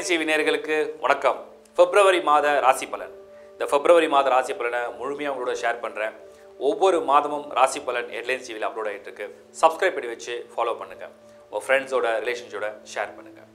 Headlines TV நேயர்களுக்கு வணக்கம் பிப்ரவரி மாத ராசி பலன் இந்த பிப்ரவரி மாத ராசி பலனை முழுமையாக உங்களோட ஷேர் பண்ணுறேன் ஒவ்வொரு மாதமும் ராசி பலன் ஹெட்லைன்ஸ் டிவியில் அப்லோட் ஆகிட்டு இருக்கு சப்ஸ்கிரைப் பண்ணி வச்சு ஃபாலோ பண்ணுங்கள் உங்கள் ஃப்ரெண்ட்ஸோட ரிலேஷன்ஸோட ஷேர் பண்ணுங்கள்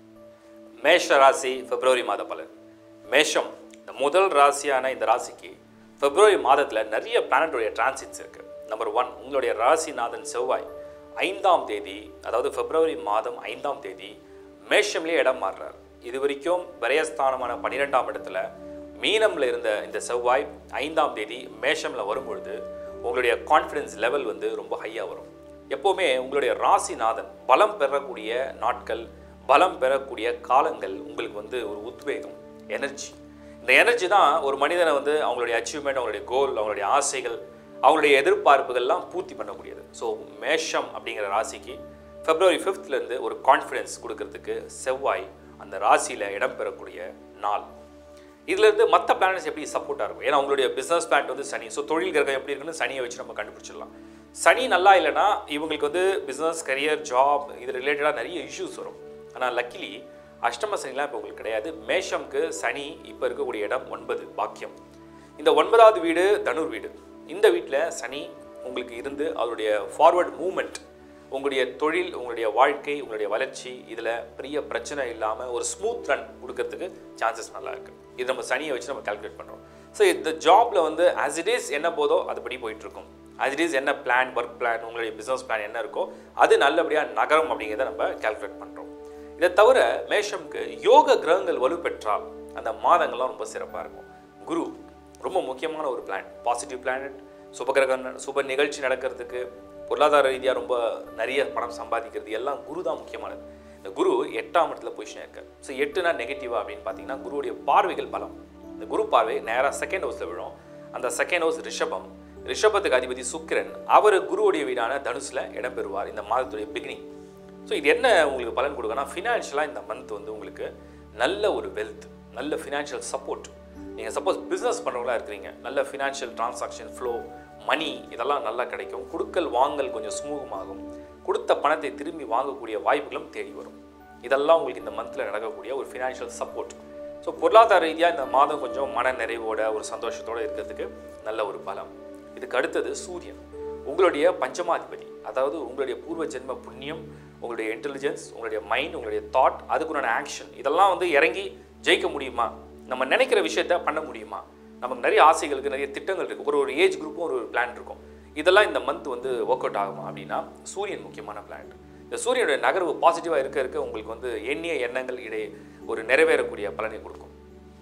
மேஷ ராசி பிப்ரவரி மாத பலன் மேஷம் இந்த முதல் ராசியான இந்த ராசிக்கு பிப்ரவரி மாதத்தில் நிறைய பிளானட்டோடைய டிரான்சிட்ஸ் இருக்குது நம்பர் ஒன் உங்களுடைய ராசிநாதன் செவ்வாய் ஐந்தாம் தேதி அதாவது பிப்ரவரி மாதம் ஐந்தாம் தேதி மேஷம்லேயே இடம் மாறுறார் இது வரைக்கும் விரயஸ்தானமான பன்னிரெண்டாம் இடத்துல மீனம்ல இருந்த இந்த செவ்வாய் ஐந்தாம் தேதி மேஷம்ல வரும்பொழுது உங்களுடைய கான்ஃபிடன்ஸ் லெவல் வந்து ரொம்ப ஹையாக வரும் எப்போவுமே உங்களுடைய ராசிநாதன் பலம் பெறக்கூடிய நாட்கள் பலம் பெறக்கூடிய காலங்கள் உங்களுக்கு வந்து ஒரு உத்வேகம் எனர்ஜி இந்த எனர்ஜி தான் ஒரு மனிதனை வந்து அவங்களுடைய அச்சீவ்மெண்ட் அவங்களுடைய கோல் அவங்களுடைய ஆசைகள் அவங்களுடைய எதிர்பார்ப்புகள்லாம் பூர்த்தி பண்ணக்கூடியது ஸோ மேஷம் அப்படிங்கிற ராசிக்கு பிப்ரவரி ஃபிஃப்த்லேருந்து ஒரு கான்ஃபிடன்ஸ் கொடுக்கறதுக்கு செவ்வாய் அந்த ராசியில் இடம் பெறக்கூடிய நாள் இதுலேருந்து மற்ற பிளானட்ஸ் எப்படி சப்போர்ட்டாக இருக்கும் ஏன்னா உங்களுடைய பிஸ்னஸ் பிளான் வந்து சனி ஸோ தொழில் கிரகம் எப்படி இருக்குன்னு சனியை வச்சு நம்ம கண்டுபிடிச்சிடலாம் சனி நல்லா இல்லைன்னா இவங்களுக்கு வந்து பிஸ்னஸ் கரியர் ஜாப் இது ரிலேட்டடாக நிறைய இஷ்யூஸ் வரும் ஆனால் லக்கிலி அஷ்டம சனிலாம் இப்போ உங்களுக்கு கிடையாது மேஷம்க்கு சனி இப்போ இருக்கக்கூடிய இடம் ஒன்பது பாக்கியம் இந்த ஒன்பதாவது வீடு தனுர் வீடு இந்த வீட்டில் சனி உங்களுக்கு இருந்து அதோடைய ஃபார்வர்ட் மூமெண்ட் உங்களுடைய தொழில் உங்களுடைய வாழ்க்கை உங்களுடைய வளர்ச்சி இதில் பெரிய பிரச்சனை இல்லாமல் ஒரு ஸ்மூத் ரன் கொடுக்கறதுக்கு சான்சஸ் நல்லா இருக்கு இது நம்ம சனியை வச்சு நம்ம கால்குலேட் பண்ணுறோம் ஸோ இந்த ஜாப்ல வந்து ஆஸ் இட் இஸ் என்ன போதோ அதுபடி போயிட்டு இருக்கும் ஆஸ் இட் இஸ் என்ன பிளான் ஒர்க் பிளான் உங்களுடைய பிஸ்னஸ் பிளான் என்ன இருக்கோ அது நல்லபடியாக நகரம் அப்படிங்கிறத நம்ம கால்குலேட் பண்ணுறோம் இதை தவிர மேஷம்க்கு யோக கிரகங்கள் வலுப்பெற்றால் அந்த மாதங்கள்லாம் ரொம்ப சிறப்பாக இருக்கும் குரு ரொம்ப முக்கியமான ஒரு பிளான் பாசிட்டிவ் பிளானட் சுபகிரகம் சுப நிகழ்ச்சி நடக்கிறதுக்கு பொருளாதார ரீதியாக ரொம்ப நிறைய பணம் சம்பாதிக்கிறது எல்லாம் குரு தான் முக்கியமானது இந்த குரு எட்டாம் இடத்துல பொசிஷன் இருக்கு ஸோ எட்டுனா நெகட்டிவா அப்படின்னு பார்த்தீங்கன்னா குருவுடைய பார்வைகள் பலம் இந்த குரு பார்வை நேராக செகண்ட் ஹவுஸில் விழும் அந்த செகண்ட் ஹவுஸ் ரிஷபம் ரிஷபத்துக்கு அதிபதி சுக்கிரன் அவர் குருவுடைய வீடான தனுசில் இடம்பெறுவார் இந்த மாதத்துடைய பிகினிங் ஸோ இது என்ன உங்களுக்கு பலன் கொடுக்குன்னா ஃபினான்ஷியலாக இந்த மந்த் வந்து உங்களுக்கு நல்ல ஒரு வெல்த் நல்ல ஃபினான்ஷியல் சப்போர்ட் நீங்கள் சப்போஸ் பிஸ்னஸ் பண்ணுறவங்களா இருக்கிறீங்க நல்ல ஃபினான்ஷியல் டிரான்சாக்ஷன் ஃப்ளோ மணி இதெல்லாம் நல்லா கிடைக்கும் கொடுக்கல் வாங்கல் கொஞ்சம் சுமூகமாகும் கொடுத்த பணத்தை திரும்பி வாங்கக்கூடிய வாய்ப்புகளும் தேடி வரும் இதெல்லாம் உங்களுக்கு இந்த மந்தில் நடக்கக்கூடிய ஒரு ஃபினான்ஷியல் சப்போர்ட் ஸோ பொருளாதார ரீதியாக இந்த மாதம் கொஞ்சம் மன நிறைவோட ஒரு சந்தோஷத்தோடு இருக்கிறதுக்கு நல்ல ஒரு பலம் இதுக்கு அடுத்தது சூரியன் உங்களுடைய பஞ்சமாதிபதி அதாவது உங்களுடைய பூர்வ ஜென்ம புண்ணியம் உங்களுடைய இன்டெலிஜென்ஸ் உங்களுடைய மைண்ட் உங்களுடைய தாட் அதுக்குண்டான ஆக்ஷன் இதெல்லாம் வந்து இறங்கி ஜெயிக்க முடியுமா நம்ம நினைக்கிற விஷயத்த பண்ண முடியுமா நமக்கு நிறைய ஆசைகளுக்கு நிறைய திட்டங்கள் இருக்குது ஒரு ஒரு ஏஜ் குரூப்பும் ஒரு பிளான் இருக்கும் இதெல்லாம் இந்த மந்த் வந்து ஒர்க் அவுட் ஆகுமா அப்படின்னா சூரியன் முக்கியமான பிளான் இந்த சூரியனுடைய நகர்வு பாசிட்டிவாக இருக்க இருக்க உங்களுக்கு வந்து எண்ணிய எண்ணங்கள் இடையே ஒரு நிறைவேறக்கூடிய பலனை கொடுக்கும்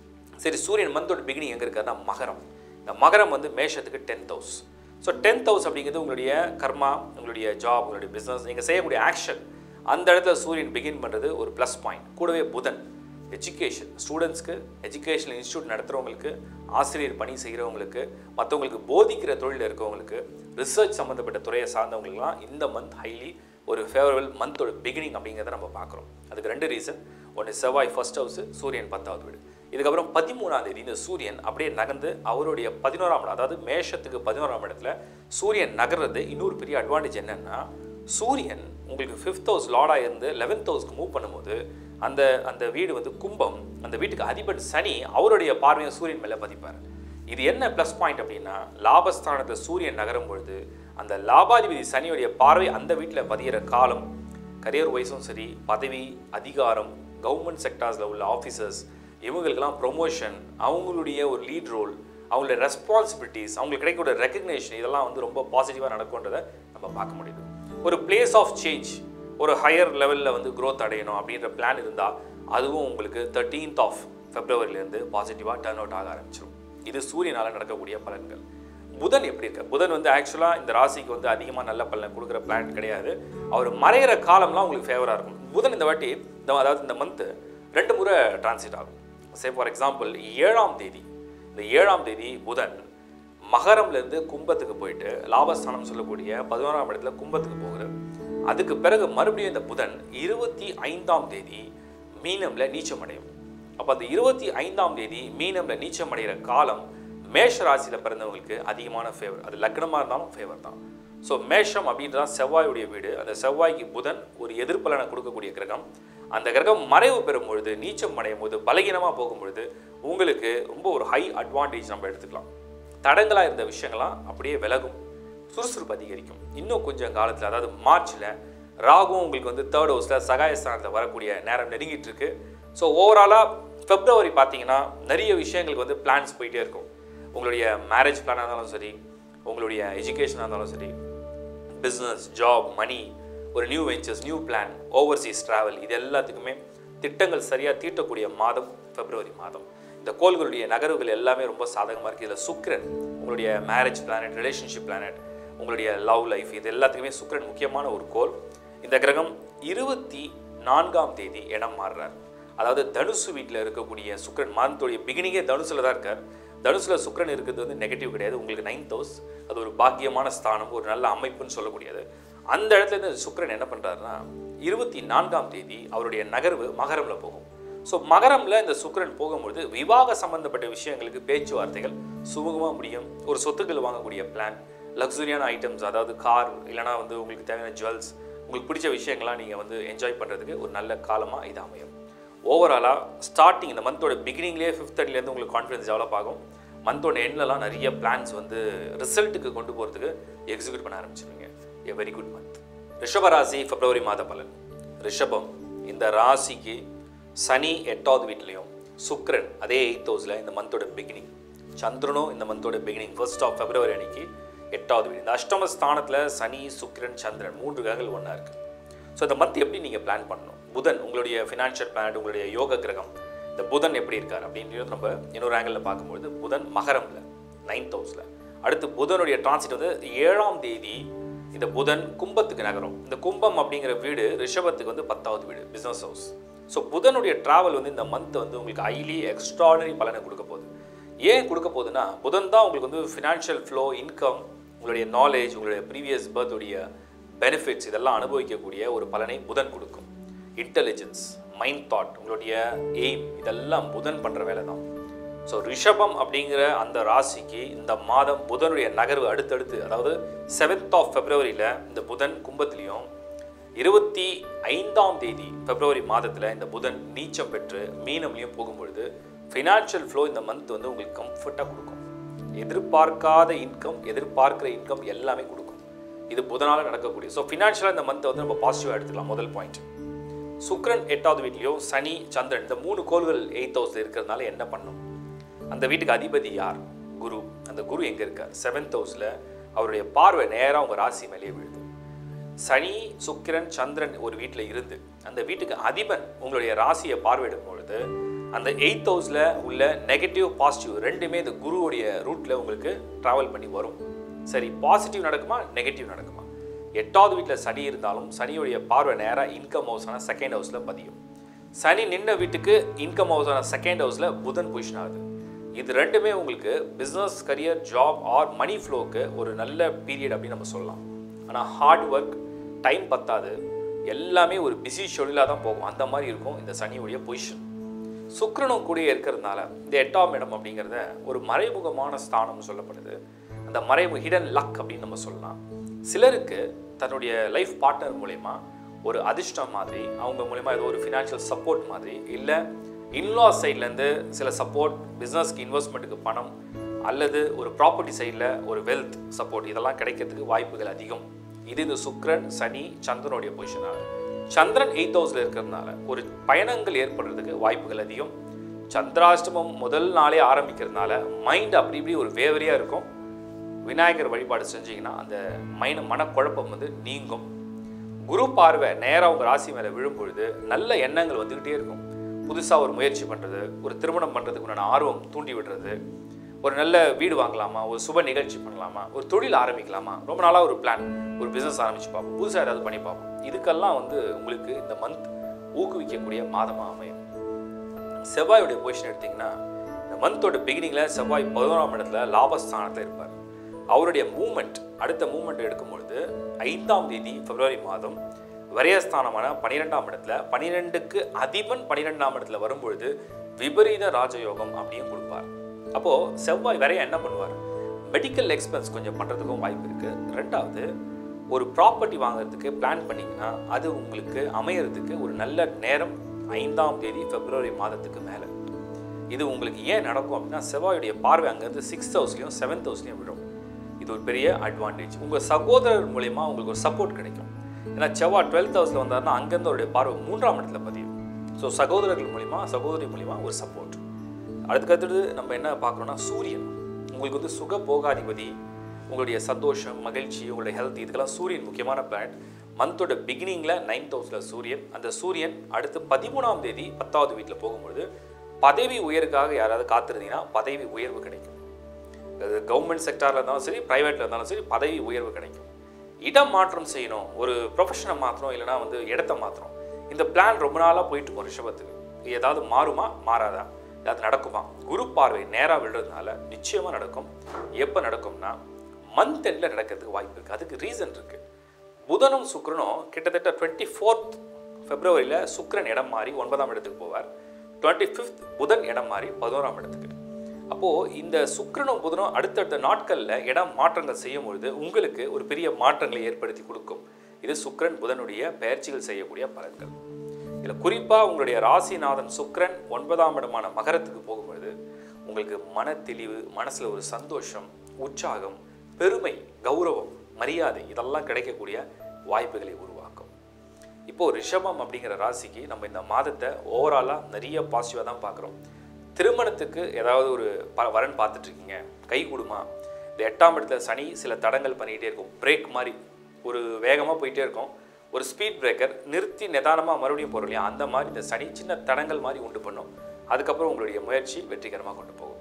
சரி சூரியன் மந்தோட பிகினிங் எங்கே இருக்காருன்னா மகரம் இந்த மகரம் வந்து மேஷத்துக்கு tenth house so tenth house அப்படிங்கிறது உங்களுடைய கர்மா உங்களுடைய ஜாப் உங்களுடைய பிஸ்னஸ் நீங்கள் செய்யக்கூடிய ஆக்ஷன் அந்த இடத்துல சூரியன் பிகின் பண்ணுறது ஒரு ப்ளஸ் பாயிண்ட் கூடவே புதன் எஜுகேஷன் ஸ்டூடெண்ட்ஸ்க்கு எஜுகேஷனல் இன்ஸ்டியூட் நடத்துகிறவங்களுக்கு ஆசிரியர் பணி செய்கிறவங்களுக்கு மற்றவங்களுக்கு போதிக்கிற தொழிலில் இருக்கவங்களுக்கு ரிசர்ச் சம்மந்தப்பட்ட துறையை சார்ந்தவங்களுக்குலாம் இந்த மந்த் ஹைலி ஒரு ஃபேவரபிள் மந்தோட பிகினிங் அப்படிங்கிறத நம்ம பார்க்குறோம் அதுக்கு ரெண்டு ரீசன் ஒன்று செவ்வாய் ஃபர்ஸ்ட் ஹவுஸ் சூரியன் பத்தாவது வீடு இதுக்கப்புறம் பதிமூணாம் தேதி இந்த சூரியன் அப்படியே நகர்ந்து அவருடைய பதினோராம் இடம் அதாவது மேஷத்துக்கு பதினோராம் இடத்துல சூரியன் நகர்றது இன்னொரு பெரிய அட்வான்டேஜ் என்னன்னா சூரியன் உங்களுக்கு ஃபிஃப்த் ஹவுஸ் லார்டாக இருந்து லெவன்த் ஹவுஸ்க்கு மூவ் பண்ணும்போது அந்த அந்த வீடு வந்து கும்பம் அந்த வீட்டுக்கு அதிபர் சனி அவருடைய பார்வையை சூரியன் மேலே பதிப்பார் இது என்ன ப்ளஸ் பாயிண்ட் அப்படின்னா லாபஸ்தானத்தில் சூரியன் நகரும் பொழுது அந்த லாபாதிபதி சனியுடைய பார்வை அந்த வீட்டில் பதிகிற காலம் கரியர் வைஸும் சரி பதவி அதிகாரம் கவர்மெண்ட் செக்டார்ஸில் உள்ள ஆஃபீஸர்ஸ் இவங்களுக்கெல்லாம் ப்ரொமோஷன் அவங்களுடைய ஒரு லீட் ரோல் அவங்களுடைய ரெஸ்பான்சிபிலிட்டிஸ் அவங்களுக்கு கிடைக்கக்கூடிய ரெக்கக்னேஷன் இதெல்லாம் வந்து ரொம்ப பாசிட்டிவாக நடக்கும்ன்றதை நம்ம பார்க்க முடியுது ஒரு பிளேஸ் ஆஃப் சேஞ்ச் ஒரு ஹையர் லெவலில் வந்து growth அடையணும் அப்படின்ற பிளான் இருந்தால் அதுவும் உங்களுக்கு தேர்ட்டீன்த் ஆஃப் ஃபெப்ரவரியிலேருந்து பாசிட்டிவாக டர்ன் அவுட் ஆக ஆரம்பிச்சிடும் இது சூரியனால் நடக்கக்கூடிய பலன்கள் புதன் எப்படி இருக்கு புதன் வந்து ஆக்சுவலாக இந்த ராசிக்கு வந்து அதிகமாக நல்ல பலனை கொடுக்குற பிளான் கிடையாது அவர் மறையிற காலம்லாம் உங்களுக்கு ஃபேவராக இருக்கும் புதன் இந்த வாட்டி இந்த அதாவது இந்த மந்த்து ரெண்டு முறை டிரான்சிட் ஆகும் சே ஃபார் எக்ஸாம்பிள் ஏழாம் தேதி இந்த ஏழாம் தேதி புதன் மகரம்லேருந்து கும்பத்துக்கு போயிட்டு லாபஸ்தானம் சொல்லக்கூடிய பதினோராம் இடத்துல கும்பத்துக்கு போகிறார் அதுக்கு பிறகு மறுபடியும் இந்த புதன் இருபத்தி ஐந்தாம் தேதி மீனம்ல நீச்சம் அடையும் அப்போ அந்த இருபத்தி ஐந்தாம் தேதி மீனம்ல நீச்சம் அடைகிற காலம் மேஷ ராசியில் பிறந்தவங்களுக்கு அதிகமான ஃபேவர் அது லக்னமாக இருந்தாலும் ஃபேவர் தான் ஸோ மேஷம் அப்படின்றது தான் செவ்வாயுடைய வீடு அந்த செவ்வாய்க்கு புதன் ஒரு எதிர்பலனை கொடுக்கக்கூடிய கிரகம் அந்த கிரகம் மறைவு பெறும் பொழுது நீச்சம் அடையும் போது பலகீனமாக போகும் பொழுது உங்களுக்கு ரொம்ப ஒரு ஹை அட்வான்டேஜ் நம்ம எடுத்துக்கலாம் தடங்களாக இருந்த விஷயங்கள்லாம் அப்படியே விலகும் சுறுசுறுப்பு அதிகரிக்கும் இன்னும் கொஞ்சம் காலத்தில் அதாவது மார்ச்சில் ராகுவும் உங்களுக்கு வந்து தேர்ட் ஹவுஸில் சகாயஸ்தானத்தில் வரக்கூடிய நேரம் நெருங்கிட்டு இருக்கு ஸோ ஓவராலாக பிப்ரவரி பார்த்தீங்கன்னா நிறைய விஷயங்களுக்கு வந்து பிளான்ஸ் போயிட்டே இருக்கும் உங்களுடைய மேரேஜ் பிளானாக இருந்தாலும் சரி உங்களுடைய எஜுகேஷனாக இருந்தாலும் சரி பிஸ்னஸ் ஜாப் மணி ஒரு new ventures new plan overseas travel இது எல்லாத்துக்குமே திட்டங்கள் சரியாக தீட்டக்கூடிய மாதம் பிப்ரவரி மாதம் இந்த கோள்களுடைய நகர்வுகள் எல்லாமே ரொம்ப சாதகமாக இருக்குது இதில் சுக்கிரன் உங்களுடைய மேரேஜ் பிளானட் ரிலேஷன்ஷிப் பிளானட் உங்களுடைய லவ் லைஃப் இது எல்லாத்துக்குமே சுக்கிரன் முக்கியமான ஒரு கோள் இந்த கிரகம் இருபத்தி நான்காம் தேதி இடம் மாறுறார் அதாவது தனுசு வீட்டில் இருக்கக்கூடிய சுக்கிரன் மாதத்துடைய பிகினிங்கே தனுசுல தான் இருக்கார் தனுசுல சுக்கிரன் இருக்கிறது வந்து நெகட்டிவ் கிடையாது உங்களுக்கு நைன்த் ஹவுஸ் அது ஒரு பாக்கியமான ஸ்தானம் ஒரு நல்ல அமைப்புன்னு சொல்லக்கூடியது அந்த இடத்துல இருந்து சுக்கிரன் என்ன பண்றாருன்னா இருபத்தி நான்காம் தேதி அவருடைய நகர்வு மகரம்ல போகும் ஸோ மகரம்ல இந்த சுக்கிரன் போகும்பொழுது விவாக சம்பந்தப்பட்ட விஷயங்களுக்கு பேச்சுவார்த்தைகள் சுமூகமாக முடியும் ஒரு சொத்துக்கள் வாங்கக்கூடிய பிளான் லக்ஸுரியான ஐட்டம்ஸ் அதாவது கார் இல்லைனா வந்து உங்களுக்கு தேவையான ஜுவல்ஸ் உங்களுக்கு பிடிச்ச விஷயங்கள்லாம் நீங்கள் வந்து என்ஜாய் பண்ணுறதுக்கு ஒரு நல்ல காலமாக இது அமையும் ஓவராலாக ஸ்டார்டிங் இந்த மந்தோட பிகினிங்லேயே ஃபிஃப்த் தேர்ட்லேருந்து உங்களுக்கு கான்ஃபிடன்ஸ் டெவலப் ஆகும் மந்தோட எண்ட்லலாம் நிறைய பிளான்ஸ் வந்து ரிசல்ட்டுக்கு கொண்டு போகிறதுக்கு எக்ஸிக்யூட் பண்ண ஆரம்பிச்சிருவீங்க எ வெரி குட் மந்த் ரிஷப ராசி பிப்ரவரி மாத பலன் ரிஷபம் இந்த ராசிக்கு சனி எட்டாவது வீட்லேயும் சுக்கிரன் அதே எயித் ஹவுஸில் இந்த மந்தோட பிகினிங் சந்திரனும் இந்த மந்தோட பிகினிங் ஃபர்ஸ்ட் ஆஃப் பிப்ரவரி அன்னைக்கு எட்டாவது வீடு இந்த அஷ்டம ஸ்தானத்தில் சனி சுக்கிரன் சந்திரன் மூன்று கிரகங்கள் ஒன்றா இருக்குது ஸோ இந்த மந்த் எப்படி நீங்கள் பிளான் பண்ணணும் புதன் உங்களுடைய ஃபினான்ஷியல் பிளான் உங்களுடைய யோக கிரகம் இந்த புதன் எப்படி இருக்கார் அப்படின்றது நம்ம இன்னொரு ஆங்கிளில் பார்க்கும்பொழுது புதன் மகரம்ல நைன்த் ஹவுஸில் அடுத்து புதனுடைய டிரான்சிட் வந்து ஏழாம் தேதி இந்த புதன் கும்பத்துக்கு நகரும் இந்த கும்பம் அப்படிங்கிற வீடு ரிஷபத்துக்கு வந்து பத்தாவது வீடு பிஸ்னஸ் ஹவுஸ் ஸோ புதனுடைய டிராவல் வந்து இந்த மந்த் வந்து உங்களுக்கு ஹைலி எக்ஸ்ட்ராடனரி பலனை கொடுக்க போகுது ஏன் கொடுக்க போகுதுன்னா புதன் தான் உங்களுக்கு வந்து ஃபினான்ஷியல் ஃப்ளோ இன்கம் உங்களுடைய நாலேஜ் உங்களுடைய ப்ரீவியஸ் பர்த்துடைய பெனிஃபிட்ஸ் இதெல்லாம் அனுபவிக்கக்கூடிய ஒரு பலனை புதன் கொடுக்கும் இன்டெலிஜென்ஸ் மைண்ட் தாட் உங்களுடைய எய்ம் இதெல்லாம் புதன் பண்ணுற வேலை தான் ஸோ ரிஷபம் அப்படிங்கிற அந்த ராசிக்கு இந்த மாதம் புதனுடைய நகர்வு அடுத்தடுத்து அதாவது செவன்த் ஆஃப் ஃபெப்ரவரியில் இந்த புதன் கும்பத்திலையும் இருபத்தி ஐந்தாம் தேதி பிப்ரவரி மாதத்தில் இந்த புதன் நீச்சம் பெற்று மீனம்லையும் போகும்பொழுது ஃபினான்ஷியல் ஃப்ளோ இந்த மந்த் வந்து உங்களுக்கு கம்ஃபர்ட்டாக கொடுக்கும் எதிர்பார்க்காத இன்கம் எதிர்பார்க்கிற இன்கம் எல்லாமே கொடுக்கும் இது புதனால் நடக்கக்கூடிய ஸோ ஃபினான்ஷியலாக இந்த மந்த்தை வந்து நம்ம பாசிட்டிவாக எடுத்துக்கலாம் முதல் பாயிண்ட் சுக்ரன் எட்டாவது வீட்லேயும் சனி சந்திரன் இந்த மூணு கோள்கள் எயித் ஹவுஸில் இருக்கிறதுனால என்ன பண்ணும் அந்த வீட்டுக்கு அதிபதி யார் குரு அந்த குரு எங்கே இருக்கார் செவன்த் ஹவுஸில் அவருடைய பார்வை நேராக உங்கள் ராசி மேலேயே விழுது சனி சுக்கிரன் சந்திரன் ஒரு வீட்டில் இருந்து அந்த வீட்டுக்கு அதிபன் உங்களுடைய ராசியை பார்வையிடும் பொழுது அந்த எயித் ஹவுஸில் உள்ள நெகட்டிவ் பாசிட்டிவ் ரெண்டுமே இந்த குருவுடைய ரூட்டில் உங்களுக்கு ட்ராவல் பண்ணி வரும் சரி பாசிட்டிவ் நடக்குமா நெகட்டிவ் நடக்குமா எட்டாவது வீட்டில் சனி இருந்தாலும் சனியுடைய பார்வை நேராக இன்கம் ஹவுஸான செகண்ட் ஹவுஸில் பதியும் சனி நின்ன வீட்டுக்கு இன்கம் ஹவுஸான செகண்ட் ஹவுஸில் புதன் பொசிஷன் ஆகுது இது ரெண்டுமே உங்களுக்கு business career job or money ஃப்ளோக்கு ஒரு நல்ல பீரியட் அப்படின்னு நம்ம சொல்லலாம் ஆனால் ஹார்ட் ஒர்க் டைம் பத்தாது எல்லாமே ஒரு பிஸி ஷெடியூலாக தான் போகும் அந்த மாதிரி இருக்கும் இந்த சனியுடைய பொசிஷன் சுக்கிரனும் கூட இருக்கிறதுனால இந்த எட்டாம் இடம் அப்படிங்கிறத ஒரு மறைமுகமான ஸ்தானம்னு சொல்லப்படுது அந்த மறைமுக ஹிடன் லக் அப்படின்னு நம்ம சொல்லலாம் சிலருக்கு தன்னுடைய லைஃப் பார்ட்னர் மூலயமா ஒரு அதிர்ஷ்டம் மாதிரி அவங்க மூலயமா ஏதோ ஒரு ஃபினான்ஷியல் சப்போர்ட் மாதிரி இல்லை இன்லா சைட்லேருந்து சில சப்போர்ட் பிஸ்னஸ்க்கு இன்வெஸ்ட்மெண்ட்டுக்கு பணம் அல்லது ஒரு ப்ராப்பர்ட்டி சைடில் ஒரு வெல்த் சப்போர்ட் இதெல்லாம் கிடைக்கிறதுக்கு வாய்ப்புகள் அதிகம் இது இந்த சுக்கிரன் சனி சந்திரனுடைய பொசிஷனாக சந்திரன் எயித் ஹவுஸில் இருக்கிறதுனால ஒரு பயணங்கள் ஏற்படுறதுக்கு வாய்ப்புகள் அதிகம் சந்திராஷ்டமம் முதல் நாளே ஆரம்பிக்கிறதுனால மைண்ட் அப்படி இப்படி ஒரு வேவரியாக இருக்கும் விநாயகர் வழிபாடு செஞ்சீங்கன்னா அந்த மைன மனக்குழப்பம் வந்து நீங்கும் குரு பார்வை நேராக உங்கள் ராசி மேலே விழும்பொழுது நல்ல எண்ணங்கள் வந்துக்கிட்டே இருக்கும் புதுசாக ஒரு முயற்சி பண்ணுறது ஒரு திருமணம் பண்ணுறதுக்கு உண்டான ஆர்வம் தூண்டி விடுறது ஒரு நல்ல வீடு வாங்கலாமா ஒரு சுப நிகழ்ச்சி பண்ணலாமா ஒரு தொழில் ஆரம்பிக்கலாமா ரொம்ப நாளாக ஒரு பிளான் ஒரு பிஸ்னஸ் ஆரம்பிச்சு பார்ப்போம் புதுசாக ஏதாவது பண்ணி பார்ப்போம் இதுக்கெல்லாம் வந்து உங்களுக்கு இந்த மந்த் ஊக்குவிக்கக்கூடிய மாதமாக அமையும் செவ்வாயுடைய பொசிஷன் எடுத்தீங்கன்னா இந்த மந்தோட பிகினிங்கில் செவ்வாய் பதினோராம் இடத்துல லாபஸ்தானத்தில் இருப்பார் அவருடைய மூமெண்ட் அடுத்த மூமெண்ட் எடுக்கும் பொழுது ஐந்தாம் தேதி பிப்ரவரி மாதம் வரையஸ்தானமான பன்னிரெண்டாம் இடத்துல பன்னிரெண்டுக்கு அதிபன் பன்னிரெண்டாம் இடத்துல வரும்பொழுது விபரீத ராஜயோகம் அப்படியும் கொடுப்பார் அப்போது செவ்வாய் வரைய என்ன பண்ணுவார் மெடிக்கல் எக்ஸ்பென்ஸ் கொஞ்சம் பண்ணுறதுக்கும் வாய்ப்பு இருக்குது ரெண்டாவது ஒரு ப்ராப்பர்ட்டி வாங்குறதுக்கு பிளான் பண்ணிங்கன்னா அது உங்களுக்கு அமையறதுக்கு ஒரு நல்ல நேரம் ஐந்தாம் தேதி பிப்ரவரி மாதத்துக்கு மேலே இது உங்களுக்கு ஏன் நடக்கும் அப்படின்னா செவ்வாயுடைய பார்வை அங்கேருந்து சிக்ஸ்த் ஹவுஸ்லையும் செவன்த் ஹவுஸ்லையும் விடும் இது ஒரு பெரிய அட்வான்டேஜ் உங்கள் சகோதரர் மூலயமா உங்களுக்கு ஒரு சப்போர்ட் கிடைக்கும் ஏன்னா செவ்வாய் டுவெல்த் ஹவுஸில் வந்தாருன்னா அங்கேருந்து அவருடைய பார்வை மூன்றாம் இடத்துல பதியும் ஸோ சகோதரர்கள் மூலிமா சகோதரி மூலிமா ஒரு சப்போர்ட் அதுக்கு அடுத்தது நம்ம என்ன பார்க்குறோம்னா சூரியன் உங்களுக்கு வந்து சுக போகாதிபதி உங்களுடைய சந்தோஷம் மகிழ்ச்சி உங்களுடைய ஹெல்த் இதுக்கெல்லாம் சூரியன் முக்கியமான பிளானட் மந்தோட பிகினிங்கில் நைன்த் ஹவுஸில் சூரியன் அந்த சூரியன் அடுத்து பதிமூணாம் தேதி பத்தாவது வீட்டில் போகும்பொழுது பதவி உயர்வுக்காக யாராவது காத்திருந்தீங்கன்னா பதவி உயர்வு கிடைக்கும் அது கவர்மெண்ட் செக்டாரில் இருந்தாலும் சரி ப்ரைவேட்டில் இருந்தாலும் சரி பதவி உயர்வு கிடைக்கும் இடம் மாற்றம் செய்யணும் ஒரு ப்ரொஃபஷனை மாற்றணும் இல்லைனா வந்து இடத்த மாற்றணும் இந்த பிளான் ரொம்ப நாளாக போயிட்டு இருக்கும் ரிஷபத்துக்கு இது ஏதாவது மாறுமா மாறாதா அது நடக்குமா குரு பார்வை நேராக விழுறதுனால நிச்சயமாக நடக்கும் எப்போ நடக்கும்னா மந்த் எண்டில் நடக்கிறதுக்கு வாய்ப்பு இருக்குது அதுக்கு ரீசன் இருக்குது புதனும் சுக்கிரனும் கிட்டத்தட்ட டுவெண்ட்டி ஃபோர்த் ஃபெப்ரவரியில் சுக்கிரன் இடம் மாறி ஒன்பதாம் இடத்துக்கு போவார் டுவெண்ட்டி ஃபிஃப்த் புதன் இடம் மாறி பதினோராம் இடத்துக்கு அப்போது இந்த சுக்கிரனும் புதனும் அடுத்தடுத்த நாட்களில் இடம் மாற்றங்கள் செய்யும் பொழுது உங்களுக்கு ஒரு பெரிய மாற்றங்களை ஏற்படுத்தி கொடுக்கும் இது சுக்கிரன் புதனுடைய பயிற்சிகள் செய்யக்கூடிய பலன்கள் இதில் குறிப்பாக உங்களுடைய ராசிநாதன் சுக்கிரன் ஒன்பதாம் இடமான மகரத்துக்கு போகும்பொழுது உங்களுக்கு மன தெளிவு மனசில் ஒரு சந்தோஷம் உற்சாகம் பெருமை கௌரவம் மரியாதை இதெல்லாம் கிடைக்கக்கூடிய வாய்ப்புகளை உருவாக்கும் இப்போது ரிஷபம் அப்படிங்கிற ராசிக்கு நம்ம இந்த மாதத்தை ஓவராலாக நிறைய பாசிட்டிவாக தான் பார்க்குறோம் திருமணத்துக்கு ஏதாவது ஒரு ப வரன் பார்த்துட்டு இருக்கீங்க கை கொடுமா இந்த எட்டாம் இடத்துல சனி சில தடங்கள் பண்ணிகிட்டே இருக்கும் பிரேக் மாதிரி ஒரு வேகமாக போயிட்டே இருக்கும் ஒரு ஸ்பீட் பிரேக்கர் நிறுத்தி நிதானமாக மறுபடியும் போகிறோம் இல்லையா அந்த மாதிரி இந்த சனி சின்ன தடங்கள் மாதிரி உண்டு பண்ணும் அதுக்கப்புறம் உங்களுடைய முயற்சி வெற்றிகரமாக கொண்டு போகும்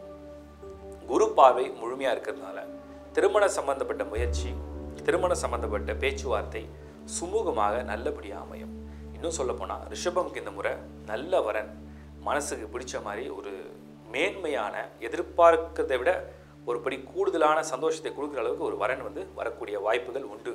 குரு பார்வை முழுமையாக இருக்கிறதுனால திருமண சம்பந்தப்பட்ட முயற்சி திருமண சம்பந்தப்பட்ட பேச்சுவார்த்தை சுமூகமாக நல்லபடியாக அமையும் இன்னும் சொல்லப்போனால் ரிஷபம்க்கு இந்த முறை நல்ல வரன் மனசுக்கு பிடிச்ச மாதிரி ஒரு மேன்மையான எதிர்பார்க்கிறதை விட ஒரு படி கூடுதலான சந்தோஷத்தை கொடுக்குற அளவுக்கு ஒரு வரன் வந்து வரக்கூடிய வாய்ப்புகள் உண்டு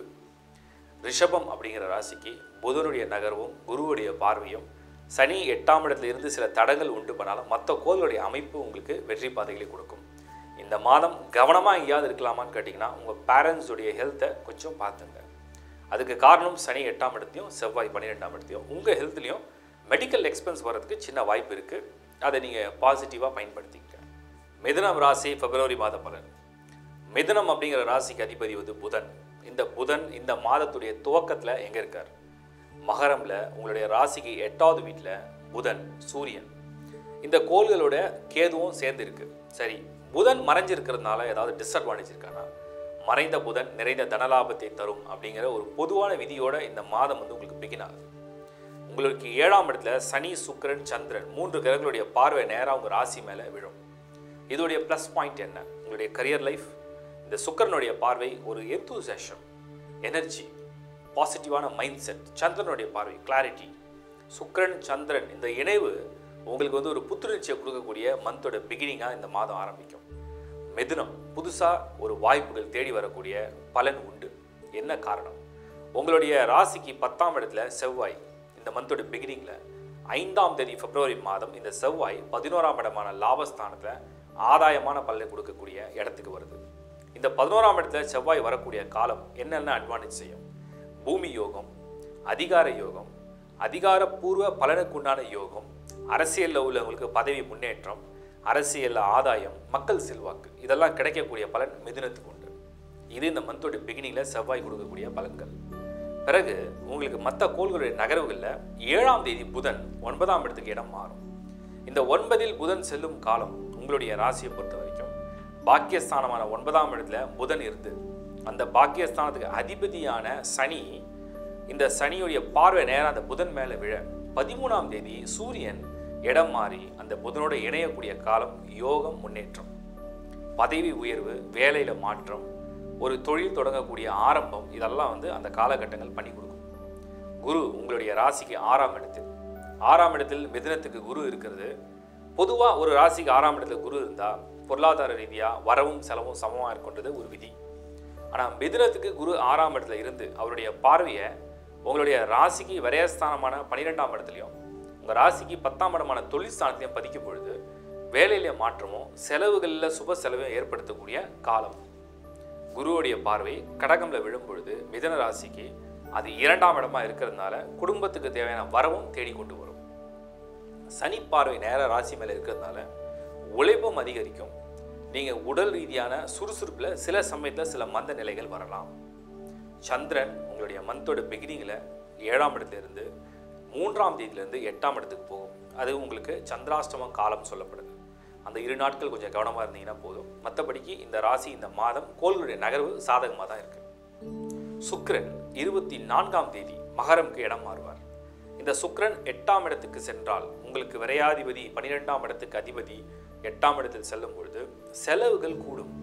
ரிஷபம் அப்படிங்கிற ராசிக்கு புதனுடைய நகர்வும் குருவுடைய பார்வையும் சனி எட்டாம் இடத்துல இருந்து சில தடங்கள் உண்டு பண்ணாலும் மற்ற கோள்களுடைய அமைப்பு உங்களுக்கு வெற்றி பாதைகளை கொடுக்கும் இந்த மாதம் கவனமாக எங்கேயாவது இருக்கலாமான்னு கேட்டிங்கன்னா உங்கள் பேரண்ட்ஸுடைய ஹெல்த்தை கொஞ்சம் பார்த்துங்க அதுக்கு காரணம் சனி எட்டாம் இடத்தையும் செவ்வாய் பன்னிரெண்டாம் இடத்தையும் உங்கள் ஹெல்த்லேயும் மெடிக்கல் எக்ஸ்பென்ஸ் வர்றதுக்கு சின்ன வாய்ப்பு இருக்குது அதை நீங்கள் பாசிட்டிவாக பயன்படுத்திக்க மிதுனம் ராசி பிப்ரவரி மாத பலன் மிதுனம் அப்படிங்கிற ராசிக்கு அதிபதி வந்து புதன் இந்த புதன் இந்த மாதத்துடைய துவக்கத்தில் எங்கே இருக்கார் மகரமில் உங்களுடைய ராசிக்கு எட்டாவது வீட்டில் புதன் சூரியன் இந்த கோள்களோட கேதுவும் சேர்ந்து இருக்கு சரி புதன் மறைஞ்சிருக்கிறதுனால ஏதாவது டிஸ்அட்வான்டேஜ் இருக்கானா மறைந்த புதன் நிறைந்த தனலாபத்தை தரும் அப்படிங்கிற ஒரு பொதுவான விதியோட இந்த மாதம் வந்து உங்களுக்கு பிகின் ஆகுது உங்களுக்கு ஏழாம் இடத்துல சனி சுக்கிரன் சந்திரன் மூன்று கிரகங்களுடைய பார்வை நேராக உங்கள் ராசி மேலே விழும் இதோடைய ப்ளஸ் பாயிண்ட் என்ன உங்களுடைய கரியர் லைஃப் இந்த சுக்கிரனுடைய பார்வை ஒரு எந்தூசேஷம் எனர்ஜி பாசிட்டிவான மைண்ட் செட் சந்திரனுடைய பார்வை கிளாரிட்டி சுக்கிரன் சந்திரன் இந்த இணைவு உங்களுக்கு வந்து ஒரு புத்துணர்ச்சியை கொடுக்கக்கூடிய மந்தோட பிகினிங்காக இந்த மாதம் ஆரம்பிக்கும் மிதுனம் புதுசாக ஒரு வாய்ப்புகள் தேடி வரக்கூடிய பலன் உண்டு என்ன காரணம் உங்களுடைய ராசிக்கு பத்தாம் இடத்துல செவ்வாய் இந்த மந்தோட பிகினிங்கில் ஐந்தாம் தேதி பிப்ரவரி மாதம் இந்த செவ்வாய் பதினோராம் இடமான லாபஸ்தானத்தில் ஆதாயமான பலனை கொடுக்கக்கூடிய இடத்துக்கு வருது இந்த பதினோராம் இடத்துல செவ்வாய் வரக்கூடிய காலம் என்னென்ன அட்வான்டேஜ் செய்யும் பூமி யோகம் அதிகார யோகம் அதிகாரப்பூர்வ பலனுக்குண்டான யோகம் அரசியலில் உள்ளவங்களுக்கு பதவி முன்னேற்றம் அரசியலில் ஆதாயம் மக்கள் செல்வாக்கு இதெல்லாம் கிடைக்கக்கூடிய பலன் மிதுனத்துக்கு உண்டு இது இந்த மந்தோட பிகினிங்கில் செவ்வாய் கொடுக்கக்கூடிய பலன்கள் பிறகு உங்களுக்கு மற்ற கோள்களுடைய நகர்வுகளில் ஏழாம் தேதி புதன் ஒன்பதாம் இடத்துக்கு இடம் மாறும் இந்த ஒன்பதில் புதன் செல்லும் காலம் உங்களுடைய ராசியை பொறுத்த வரைக்கும் பாக்கியஸ்தானமான ஒன்பதாம் இடத்துல புதன் இருந்து அந்த பாக்கியஸ்தானத்துக்கு அதிபதியான சனி இந்த சனியுடைய பார்வை நேரம் அந்த புதன் மேலே விழ பதிமூணாம் தேதி சூரியன் இடம் மாறி அந்த புதனோட இணையக்கூடிய காலம் யோகம் முன்னேற்றம் பதவி உயர்வு வேலையில் மாற்றம் ஒரு தொழில் தொடங்கக்கூடிய ஆரம்பம் இதெல்லாம் வந்து அந்த காலகட்டங்கள் பண்ணி கொடுக்கும் குரு உங்களுடைய ராசிக்கு ஆறாம் இடத்தில் ஆறாம் இடத்தில் மிதுனத்துக்கு குரு இருக்கிறது பொதுவாக ஒரு ராசிக்கு ஆறாம் இடத்துல குரு இருந்தால் பொருளாதார ரீதியாக வரவும் செலவும் சமமாக இருக்கின்றது ஒரு விதி ஆனால் மிதுனத்துக்கு குரு ஆறாம் இடத்துல இருந்து அவருடைய பார்வையை உங்களுடைய ராசிக்கு விரயஸ்தானமான பன்னிரெண்டாம் இடத்துலையும் உங்கள் ராசிக்கு பத்தாம் இடமான தொழில் ஸ்தானத்தையும் பதிக்கும் பொழுது வேலையில மாற்றமும் செலவுகளில் சுப செலவையும் ஏற்படுத்தக்கூடிய காலம் குருவுடைய பார்வை கடகம்ல விழும் பொழுது மிதன ராசிக்கு அது இரண்டாம் இடமா இருக்கிறதுனால குடும்பத்துக்கு தேவையான வரவும் தேடி கொண்டு வரும் சனி பார்வை நேராக ராசி மேலே இருக்கிறதுனால உழைப்பும் அதிகரிக்கும் நீங்கள் உடல் ரீதியான சுறுசுறுப்பில் சில சமயத்தில் சில மந்த நிலைகள் வரலாம் சந்திரன் உங்களுடைய மந்தோட பிகினிங்கில் ஏழாம் இடத்துல இருந்து மூன்றாம் தேதியிலேருந்து எட்டாம் இடத்துக்கு போகும் அது உங்களுக்கு சந்திராஷ்டமம் காலம் சொல்லப்படுது அந்த இரு நாட்கள் கொஞ்சம் கவனமாக இருந்தீங்கன்னா போதும் மற்றபடிக்கு இந்த ராசி இந்த மாதம் கோள்களுடைய நகர்வு சாதகமாக தான் இருக்குது சுக்கிரன் இருபத்தி நான்காம் தேதி மகரம்க்கு இடம் மாறுவார் இந்த சுக்கிரன் எட்டாம் இடத்துக்கு சென்றால் உங்களுக்கு விரையாதிபதி பன்னிரெண்டாம் இடத்துக்கு அதிபதி எட்டாம் இடத்தில் செல்லும் பொழுது செலவுகள் கூடும்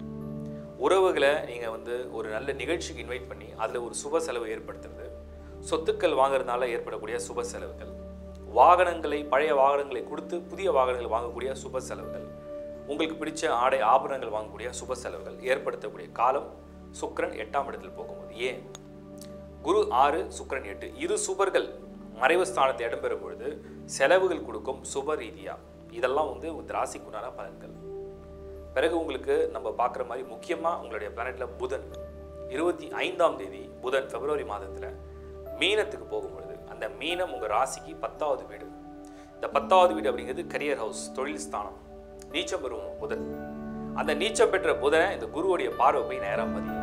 உறவுகளை நீங்கள் வந்து ஒரு நல்ல நிகழ்ச்சிக்கு இன்வைட் பண்ணி அதில் ஒரு சுப செலவு ஏற்படுத்துறது சொத்துக்கள் வாங்குறதுனால ஏற்படக்கூடிய சுப செலவுகள் வாகனங்களை பழைய வாகனங்களை கொடுத்து புதிய வாகனங்கள் வாங்கக்கூடிய சுப செலவுகள் உங்களுக்கு பிடிச்ச ஆடை ஆபரணங்கள் வாங்கக்கூடிய சுப செலவுகள் ஏற்படுத்தக்கூடிய காலம் சுக்கிரன் எட்டாம் இடத்தில் போகும்போது ஏன் குரு ஆறு சுக்கிரன் எட்டு இரு சுபர்கள் மறைவு ஸ்தானத்தில் இடம்பெறும் பொழுது செலவுகள் கொடுக்கும் சுப ரீதியா இதெல்லாம் வந்து இந்த ராசிக்குண்டான பலன்கள் பிறகு உங்களுக்கு நம்ம பார்க்குற மாதிரி முக்கியமாக உங்களுடைய பிளானெட்ல புதன் இருபத்தி ஐந்தாம் தேதி புதன் பிப்ரவரி மாதத்தில் மீனத்துக்கு போகும்பொழுது அந்த மீனம் உங்கள் ராசிக்கு பத்தாவது வீடு இந்த பத்தாவது வீடு அப்படிங்கிறது கரியர் ஹவுஸ் தொழில் ஸ்தானம் நீச்சம் பெறும் புதன் அந்த நீச்சம் பெற்ற புதனை இந்த குருவுடைய பார்வை போய் நேராக பதியும்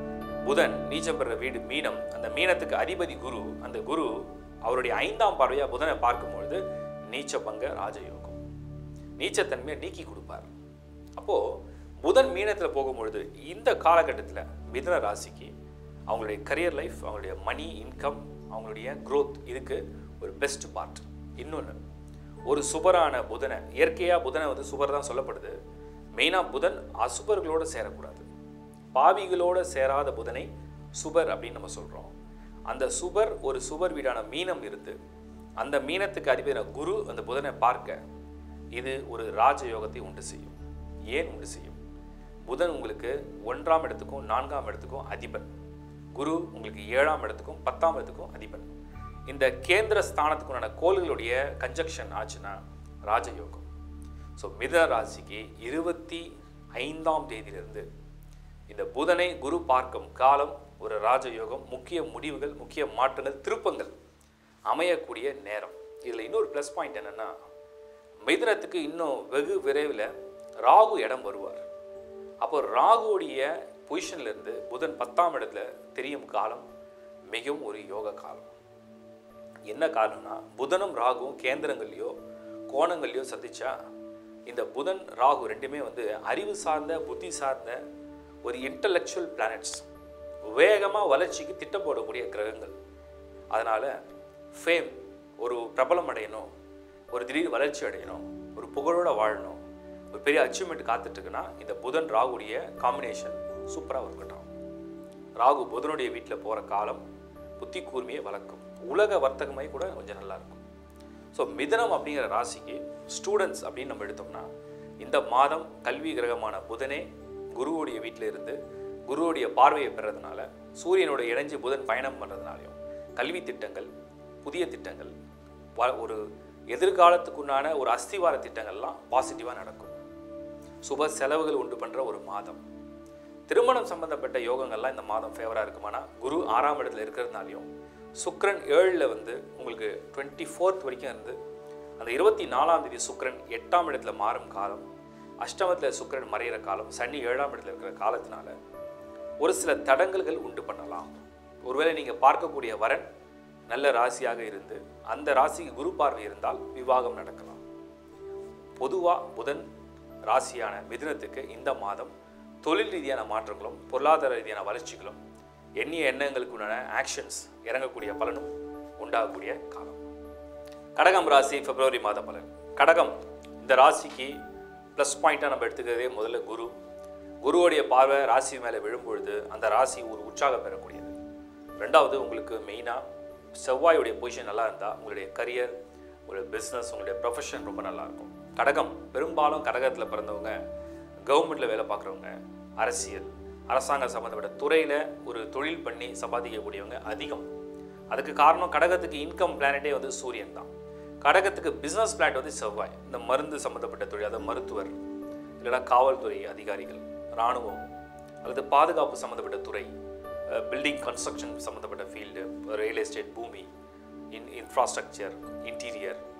புதன் நீச்சம் பெற வீடு மீனம் அந்த மீனத்துக்கு அதிபதி குரு அந்த குரு அவருடைய ஐந்தாம் பார்வையா புதனை பார்க்கும்பொழுது நீச்ச பங்க ராஜயோகம் நீச்சத்தன்மையை நீக்கி கொடுப்பார் அப்போ புதன் மீனத்தில் போகும்பொழுது இந்த காலகட்டத்தில் மிதுன ராசிக்கு அவங்களுடைய கரியர் லைஃப் அவங்களுடைய மணி இன்கம் அவங்களுடைய growth இதுக்கு ஒரு பெஸ்ட் பார்ட் இன்னொன்று ஒரு சுபரான புதனை இயற்கையாக புதனை வந்து சுபர் தான் சொல்லப்படுது மெயினாக புதன் அசுபர்களோடு சேரக்கூடாது பாவிகளோட சேராத புதனை சுபர் அப்படின்னு நம்ம சொல்கிறோம் அந்த சுபர் ஒரு சுபர் வீடான மீனம் இருந்து அந்த மீனத்துக்கு அதிபதியான குரு அந்த புதனை பார்க்க இது ஒரு ராஜயோகத்தை உண்டு செய்யும் ஏன் உண்டு செய்யும் புதன் உங்களுக்கு ஒன்றாம் இடத்துக்கும் நான்காம் இடத்துக்கும் அதிபன் குரு உங்களுக்கு ஏழாம் இடத்துக்கும் பத்தாம் இடத்துக்கும் அதிபன் இந்த கேந்திர ஸ்தானத்துக்குண்டான கோள்களுடைய கன்ஜக்ஷன் ஆச்சுன்னா ராஜயோகம் ஸோ மித ராசிக்கு இருபத்தி ஐந்தாம் தேதியிலிருந்து இந்த புதனை குரு பார்க்கும் காலம் ஒரு ராஜயோகம் முக்கிய முடிவுகள் முக்கிய மாற்றங்கள் திருப்பங்கள் அமையக்கூடிய நேரம் இதில் இன்னொரு ப்ளஸ் பாயிண்ட் என்னென்னா மிதுனத்துக்கு இன்னும் வெகு விரைவில் ராகு இடம் வருவார் அப்போ ராகுவுடைய பொசிஷன்ல இருந்து புதன் பத்தாம் இடத்துல தெரியும் காலம் மிகவும் ஒரு யோக காலம் என்ன காரணம்னா புதனும் ராகுவும் கேந்திரங்கள்லையோ கோணங்கள்லையோ சந்திச்சா இந்த புதன் ராகு ரெண்டுமே வந்து அறிவு சார்ந்த புத்தி சார்ந்த ஒரு இன்டலெக்சுவல் பிளானட்ஸ் வேகமாக வளர்ச்சிக்கு திட்டம் போடக்கூடிய கிரகங்கள் அதனால் ஃபேம் ஒரு பிரபலம் அடையணும் ஒரு திடீர் வளர்ச்சி அடையணும் ஒரு புகழோட வாழணும் ஒரு பெரிய அச்சீவ்மெண்ட் காத்துட்ருக்குன்னா இந்த புதன் ராகுடைய காம்பினேஷன் சூப்பராக ஒர்க் அவுட் ஆகும் ராகு புதனுடைய வீட்டில் போகிற காலம் புத்தி கூர்மையை வளர்க்கும் உலக வர்த்தகமே கூட கொஞ்சம் நல்லா இருக்கும் ஸோ மிதனம் அப்படிங்கிற ராசிக்கு ஸ்டூடெண்ட்ஸ் அப்படின்னு நம்ம எடுத்தோம்னா இந்த மாதம் கல்வி கிரகமான புதனே குருவுடைய வீட்டில் இருந்து குருவுடைய பார்வையை பெறதுனால சூரியனோட இணைஞ்சு புதன் பயணம் பண்ணுறதுனாலையும் கல்வி திட்டங்கள் புதிய திட்டங்கள் வ- ஒரு எதிர்காலத்துக்குண்டான ஒரு அஸ்திவார திட்டங்கள்லாம் பாசிட்டிவாக நடக்கும் சுப செலவுகள் உண்டு பண்ணுற ஒரு மாதம் திருமணம் சம்பந்தப்பட்ட யோகங்கள்லாம் இந்த மாதம் ஃபேவராக இருக்குமானா குரு ஆறாம் இடத்துல இருக்கிறதுனாலையும் சுக்கிரன் ஏழில் வந்து உங்களுக்கு டுவெண்ட்டி ஃபோர்த் வரைக்கும் இருந்து அந்த இருபத்தி நாலாம் தேதி சுக்கிரன் எட்டாம் இடத்துல மாறும் காலம் அஷ்டமத்தில் சுக்கிரன் மறையிற காலம் சனி ஏழாம் இடத்துல இருக்கிற காலத்தினால ஒரு சில தடங்கல்கள் உண்டு பண்ணலாம் ஒருவேளை நீங்கள் பார்க்கக்கூடிய வரன் நல்ல ராசியாக இருந்து அந்த ராசிக்கு குரு பார்வை இருந்தால் விவாகம் நடக்கலாம் பொதுவாக புதன் ராசியான மிதுனத்துக்கு இந்த மாதம் தொழில் ரீதியான மாற்றங்களும் பொருளாதார ரீதியான வளர்ச்சிகளும் எண்ணிய எண்ணங்களுக்குண்டான ஆக்ஷன்ஸ் இறங்கக்கூடிய பலனும் உண்டாகக்கூடிய காலம் கடகம் ராசி பிப்ரவரி மாத பலன் கடகம் இந்த ராசிக்கு ப்ளஸ் பாயிண்ட்டாக நம்ம எடுத்துக்கிறதே முதல்ல குரு குருவுடைய பார்வை ராசி மேலே விழும்பொழுது அந்த ராசி ஒரு உற்சாகம் பெறக்கூடியது ரெண்டாவது உங்களுக்கு மெயினாக செவ்வாயுடைய பொசிஷன் நல்லா இருந்தால் உங்களுடைய கரியர் உங்களுடைய பிஸ்னஸ் உங்களுடைய ப்ரொஃபஷன் ரொம்ப நல்லா இருக்கும் கடகம் பெரும்பாலும் கடகத்தில் பிறந்தவங்க கவர்மெண்ட்டில் வேலை பார்க்குறவங்க அரசியல் அரசாங்கம் சம்மந்தப்பட்ட துறையில் ஒரு தொழில் பண்ணி சம்பாதிக்கக்கூடியவங்க அதிகம் அதுக்கு காரணம் கடகத்துக்கு இன்கம் பிளானட்டே வந்து சூரியன் தான் கடகத்துக்கு பிஸ்னஸ் பிளானட் வந்து செவ்வாய் இந்த மருந்து சம்மந்தப்பட்ட தொழில் அதாவது மருத்துவர் இல்லைன்னா காவல்துறை அதிகாரிகள் இராணுவம் அல்லது பாதுகாப்பு சம்மந்தப்பட்ட துறை பில்டிங் கன்ஸ்ட்ரக்ஷன் சம்மந்தப்பட்ட ஃபீல்டு ரியல் எஸ்டேட் பூமி இன் இன்ஃப்ராஸ்ட்ரக்சர் இன்டீரியர்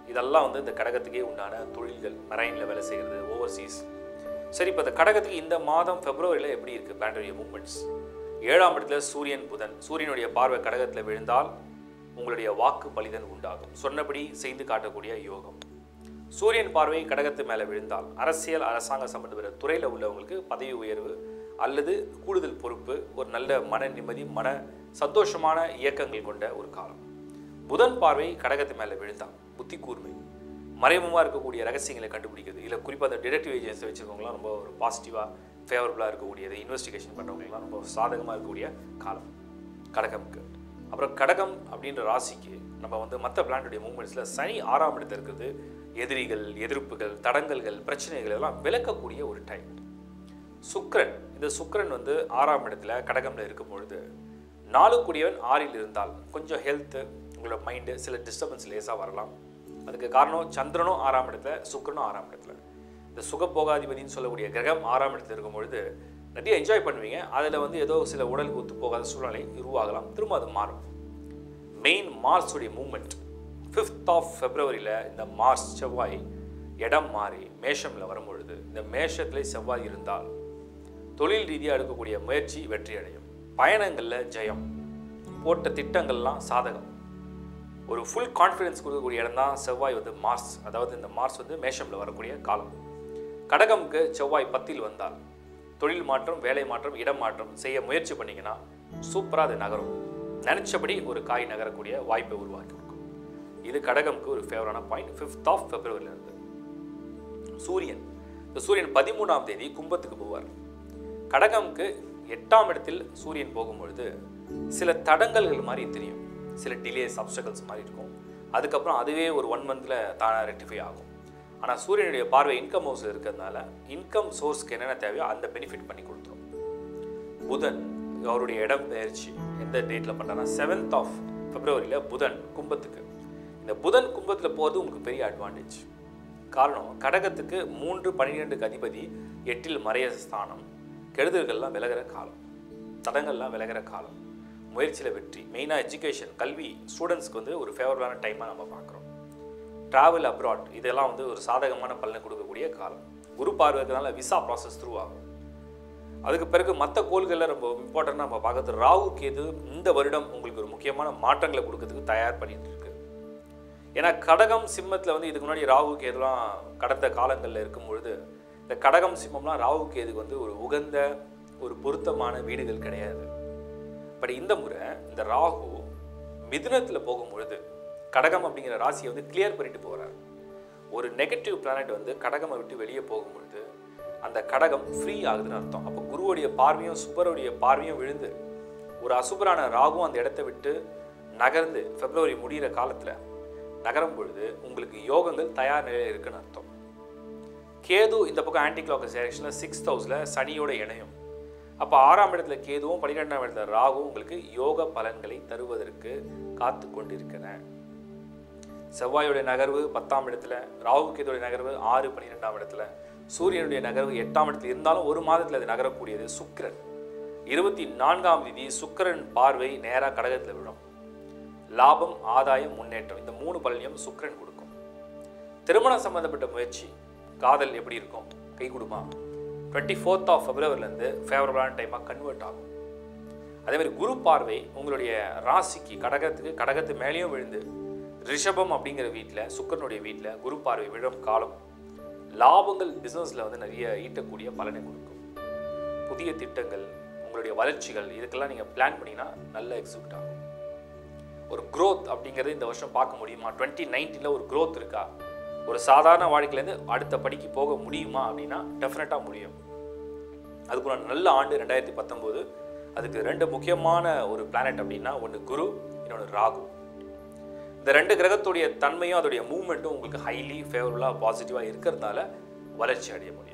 இதெல்லாம் வந்து இந்த கடகத்துக்கே உண்டான தொழில்கள் மெரைனில் வேலை செய்கிறது ஓவர்சீஸ் சரி இப்போ இந்த கடகத்துக்கு இந்த மாதம் பிப்ரவரியில் எப்படி இருக்குது பிளானட்டரி மூமெண்ட்ஸ் ஏழாம் இடத்துல சூரியன் புதன் சூரியனுடைய பார்வை கடகத்தில் விழுந்தால் உங்களுடைய வாக்கு பலிதன் உண்டாகும் சொன்னபடி செய்து காட்டக்கூடிய யோகம் சூரியன் பார்வை கடகத்து மேலே விழுந்தால் அரசியல் அரசாங்க சம்பந்தப்பட்ட துறையில் உள்ளவங்களுக்கு பதவி உயர்வு அல்லது கூடுதல் பொறுப்பு ஒரு நல்ல மன நிம்மதி மன சந்தோஷமான இயக்கங்கள் கொண்ட ஒரு காலம் புதன் பார்வை கடகத்து மேலே விழுந்தால் புத்தி கூர்மை மறைமுகமாக இருக்கக்கூடிய ரகசியங்களை கண்டுபிடிக்கிறது இல்லை குறிப்பாக அந்த டிடெக்டிவ் ஏஜென்சி வச்சுருக்கவங்களாம் ரொம்ப ஒரு பாசிட்டிவாக ஃபேவரபுளாக இருக்கக்கூடியது இன்வெஸ்டிகேஷன் பண்ணுறவங்கலாம் ரொம்ப சாதகமாக இருக்கக்கூடிய காலம் கடகம்க்கு அப்புறம் கடகம் அப்படின்ற ராசிக்கு நம்ம வந்து மற்ற பிளானட்டுடைய மூமெண்ட்ஸில் சனி ஆறாம் இடத்துல இருக்கிறது எதிரிகள் எதிர்ப்புகள் தடங்கல்கள் பிரச்சனைகள் எல்லாம் விளக்கக்கூடிய ஒரு டைம் சுக்கிரன் இந்த சுக்கிரன் வந்து ஆறாம் இடத்துல கடகம்ல இருக்கும் பொழுது நாளுக்குடியவன் ஆறில் இருந்தால் கொஞ்சம் ஹெல்த்து உங்களோட மைண்டு சில டிஸ்டர்பன்ஸ் லேசாக வரலாம் அதுக்கு காரணம் சந்திரனும் ஆறாம் இடத்துல சுக்கிரனும் ஆறாம் இடத்துல இந்த சுகபோகாதிபதினு சொல்லக்கூடிய கிரகம் ஆறாம் இடத்துல இருக்கும் பொழுது நிறைய என்ஜாய் பண்ணுவீங்க அதில் வந்து ஏதோ சில உடலுக்கு ஒத்து போகாத சூழ்நிலை உருவாகலாம் திரும்ப அது மாறும் மெயின் மார்ஸுடைய மூமெண்ட் ஃபிஃப்த் ஆஃப் ஃபெப்ரவரியில் இந்த மார்ஸ் செவ்வாய் இடம் மாறி மேஷமில் வரும்பொழுது இந்த மேஷத்திலே செவ்வாய் இருந்தால் தொழில் ரீதியாக எடுக்கக்கூடிய முயற்சி வெற்றி அடையும் பயணங்களில் ஜெயம் போட்ட திட்டங்கள்லாம் சாதகம் ஒரு ஃபுல் கான்ஃபிடன்ஸ் கொடுக்கக்கூடிய இடம் தான் செவ்வாய் வந்து மார்ஸ் அதாவது இந்த மார்ஸ் வந்து மேஷமில் வரக்கூடிய காலம் கடகம்க்கு செவ்வாய் பத்தில் வந்தால் தொழில் மாற்றம் வேலை மாற்றம் இடம் மாற்றம் செய்ய முயற்சி பண்ணீங்கன்னா சூப்பராக அது நகரும் நினச்சபடி ஒரு காய் நகரக்கூடிய வாய்ப்பை உருவாக்கி கொடுக்கும் இது கடகம்க்கு ஒரு ஃபேவரான பாயிண்ட் ஃபிஃப்த் ஆஃப் ஃபெப்ரவரியிலிருந்து சூரியன் இந்த சூரியன் பதிமூணாம் தேதி கும்பத்துக்கு போவார் கடகம்க்கு எட்டாம் இடத்தில் சூரியன் போகும்பொழுது சில தடங்கல்கள் மாதிரி தெரியும் சில டிலேஸ் அப்டக்கல்ஸ் மாதிரி இருக்கும் அதுக்கப்புறம் அதுவே ஒரு ஒன் மந்தில் தானாக ரெக்டிஃபை ஆகும் ஆனால் சூரியனுடைய பார்வை இன்கம் ஹவுஸில் இருக்கிறதுனால இன்கம் சோர்ஸ்க்கு என்னென்ன தேவையோ அந்த பெனிஃபிட் பண்ணி கொடுத்துரும் புதன் அவருடைய இடம் பெயர்ச்சி எந்த டேட்டில் பண்ணுறாங்கன்னா செவன்த் ஆஃப் பிப்ரவரியில் புதன் கும்பத்துக்கு இந்த புதன் கும்பத்தில் போகிறது உங்களுக்கு பெரிய அட்வான்டேஜ் காரணம் கடகத்துக்கு மூன்று பன்னிரெண்டுக்கு அதிபதி எட்டில் மறைய ஸ்தானம் கெடுதல்கள்லாம் விலகிற காலம் தடங்கள்லாம் விலகிற காலம் முயற்சியில் வெற்றி மெயினாக எஜுகேஷன் கல்வி ஸ்டூடெண்ட்ஸ்க்கு வந்து ஒரு ஃபேவரபுளான டைமாக நம்ம பார்க்குறோம் ட்ராவல் அப்ராட் இதெல்லாம் வந்து ஒரு சாதகமான பலனை கொடுக்கக்கூடிய காலம் குரு பார்வைக்கிறதுனால விசா ப்ராசஸ் த்ரூ ஆகும் அதுக்கு பிறகு மற்ற கோள்களில் ரொம்ப இம்பார்ட்டண்ட்டாக நம்ம பார்க்கறது ராகு கேது இந்த வருடம் உங்களுக்கு ஒரு முக்கியமான மாற்றங்களை கொடுக்கறதுக்கு தயார் பண்ணிட்டு இருக்கு ஏன்னா கடகம் சிம்மத்தில் வந்து இதுக்கு முன்னாடி ராகு கேதுலாம் கடந்த காலங்களில் இருக்கும் பொழுது இந்த கடகம் சிம்மம்லாம் ராகு கேதுக்கு வந்து ஒரு உகந்த ஒரு பொருத்தமான வீடுகள் கிடையாது பட் இந்த முறை இந்த ராகு மிதுனத்தில் போகும் பொழுது கடகம் அப்படிங்கிற ராசியை வந்து கிளியர் பண்ணிட்டு போகிறார் ஒரு நெகட்டிவ் பிளானட் வந்து கடகமை விட்டு வெளியே போகும் பொழுது அந்த கடகம் ஃப்ரீ ஆகுதுன்னு அர்த்தம் அப்போ குருவுடைய பார்வையும் சுப்பருடைய பார்வையும் விழுந்து ஒரு அசுபரான ராகும் அந்த இடத்த விட்டு நகர்ந்து பிப்ரவரி முடிகிற காலத்தில் நகரும் பொழுது உங்களுக்கு யோகங்கள் தயார் நிலையில் இருக்குன்னு அர்த்தம் கேது இந்த பக்கம் ஆன்டி கிளாக் டைரக்ஷனில் சிக்ஸ்த் ஹவுஸில் சனியோட இணையும் அப்போ ஆறாம் இடத்துல கேதுவும் பன்னிரெண்டாம் இடத்துல ராகுவும் உங்களுக்கு யோக பலன்களை தருவதற்கு காத்து கொண்டிருக்கின்றன செவ்வாயுடைய நகர்வு பத்தாம் இடத்துல ராகு கேதுடைய நகர்வு ஆறு பன்னிரெண்டாம் இடத்துல சூரியனுடைய நகர்வு எட்டாம் இடத்துல இருந்தாலும் ஒரு மாதத்தில் அது நகரக்கூடியது சுக்கிரன் இருபத்தி நான்காம் தேதி சுக்கிரன் பார்வை நேராக கடகத்தில் விடும் லாபம் ஆதாயம் முன்னேற்றம் இந்த மூணு பலனையும் சுக்கிரன் கொடுக்கும் திருமணம் சம்பந்தப்பட்ட முயற்சி காதல் எப்படி இருக்கும் கை கொடுமா டுவெண்ட்டி ஃபோர்த் ஆஃப் ஃபெப்ரவரிலேருந்து ஃபேவரபுளான டைமாக கன்வெர்ட் ஆகும் அதே மாதிரி குரு பார்வை உங்களுடைய ராசிக்கு கடகத்துக்கு கடகத்து மேலேயும் விழுந்து ரிஷபம் அப்படிங்கிற வீட்டில் சுக்கரனுடைய வீட்டில் குரு பார்வை விழும் காலம் லாபங்கள் பிஸ்னஸில் வந்து நிறைய ஈட்டக்கூடிய பலனை கொடுக்கும் புதிய திட்டங்கள் உங்களுடைய வளர்ச்சிகள் இதுக்கெல்லாம் நீங்கள் பிளான் பண்ணிங்கன்னா நல்ல எக்ஸிக்யூட் ஆகும் ஒரு growth அப்படிங்கிறது இந்த வருஷம் பார்க்க முடியுமா டுவெண்ட்டி நைன்டீனில் ஒரு growth இருக்கா ஒரு சாதாரண வாழ்க்கையிலேருந்து அடுத்த படிக்கு போக முடியுமா அப்படின்னா டெஃபினட்டாக முடியும் அதுக்கு ஒரு நல்ல ஆண்டு ரெண்டாயிரத்தி பத்தொம்போது அதுக்கு ரெண்டு முக்கியமான ஒரு பிளானட் அப்படின்னா ஒன்று குரு இன்னொன்று ராகு இந்த ரெண்டு கிரகத்துடைய தன்மையும் அதோடைய மூவ்மெண்ட்டும் உங்களுக்கு ஹைலி ஃபேவரபுளாக பாசிட்டிவாக இருக்கிறதுனால வளர்ச்சி அடைய முடியும்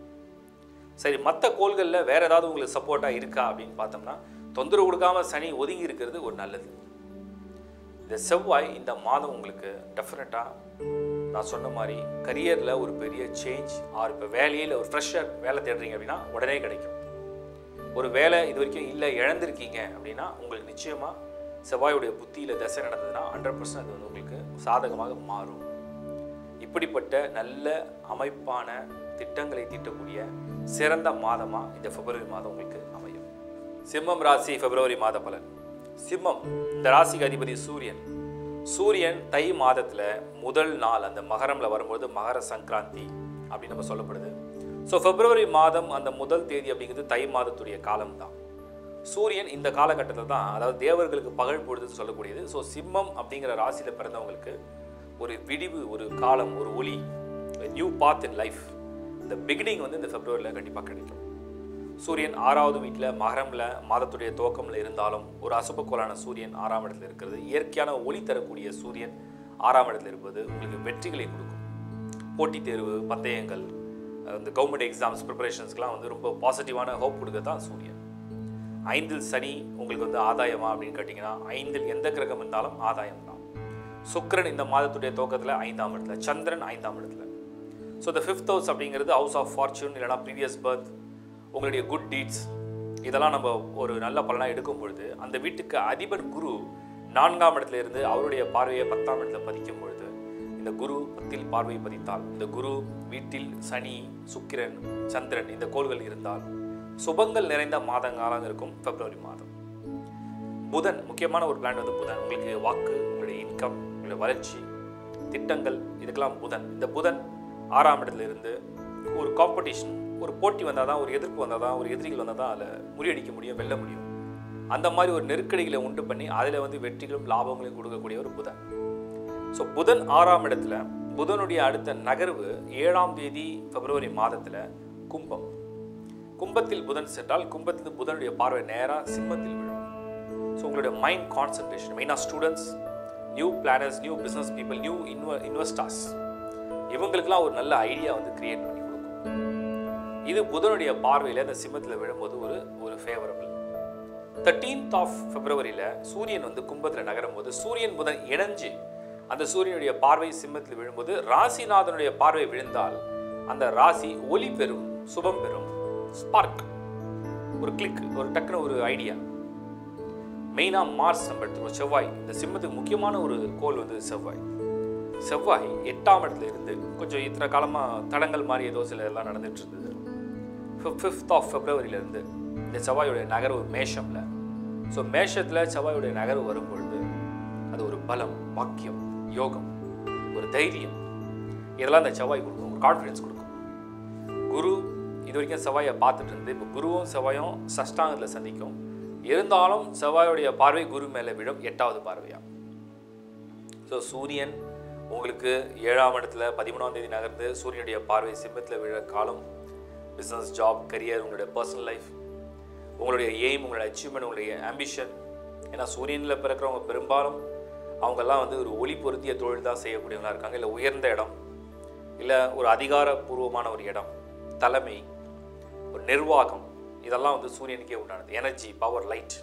சரி மற்ற கோள்களில் வேற ஏதாவது உங்களுக்கு சப்போர்ட்டாக இருக்கா அப்படின்னு பார்த்தோம்னா தொந்தரவு கொடுக்காம சனி ஒதுங்கி இருக்கிறது ஒரு நல்லது இந்த செவ்வாய் இந்த மாதம் உங்களுக்கு டெஃபினட்டாக நான் சொன்ன மாதிரி கரியரில் ஒரு பெரிய சேஞ்ச் ஆர் இப்போ வேலையில் ஒரு ஃப்ரெஷ்ஷர் வேலை தேடுறீங்க அப்படின்னா உடனே கிடைக்கும் ஒரு வேலை இது வரைக்கும் இல்லை இழந்திருக்கீங்க அப்படின்னா உங்களுக்கு நிச்சயமாக செவ்வாயுடைய புத்தியில் தசை நடந்ததுன்னா ஹண்ட்ரட் பர்சன்ட் அது வந்து உங்களுக்கு சாதகமாக மாறும் இப்படிப்பட்ட நல்ல அமைப்பான திட்டங்களை தீட்டக்கூடிய சிறந்த மாதமாக இந்த பிப்ரவரி மாதம் உங்களுக்கு அமையும் சிம்மம் ராசி பிப்ரவரி மாத பலன் சிம்மம் இந்த ராசிக்கு அதிபதி சூரியன் சூரியன் தை மாதத்தில் முதல் நாள் அந்த மகரம்ல வரும்போது மகர சங்கராந்தி அப்படின்னு நம்ம சொல்லப்படுது ஸோ பிப்ரவரி மாதம் அந்த முதல் தேதி அப்படிங்கிறது தை மாதத்துடைய காலம் தான் சூரியன் இந்த காலகட்டத்தில் தான் அதாவது தேவர்களுக்கு பகல் பொழுதுன்னு சொல்லக்கூடியது ஸோ சிம்மம் அப்படிங்கிற ராசியில் பிறந்தவங்களுக்கு ஒரு விடிவு ஒரு காலம் ஒரு ஒளி நியூ பாத் இன் லைஃப் இந்த பிகினிங் வந்து இந்த பிப்ரவரியில் கண்டிப்பாக கிடைக்கும் சூரியன் ஆறாவது வீட்டில் மகரமில் மாதத்துடைய துவக்கம்ல இருந்தாலும் ஒரு அசுபக்கோளான சூரியன் ஆறாம் இடத்துல இருக்கிறது இயற்கையான ஒளி தரக்கூடிய சூரியன் ஆறாம் இடத்துல இருப்பது உங்களுக்கு வெற்றிகளை கொடுக்கும் போட்டித் தேர்வு பந்தயங்கள் இந்த கவர்மெண்ட் எக்ஸாம்ஸ் ப்ரிப்பரேஷன்ஸ்க்குலாம் வந்து ரொம்ப பாசிட்டிவான ஹோப் கொடுக்க தான் சூரியன் ஐந்தில் சனி உங்களுக்கு வந்து ஆதாயமா அப்படின்னு கேட்டிங்கன்னா ஐந்தில் எந்த கிரகம் இருந்தாலும் ஆதாயம் தான் சுக்கிரன் இந்த மாதத்துடைய துவக்கத்தில் ஐந்தாம் இடத்துல சந்திரன் ஐந்தாம் இடத்துல ஸோ இந்த ஃபிஃப்த் ஹவுஸ் அப்படிங்கிறது ஹவுஸ் ஆஃப் ஃபார்ச்சூன் இல்லைனா ப்ரீவியஸ் பர்த் உங்களுடைய குட் டீட்ஸ் இதெல்லாம் நம்ம ஒரு நல்ல பலனாக எடுக்கும் பொழுது அந்த வீட்டுக்கு அதிபர் குரு நான்காம் இடத்துல இருந்து அவருடைய பார்வையை பத்தாம் இடத்துல பதிக்கும் பொழுது இந்த குரு பத்தில் பார்வை பதித்தால் இந்த குரு வீட்டில் சனி சுக்கிரன் சந்திரன் இந்த கோள்கள் இருந்தால் சுபங்கள் நிறைந்த மாதங்காலம் இருக்கும் பிப்ரவரி மாதம் புதன் முக்கியமான ஒரு பிளான் வந்து புதன் உங்களுக்கு வாக்கு உங்களுடைய இன்கம் உங்களுடைய வளர்ச்சி திட்டங்கள் இதுக்கெல்லாம் புதன் இந்த புதன் ஆறாம் இடத்துல இருந்து ஒரு காம்படிஷன் ஒரு போட்டி வந்தால் தான் ஒரு எதிர்ப்பு வந்தால் தான் ஒரு எதிரிகள் வந்தால் தான் அதில் முறியடிக்க முடியும் வெல்ல முடியும் அந்த மாதிரி ஒரு நெருக்கடிகளை உண்டு பண்ணி அதில் வந்து வெற்றிகளும் லாபங்களையும் கொடுக்கக்கூடிய ஒரு புதன் ஸோ புதன் ஆறாம் இடத்துல புதனுடைய அடுத்த நகர்வு ஏழாம் தேதி பிப்ரவரி மாதத்தில் கும்பம் கும்பத்தில் புதன் சென்றால் கும்பத்தில் புதனுடைய பார்வை நேராக சிம்மத்தில் விழும் ஸோ உங்களுடைய மைண்ட் கான்சன்ட்ரேஷன் மெயினாக students new planners new business people new இன்வ இன்வெஸ்டர்ஸ் இவங்களுக்கெல்லாம் ஒரு நல்ல ஐடியா வந்து கிரியேட் பண்ணி கொடுக்கும் இது புதனுடைய பார்வையில் இந்த சிம்மத்தில் விழும்போது ஒரு ஒரு ஃபேவரபிள் தேர்ட்டீன்த் ஆஃப் பிப்ரவரியில் சூரியன் வந்து கும்பத்தில் நகரும் போது சூரியன் புதன் இணைஞ்சு அந்த சூரியனுடைய பார்வை சிம்மத்தில் விழும்போது ராசிநாதனுடைய பார்வை விழுந்தால் அந்த ராசி ஒளி பெறும் சுபம் பெறும் ஸ்பார்க் ஒரு கிளிக் ஒரு டக்குன ஒரு ஐடியா மெயினாக மார்ஸ் நம்ம எடுத்துக்கணும் செவ்வாய் இந்த சிம்மத்துக்கு முக்கியமான ஒரு கோல் வந்து செவ்வாய் செவ்வாய் எட்டாம் இடத்துல இருந்து கொஞ்சம் இத்தனை காலமாக தடங்கள் மாதிரி ஏதோ சில எல்லாம் நடந்துட்டு இருந்தது ஃபிஃப்த் ஆஃப் ஃபெப்ரவரியிலேருந்து இந்த செவ்வாயுடைய நகர்வு மேஷமில் ஸோ மேஷத்தில் செவ்வாயுடைய நகர்வு வரும்பொழுது அது ஒரு பலம் வாக்கியம் யோகம் ஒரு தைரியம் இதெல்லாம் இந்த செவ்வாய் கொடுக்கும் ஒரு கான்ஃபிடன்ஸ் கொடுக்கும் குரு இது வரைக்கும் செவ்வாயை பார்த்துட்டு இருந்து இப்போ குருவும் செவ்வாயும் சஷ்டாங்கத்தில் சந்திக்கும் இருந்தாலும் செவ்வாயுடைய பார்வை குரு மேலே விழும் எட்டாவது பார்வையா ஸோ சூரியன் உங்களுக்கு ஏழாம் இடத்துல பதிமூணாம் தேதி நகர்ந்து சூரியனுடைய பார்வை சிம்மத்தில் விழ காலம் பிஸ்னஸ் ஜாப் கரியர் உங்களுடைய பர்சனல் லைஃப் உங்களுடைய எய்ம் உங்களுடைய அச்சீவ்மெண்ட் உங்களுடைய ஆம்பிஷன் ஏன்னா சூரியனில் பிறக்கிறவங்க பெரும்பாலும் அவங்கெல்லாம் வந்து ஒரு ஒளி பொருத்திய தொழில் தான் செய்யக்கூடியவங்களா இருக்காங்க இல்லை உயர்ந்த இடம் இல்லை ஒரு அதிகாரப்பூர்வமான ஒரு இடம் தலைமை ஒரு நிர்வாகம் இதெல்லாம் வந்து சூரியனுக்கே உண்டானது எனர்ஜி பவர் லைட்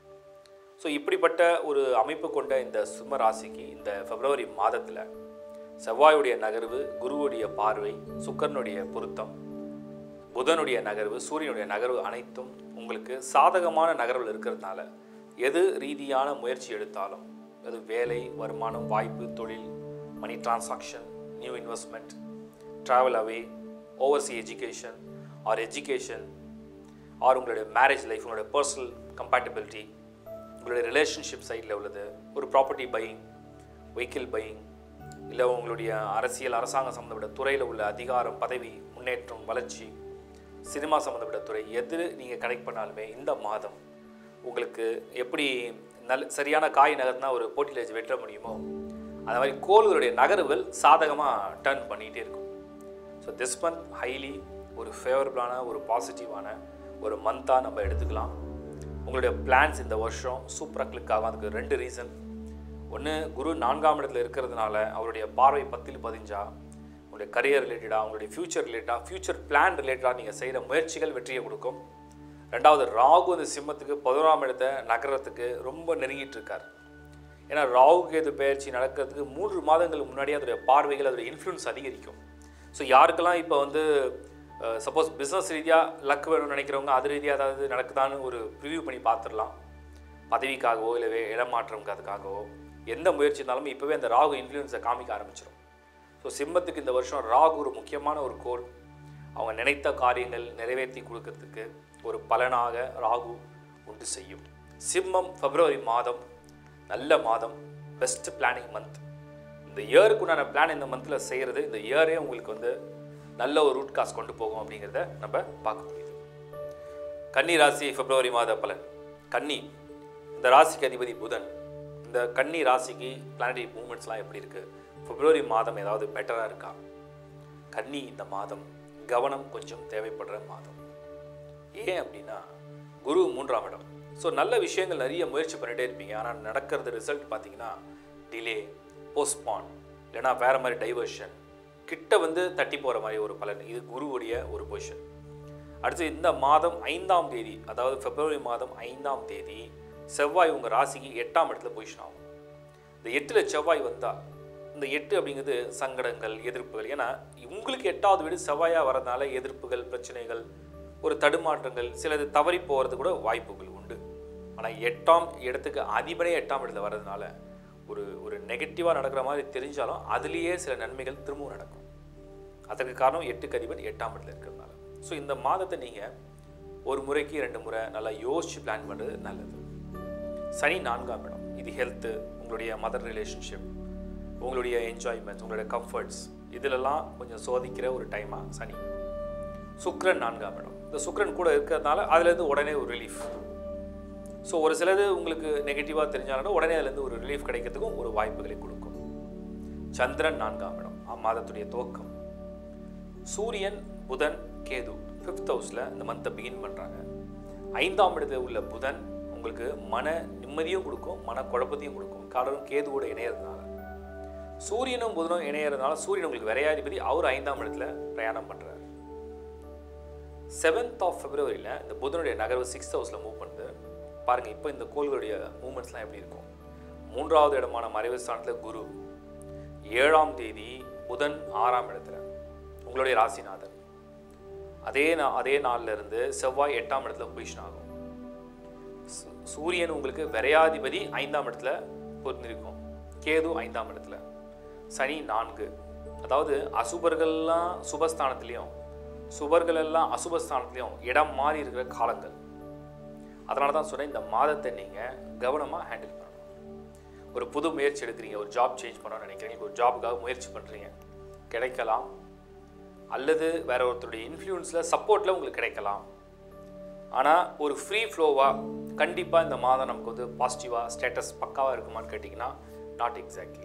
ஸோ இப்படிப்பட்ட ஒரு அமைப்பு கொண்ட இந்த சிம்ம ராசிக்கு இந்த பிப்ரவரி மாதத்தில் செவ்வாயுடைய நகர்வு குருவுடைய பார்வை சுக்கரனுடைய பொருத்தம் புதனுடைய நகர்வு சூரியனுடைய நகர்வு அனைத்தும் உங்களுக்கு சாதகமான நகர்வில் இருக்கிறதுனால எது ரீதியான முயற்சி எடுத்தாலும் அது வேலை வருமானம் வாய்ப்பு தொழில் money transaction new investment travel away oversea education or education or உங்களுடைய மேரேஜ் லைஃப் உங்களுடைய பர்சனல் கம்பேட்டபிலிட்டி உங்களுடைய ரிலேஷன்ஷிப் சைடில் உள்ளது ஒரு ப்ராப்பர்ட்டி பையிங் வெஹிக்கிள் பையிங் இல்லை உங்களுடைய அரசியல் அரசாங்கம் சம்மந்தப்பட்ட துறையில் உள்ள அதிகாரம் பதவி முன்னேற்றம் வளர்ச்சி சினிமா சம்மந்தப்பட்ட துறை எது நீங்கள் கனெக்ட் பண்ணாலுமே இந்த மாதம் உங்களுக்கு எப்படி நல்ல சரியான காய் நகர்னா ஒரு போட்டியில் வச்சு வெட்ட முடியுமோ அந்த மாதிரி கோள்களுடைய நகர்வுகள் சாதகமாக டர்ன் பண்ணிகிட்டே இருக்கும் ஸோ திஸ் மந்த் ஹைலி ஒரு ஃபேவரபிளான ஒரு பாசிட்டிவான ஒரு மந்தாக நம்ம எடுத்துக்கலாம் உங்களுடைய பிளான்ஸ் இந்த வருஷம் சூப்பராக கிளிக் ஆகும் அதுக்கு ரெண்டு ரீசன் ஒன்று குரு நான்காம் இடத்துல இருக்கிறதுனால அவருடைய பார்வை பத்தில் பதிஞ்சா உங்களுடைய கரியர் ரிலேட்டடாக உங்களுடைய ஃப்யூச்சர் ரிலேட்டடாக ஃப்யூச்சர் பிளான் ரிலேட்டடாக நீங்கள் செய்கிற முயற்சிகள் வெற்றியை கொடுக்கும் ரெண்டாவது ராகு இந்த சிம்மத்துக்கு பதினோராம் இடத்த நகரத்துக்கு ரொம்ப நெருங்கிட்டு இருக்கார் ஏன்னா ராகு கேது பயிற்சி நடக்கிறதுக்கு மூன்று மாதங்களுக்கு முன்னாடியே அதோடைய பார்வைகள் அதோடைய இன்ஃப்ளூயன்ஸ் அதிகரிக்கும் ஸோ யாருக்கெல்லாம் இப்போ வந்து சப்போஸ் பிஸ்னஸ் ரீதியாக லக் வேணும்னு நினைக்கிறவங்க அது ரீதியாக ஏதாவது நடக்குதான்னு ஒரு ரிவ்யூ பண்ணி பார்த்துடலாம் பதவிக்காகவோ இல்லை இடமாற்றம்க்கு அதுக்காகவோ எந்த முயற்சி இருந்தாலும் இப்போவே அந்த ராகு இன்ஃப்ளூயன்ஸை காமிக்க ஆரம்பிச்சிடும் ஸோ சிம்மத்துக்கு இந்த வருஷம் ராகு ஒரு முக்கியமான ஒரு கோல் அவங்க நினைத்த காரியங்கள் நிறைவேற்றி கொடுக்கறதுக்கு ஒரு பலனாக ராகு உண்டு செய்யும் சிம்மம் பிப்ரவரி மாதம் நல்ல மாதம் பெஸ்ட் பிளானிங் மந்த் இந்த இயருக்கு உண்டான பிளான் இந்த மந்தில் செய்கிறது இந்த இயரே உங்களுக்கு வந்து நல்ல ஒரு ரூட் காசு கொண்டு போகும் அப்படிங்கிறத நம்ம பார்க்க முடியுது கன்னி ராசி பிப்ரவரி மாத பலன் கன்னி இந்த ராசிக்கு அதிபதி புதன் இந்த கன்னி ராசிக்கு பிளானரி மூமெண்ட்ஸ்லாம் எப்படி இருக்குது பிப்ரவரி மாதம் ஏதாவது பெட்டராக இருக்கா கன்னி இந்த மாதம் கவனம் கொஞ்சம் தேவைப்படுற மாதம் ஏன் அப்படின்னா குரு மூன்றாம் இடம் ஸோ நல்ல விஷயங்கள் நிறைய முயற்சி பண்ணிட்டே இருப்பீங்க ஆனால் நடக்கிறது ரிசல்ட் பார்த்தீங்கன்னா டிலே போஸ்ட்பான் இல்லைன்னா வேற மாதிரி டைவர்ஷன் கிட்ட வந்து தட்டி போகிற மாதிரி ஒரு பலன் இது குருவுடைய ஒரு பொசிஷன் அடுத்து இந்த மாதம் ஐந்தாம் தேதி அதாவது பிப்ரவரி மாதம் ஐந்தாம் தேதி செவ்வாய் உங்கள் ராசிக்கு எட்டாம் இடத்துல பொசிஷன் ஆகும் இந்த எட்டில் செவ்வாய் வந்தால் இந்த எட்டு அப்படிங்கிறது சங்கடங்கள் எதிர்ப்புகள் ஏன்னா உங்களுக்கு எட்டாவது வீடு செவ்வாயாக வரதுனால எதிர்ப்புகள் பிரச்சனைகள் ஒரு தடுமாற்றங்கள் சிலது தவறி போகிறது கூட வாய்ப்புகள் உண்டு ஆனால் எட்டாம் இடத்துக்கு அதிபனே எட்டாம் இடத்துல வர்றதுனால ஒரு ஒரு நெகட்டிவாக நடக்கிற மாதிரி தெரிஞ்சாலும் அதுலேயே சில நன்மைகள் திரும்பவும் நடக்கும் அதற்கு காரணம் எட்டுக்கு அதிபன் எட்டாம் இடத்துல இருக்கிறதுனால ஸோ இந்த மாதத்தை நீங்கள் ஒரு முறைக்கு ரெண்டு முறை நல்லா யோசிச்சு பிளான் பண்ணுறது நல்லது சனி நான்காம் இடம் இது ஹெல்த்து உங்களுடைய மதர் ரிலேஷன்ஷிப் உங்களுடைய என்ஜாய்மெண்ட்ஸ் உங்களுடைய கம்ஃபர்ட்ஸ் இதிலெல்லாம் கொஞ்சம் சோதிக்கிற ஒரு டைமாக சனி சுக்ரன் நான்காம் இடம் இந்த சுக்ரன் கூட இருக்கிறதுனால அதுலேருந்து உடனே ஒரு ரிலீஃப் ஸோ ஒரு சிலது உங்களுக்கு நெகட்டிவாக தெரிஞ்சாலும் உடனே அதுலேருந்து ஒரு ரிலீஃப் கிடைக்கிறதுக்கும் ஒரு வாய்ப்புகளை கொடுக்கும் சந்திரன் நான்காம் இடம் அம்மாதத்துடைய துவக்கம் சூரியன் புதன் கேது ஃபிஃப்த் ஹவுஸில் இந்த மந்த்தை பிகின் பண்ணுறாங்க ஐந்தாம் இடத்துல உள்ள புதன் உங்களுக்கு மன நிம்மதியும் கொடுக்கும் மன குழப்பத்தையும் கொடுக்கும் காரணம் கேதுவோட இணையறதுனால சூரியனும் புதனும் இணையறதுனால சூரியன் உங்களுக்கு விரையாதிபதி அவர் ஐந்தாம் இடத்துல பிரயாணம் பண்ணுறாரு செவன்த் ஆஃப் பிப்ரவரியில் இந்த புதனுடைய நகர்வு சிக்ஸ்த் ஹவுஸில் மூவ் பண்ணுது பாருங்கள் இப்போ இந்த கோள்களுடைய மூமெண்ட்ஸ்லாம் எப்படி இருக்கும் மூன்றாவது இடமான மறைவு ஸ்தானத்தில் குரு ஏழாம் தேதி புதன் ஆறாம் இடத்துல உங்களுடைய ராசிநாதன் அதே நா அதே நாள்ல இருந்து செவ்வாய் எட்டாம் இடத்துல பொசிஷன் ஆகும் சு- சூரியன் உங்களுக்கு விரையாதிபதி ஐந்தாம் இடத்துல பொருந்திருக்கும் கேது ஐந்தாம் இடத்துல சனி நான்கு அதாவது அசுபர்கள்லாம் சுபஸ்தானத்துலேயும் சுபர்கள் எல்லாம் அசுபஸ்தானத்துலேயும் இடம் மாறி இருக்கிற காலங்கள் அதனால தான் சொன்னேன் இந்த மாதத்தை நீங்கள் கவனமாக ஹேண்டில் பண்ணணும் ஒரு புது முயற்சி எடுக்கிறீங்க ஒரு ஜாப் சேஞ்ச் பண்ணணும்னு நினைக்கிறீங்க ஒரு ஜாபுக்காக முயற்சி பண்ணுறீங்க கிடைக்கலாம் அல்லது வேற ஒருத்தருடைய இன்ஃப்ளூயன்ஸில் சப்போர்ட்டில் உங்களுக்கு கிடைக்கலாம் ஆனால் ஒரு ஃப்ரீ ஃப்ளோவாக கண்டிப்பாக இந்த மாதம் நமக்கு வந்து பாசிட்டிவாக ஸ்டேட்டஸ் பக்காவாக இருக்குமான்னு கேட்டிங்கன்னா நாட் எக்ஸாக்ட்லி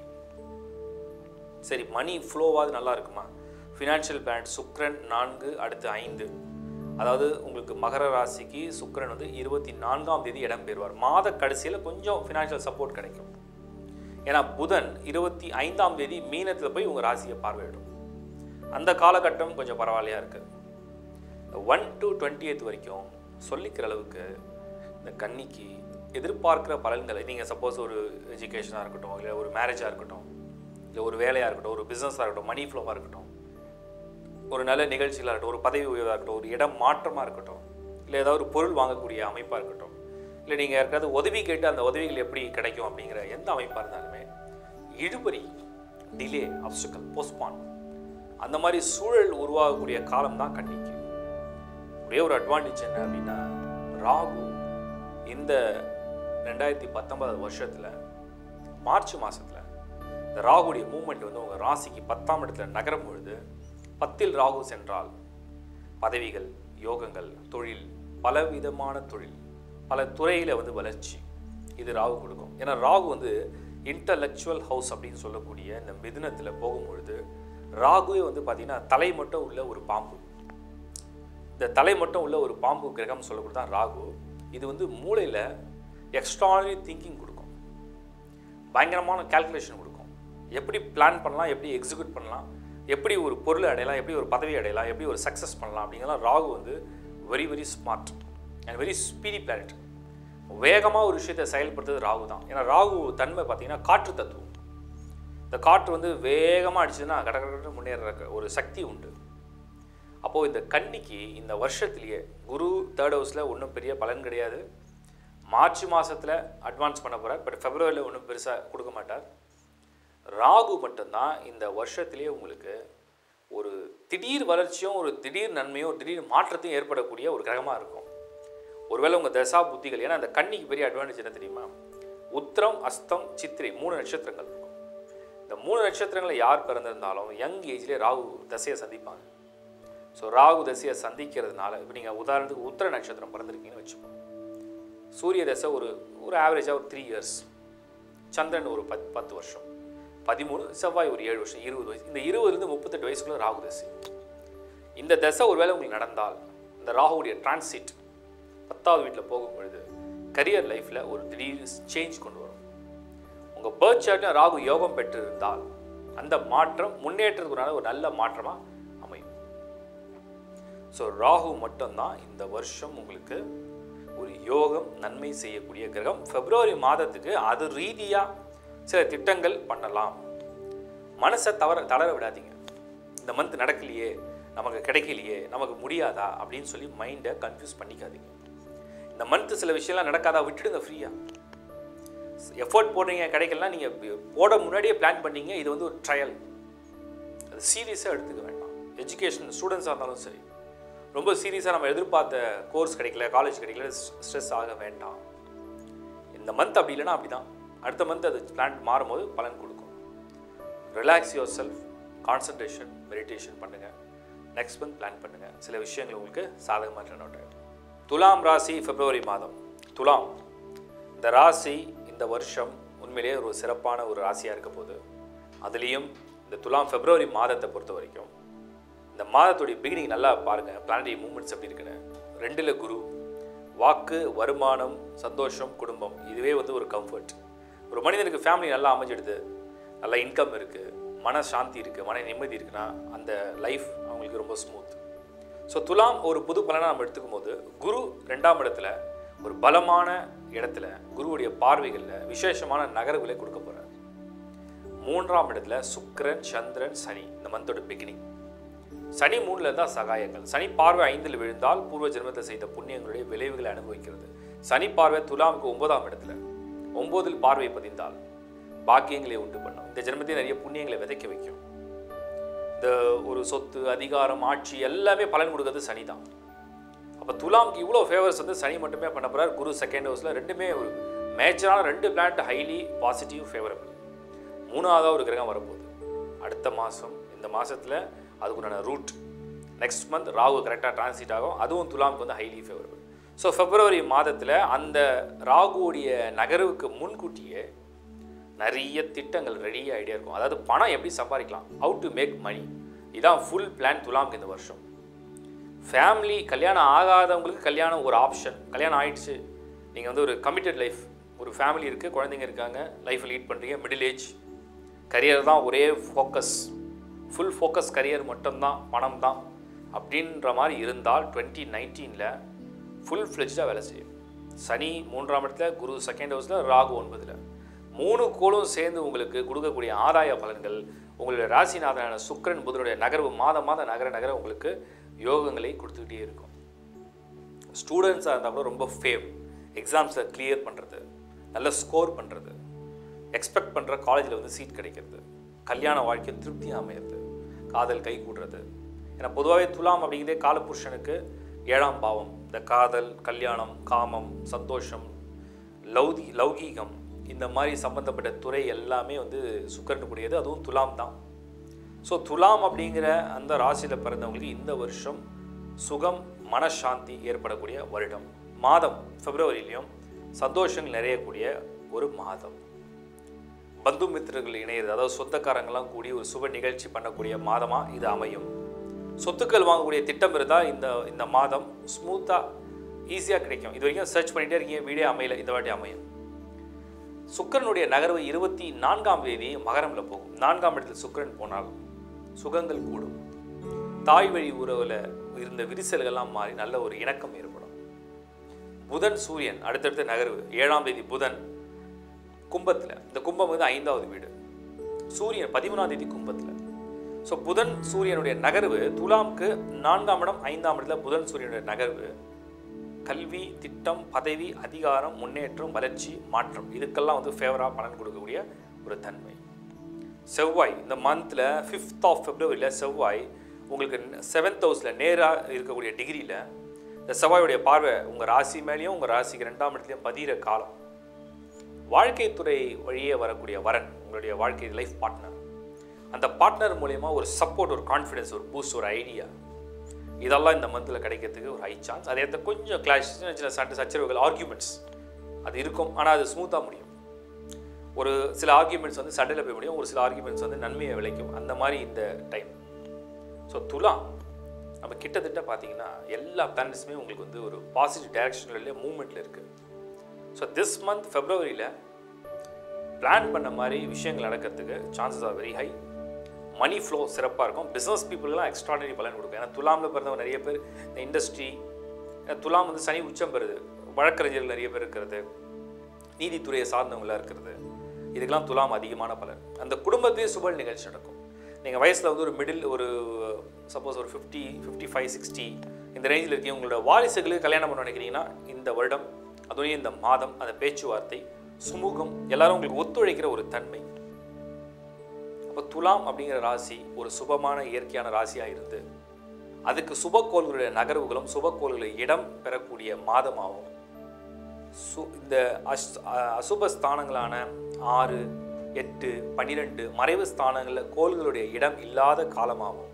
சரி மணி ஃப்ளோவாது நல்லா இருக்குமா ஃபினான்ஷியல் பிளான் சுக்கிரன் நான்கு அடுத்து ஐந்து அதாவது உங்களுக்கு மகர ராசிக்கு சுக்கிரன் வந்து இருபத்தி நான்காம் தேதி இடம் பெறுவார் மாத கடைசியில் கொஞ்சம் ஃபினான்ஷியல் சப்போர்ட் கிடைக்கும் ஏன்னா புதன் இருபத்தி ஐந்தாம் தேதி மீனத்தில் போய் உங்கள் ராசியை பார்வையிடும் அந்த காலகட்டம் கொஞ்சம் பரவாயில்லையா இருக்குது ஒன் டு டுவெண்ட்டி எய்த் வரைக்கும் சொல்லிக்கிற அளவுக்கு இந்த கன்னிக்கு எதிர்பார்க்கிற பலன்களை நீங்கள் சப்போஸ் ஒரு எஜுகேஷனாக இருக்கட்டும் இல்லை ஒரு மேரேஜாக இருக்கட்டும் இல்லை ஒரு வேலையாக இருக்கட்டும் ஒரு பிஸ்னஸாக இருக்கட்டும் மணி ஃப்ளோவாக இருக்கட்டும் ஒரு நல்ல நிகழ்ச்சிகளாக இருக்கட்டும் ஒரு பதவி உயர்வாக இருக்கட்டும் ஒரு இடம் மாற்றமாக இருக்கட்டும் இல்லை ஏதாவது ஒரு பொருள் வாங்கக்கூடிய அமைப்பாக இருக்கட்டும் இல்லை நீங்கள் யாருக்காவது உதவி கேட்டு அந்த உதவிகள் எப்படி கிடைக்கும் அப்படிங்கிற எந்த அமைப்பாக இருந்தாலுமே இழுபறி டிலே அப்சுக்கல் போஸ்ட்பான் அந்த மாதிரி சூழல் உருவாகக்கூடிய காலம் தான் கன்னிக்கு ஒரே ஒரு அட்வான்டேஜ் என்ன அப்படின்னா ராகு இந்த ரெண்டாயிரத்தி பத்தொன்பது வருஷத்தில் மார்ச் மாதத்தில் இந்த ராகுடைய மூமெண்ட் வந்து உங்கள் ராசிக்கு பத்தாம் இடத்துல நகரும் பொழுது பத்தில் ராகு சென்றால் பதவிகள் யோகங்கள் தொழில் பலவிதமான தொழில் பல துறையில் வந்து வளர்ச்சி இது ராகு கொடுக்கும் ஏன்னா ராகு வந்து இன்டலெக்சுவல் ஹவுஸ் அப்படின்னு சொல்லக்கூடிய இந்த மிதுனத்தில் போகும்பொழுது ராகுவே வந்து பார்த்தீங்கன்னா தலை மட்டும் உள்ள ஒரு பாம்பு இந்த தலை மட்டும் உள்ள ஒரு பாம்பு கிரகம் சொல்லக்கூடிய தான் ராகு இது வந்து மூளையில் எக்ஸ்ட்ரானரி திங்கிங் கொடுக்கும் பயங்கரமான கால்குலேஷன் கொடுக்கும் எப்படி பிளான் பண்ணலாம் எப்படி எக்ஸிக்யூட் பண்ணலாம் எப்படி ஒரு பொருளை அடையலாம் எப்படி ஒரு பதவி அடையலாம் எப்படி ஒரு சக்ஸஸ் பண்ணலாம் அப்படிங்கலாம் ராகு வந்து very very smart and very speedy planet வேகமாக ஒரு விஷயத்தை செயல்படுத்துறது ராகு தான் ஏன்னா ராகு தன்மை பார்த்தீங்கன்னா காற்று தத்துவம் இந்த காற்று வந்து வேகமாக அடிச்சதுன்னா கட கட கடன்னு முன்னேற ஒரு சக்தி உண்டு அப்போது இந்த கன்னிக்கு இந்த வருஷத்துலேயே குரு தேர்ட் ஹவுஸில் ஒன்றும் பெரிய பலன் கிடையாது மார்ச் மாதத்தில் அட்வான்ஸ் பண்ண போகிறார் பட் ஃபெப்ரவரியில் ஒன்றும் பெருசாக கொடுக்க மாட்டார் ராகு மட்டும்தான் இந்த வருஷத்திலே உங்களுக்கு ஒரு திடீர் வளர்ச்சியும் ஒரு திடீர் நன்மையும் ஒரு திடீர் மாற்றத்தையும் ஏற்படக்கூடிய ஒரு கிரகமாக இருக்கும் ஒருவேளை உங்கள் தசா புத்திகள் ஏன்னா அந்த கன்னிக்கு பெரிய அட்வான்டேஜ் என்ன தெரியுமா உத்திரம் அஸ்தம் சித்திரை மூணு நட்சத்திரங்கள் இருக்கும் இந்த மூணு நட்சத்திரங்களில் யார் பிறந்திருந்தாலும் யங் ஏஜ்லேயே ராகு தசையை சந்திப்பாங்க ஸோ ராகு தசையை சந்திக்கிறதுனால இப்போ நீங்கள் உதாரணத்துக்கு உத்திர நட்சத்திரம் பிறந்திருக்கீங்கன்னு வச்சுப்போம் சூரிய தசை ஒரு ஒரு ஆவரேஜாக ஒரு த்ரீ இயர்ஸ் சந்திரன் ஒரு பத் பத்து வருஷம் பதிமூணு செவ்வாய் ஒரு ஏழு வருஷம் இருபது வயசு இந்த இருபதுலேருந்து முப்பத்தெட்டு வயசுக்குள்ள ராகு தசை இந்த தசை ஒருவேளை உங்களுக்கு நடந்தால் இந்த ராகுவுடைய டிரான்சிட் பத்தாவது வீட்டில் போகும் பொழுது கரியர் லைஃப்பில் ஒரு திடீர் சேஞ்ச் கொண்டு வரும் உங்கள் பேர்த் சார்ட்டில் ராகு யோகம் பெற்றிருந்தால் அந்த மாற்றம் முன்னேற்றத்துக்குனால ஒரு நல்ல மாற்றமாக அமையும் ஸோ ராகு மட்டும்தான் இந்த வருஷம் உங்களுக்கு ஒரு யோகம் நன்மை செய்யக்கூடிய கிரகம் பிப்ரவரி மாதத்துக்கு அது ரீதியாக சில திட்டங்கள் பண்ணலாம் மனசை தவற தளர விடாதீங்க இந்த மந்த் நடக்கலையே நமக்கு கிடைக்கலையே நமக்கு முடியாதா அப்படின்னு சொல்லி மைண்டை கன்ஃபியூஸ் பண்ணிக்காதீங்க இந்த மந்த் சில விஷயம்லாம் நடக்காதா விட்டுடுங்க ஃப்ரீயாக எஃபோர்ட் போடுறீங்க கிடைக்கலாம் நீங்கள் போட முன்னாடியே பிளான் பண்ணீங்க இது வந்து ஒரு ட்ரையல் அது சீரியஸாக எடுத்துக்க வேண்டாம் எஜுகேஷன் ஸ்டூடெண்ட்ஸாக இருந்தாலும் சரி ரொம்ப சீரியஸாக நம்ம எதிர்பார்த்த கோர்ஸ் கிடைக்கல காலேஜ் கிடைக்கல ஸ்ட்ரெஸ் ஆக வேண்டாம் இந்த மந்த் அப்படி இல்லைன்னா அப்படி தான் அடுத்த மந்த் அது பிளான் மாறும்போது பலன் கொடுக்கும் relax yourself concentration meditation பண்ணுங்கள் நெக்ஸ்ட் மந்த் பிளான் பண்ணுங்கள் சில விஷயங்கள் உங்களுக்கு சாதகமாக டர்ன் அவுட் ஆகிடும் துலாம் ராசி பிப்ரவரி மாதம் துலாம் இந்த ராசி இந்த வருஷம் உண்மையிலேயே ஒரு சிறப்பான ஒரு ராசியாக இருக்க போகுது அதுலேயும் இந்த துலாம் பிப்ரவரி மாதத்தை பொறுத்த வரைக்கும் இந்த மாதத்துடைய பிகினிங் நல்லா பாருங்கள் பிளானரி மூமெண்ட்ஸ் எப்படி இருக்குன்னு ரெண்டில் குரு வாக்கு வருமானம் சந்தோஷம் குடும்பம் இதுவே வந்து ஒரு கம்ஃபர்ட் ஒரு மனிதனுக்கு ஃபேமிலி நல்லா அமைஞ்சிடுது நல்ல இன்கம் இருக்குது மன சாந்தி இருக்குது மன நிம்மதி இருக்குன்னா அந்த லைஃப் அவங்களுக்கு ரொம்ப ஸ்மூத் ஸோ துலாம் ஒரு புது பலனை நம்ம எடுத்துக்கும் போது குரு ரெண்டாம் இடத்துல ஒரு பலமான இடத்துல குருவுடைய பார்வைகளில் விசேஷமான நகர்வுகளை கொடுக்க போகிறார் மூன்றாம் இடத்துல சுக்கிரன் சந்திரன் சனி இந்த மந்தோட பிகினிங் சனி மூணில் தான் சகாயங்கள் சனி பார்வை ஐந்தில் விழுந்தால் பூர்வ ஜென்மத்தில் செய்த புண்ணியங்களுடைய விளைவுகளை அனுபவிக்கிறது சனி பார்வை துலாமுக்கு ஒன்பதாம் இடத்துல ஒன்பதில் பார்வை பதிந்தால் பாக்கியங்களை உண்டு பண்ணும் இந்த ஜென்மத்தில் நிறைய புண்ணியங்களை விதைக்க வைக்கும் இந்த ஒரு சொத்து அதிகாரம் ஆட்சி எல்லாமே பலன் கொடுக்கறது சனி தான் அப்போ துலாம்க்கு இவ்வளோ ஃபேவர்ஸ் வந்து சனி மட்டுமே பண்ண போகிறார் குரு செகண்ட் ஹவுஸில் ரெண்டுமே ஒரு மேஜரான ரெண்டு பிளான்ட் ஹைலி பாசிட்டிவ் ஃபேவரபிள் மூணாவதாக ஒரு கிரகம் வரப்போகுது அடுத்த மாதம் இந்த மாதத்தில் அதுக்குண்டான ரூட் நெக்ஸ்ட் மந்த் ராகு கரெக்டாக டிரான்சிட் ஆகும் அதுவும் துலாமுக்கு வந்து ஹைலி ஃபேவரபிள் ஸோ பிப்ரவரி மாதத்தில் அந்த ராகுவுடைய நகர்வுக்கு முன்கூட்டியே நிறைய திட்டங்கள் ரெடியாக ஐடியா இருக்கும் அதாவது பணம் எப்படி சம்பாதிக்கலாம் ஹவு டு மேக் மணி இதான் ஃபுல் பிளான் துலாமுக்கு இந்த வருஷம் ஃபேமிலி கல்யாணம் ஆகாதவங்களுக்கு கல்யாணம் ஒரு ஆப்ஷன் கல்யாணம் ஆயிடுச்சு நீங்கள் வந்து ஒரு கமிட்டட் லைஃப் ஒரு ஃபேமிலி இருக்குது குழந்தைங்க இருக்காங்க லைஃப்பை லீட் பண்ணுறீங்க மிடில் ஏஜ் கரியர் தான் ஒரே ஃபோக்கஸ் ஃபுல் ஃபோக்கஸ் கரியர் மட்டும்தான் பணம் தான் அப்படின்ற மாதிரி இருந்தால் டுவெண்ட்டி நைன்டீனில் ஃபுல் ஃப்ளெஜ்டாக வேலை செய்யும் சனி மூன்றாம் இடத்துல குரு செகண்ட் ஹவுஸில் ராகு ஒன்பதில் மூணு கோளும் சேர்ந்து உங்களுக்கு கொடுக்கக்கூடிய ஆதாய பலன்கள் உங்களுடைய ராசிநாதனான சுக்கிரன் புதனுடைய நகர்வு மாதம் மாதம் நகர நகர உங்களுக்கு யோகங்களை கொடுத்துக்கிட்டே இருக்கும் ஸ்டூடெண்ட்ஸாக இருந்தால் கூட ரொம்ப ஃபேம் எக்ஸாம்ஸில் கிளியர் பண்ணுறது நல்ல ஸ்கோர் பண்ணுறது எக்ஸ்பெக்ட் பண்ணுற காலேஜில் வந்து சீட் கிடைக்கிறது கல்யாண வாழ்க்கை திருப்தியாக அமையிறது காதல் கை கூடுறது ஏன்னா பொதுவாகவே துலாம் அப்படிங்கிறதே காலபுருஷனுக்கு ஏழாம் பாவம் இந்த காதல் கல்யாணம் காமம் சந்தோஷம் லௌதி லௌகீகம் இந்த மாதிரி சம்மந்தப்பட்ட துறை எல்லாமே வந்து சுக்கரனுக்குரியது அதுவும் துலாம் தான் ஸோ துலாம் அப்படிங்கிற அந்த ராசியில் பிறந்தவங்களுக்கு இந்த வருஷம் சுகம் மனசாந்தி ஏற்படக்கூடிய வருடம் மாதம் பிப்ரவரியிலையும் சந்தோஷங்கள் நிறையக்கூடிய ஒரு மாதம் பந்து மித்திரர்கள் இணையிறது அதாவது சொந்தக்காரங்களாம் கூடி ஒரு சுப நிகழ்ச்சி பண்ணக்கூடிய மாதமாக இது அமையும் சொத்துக்கள் வாங்கக்கூடிய திட்டம் இருந்தால் இந்த இந்த மாதம் ஸ்மூத்தாக ஈஸியாக கிடைக்கும் இது வரைக்கும் சர்ச் பண்ணிகிட்டே இருக்கீங்க வீடியோ அமையல இந்த வாட்டி அமையும் சுக்கரனுடைய நகர்வு இருபத்தி நான்காம் தேதி மகரம்ல போகும் நான்காம் இடத்தில் சுக்கிரன் போனால் சுகங்கள் கூடும் தாய் வழி உறவில் இருந்த விரிசல்கள்லாம் மாறி நல்ல ஒரு இணக்கம் ஏற்படும் புதன் சூரியன் அடுத்தடுத்த நகர்வு ஏழாம் தேதி புதன் கும்பத்தில் இந்த கும்பம் வந்து ஐந்தாவது வீடு சூரியன் பதிமூணாம் தேதி கும்பத்தில் ஸோ புதன் சூரியனுடைய நகர்வு துலாம்க்கு நான்காம் இடம் ஐந்தாம் இடத்துல புதன் சூரியனுடைய நகர்வு கல்வி திட்டம் பதவி அதிகாரம் முன்னேற்றம் வளர்ச்சி மாற்றம் இதுக்கெல்லாம் வந்து ஃபேவராக பலன் கொடுக்கக்கூடிய ஒரு தன்மை செவ்வாய் இந்த மந்தில் ஃபிஃப்த் ஆஃப் ஃபெப்ரவரியில் செவ்வாய் உங்களுக்கு செவன்த் ஹவுஸில் நேராக இருக்கக்கூடிய டிகிரியில் இந்த செவ்வாயுடைய பார்வை உங்கள் ராசி மேலேயும் உங்கள் ராசிக்கு ரெண்டாம் இடத்துலையும் பதிகிற காலம் வாழ்க்கை துறை வழியே வரக்கூடிய வரன் உங்களுடைய வாழ்க்கை லைஃப் பார்ட்னர் அந்த பார்ட்னர் மூலயமா ஒரு சப்போர்ட் ஒரு கான்ஃபிடன்ஸ் ஒரு பூஸ்ட் ஒரு ஐடியா இதெல்லாம் இந்த மந்தில் கிடைக்கிறதுக்கு ஒரு ஹை சான்ஸ் அதே இடத்துல கொஞ்சம் கிளாஷ் சின்ன சின்ன சண்டை சச்சரவுகள் ஆர்கியூமெண்ட்ஸ் அது இருக்கும் ஆனால் அது ஸ்மூத்தாக முடியும் ஒரு சில ஆர்கியூமெண்ட்ஸ் வந்து சண்டையில் போய் முடியும் ஒரு சில ஆர்கியூமெண்ட்ஸ் வந்து நன்மையை விளைக்கும் அந்த மாதிரி இந்த டைம் ஸோ துலாம் நம்ம கிட்டத்தட்ட பார்த்தீங்கன்னா எல்லா பிளானட்ஸுமே உங்களுக்கு வந்து ஒரு பாசிட்டிவ் டைரக்ஷனில் மூவ்மெண்ட்டில் இருக்குது ஸோ திஸ் மந்த் ஃபெப்ரவரியில் பிளான் பண்ண மாதிரி விஷயங்கள் நடக்கிறதுக்கு chances are very high money flow சிறப்பாக இருக்கும் பிஸ்னஸ் பீப்புளுக்குலாம் எக்ஸ்ட்ராடனரி பலன் கொடுக்கும் ஏன்னா துலாமில் பிறந்தவங்க நிறைய பேர் இந்த இண்டஸ்ட்ரி துலாம் வந்து சனி உச்சம் பெறுது வழக்கறிஞர்கள் நிறைய பேர் இருக்கிறது நீதித்துறையை சார்ந்தவங்களாக இருக்கிறது இதுக்கெல்லாம் துலாம் அதிகமான பலன் அந்த குடும்பத்தையே சுப நிகழ்ச்சி நடக்கும் நீங்கள் வயசில் வந்து ஒரு மிடில் ஒரு சப்போஸ் ஒரு ஃபிஃப்டி ஃபிஃப்டி ஃபைவ் சிக்ஸ்டி இந்த ரேஞ்சில் இருக்கீங்க உங்களோட வாரிசுகளுக்கு கல்யாணம் பண்ண நினைக்கிறீங்கன்னா இந்த வருடம் அதுவும் இந்த மாதம் அந்த பேச்சுவார்த்தை சுமூகம் எல்லாரும் உங்களுக்கு ஒத்துழைக்கிற ஒரு தன்மை அப்போ துலாம் அப்படிங்கிற ராசி ஒரு சுபமான இயற்கையான ராசியாக இருந்து அதுக்கு சுபக்கோள்களுடைய நகர்வுகளும் சுபக்கோள்களுடைய இடம் பெறக்கூடிய மாதமாகும் சு இந்த அஸ் அ- அசுப ஸ்தானங்களான ஆறு எட்டு பன்னிரெண்டு மறைவு ஸ்தானங்களில் கோள்களுடைய இடம் இல்லாத காலமாகும்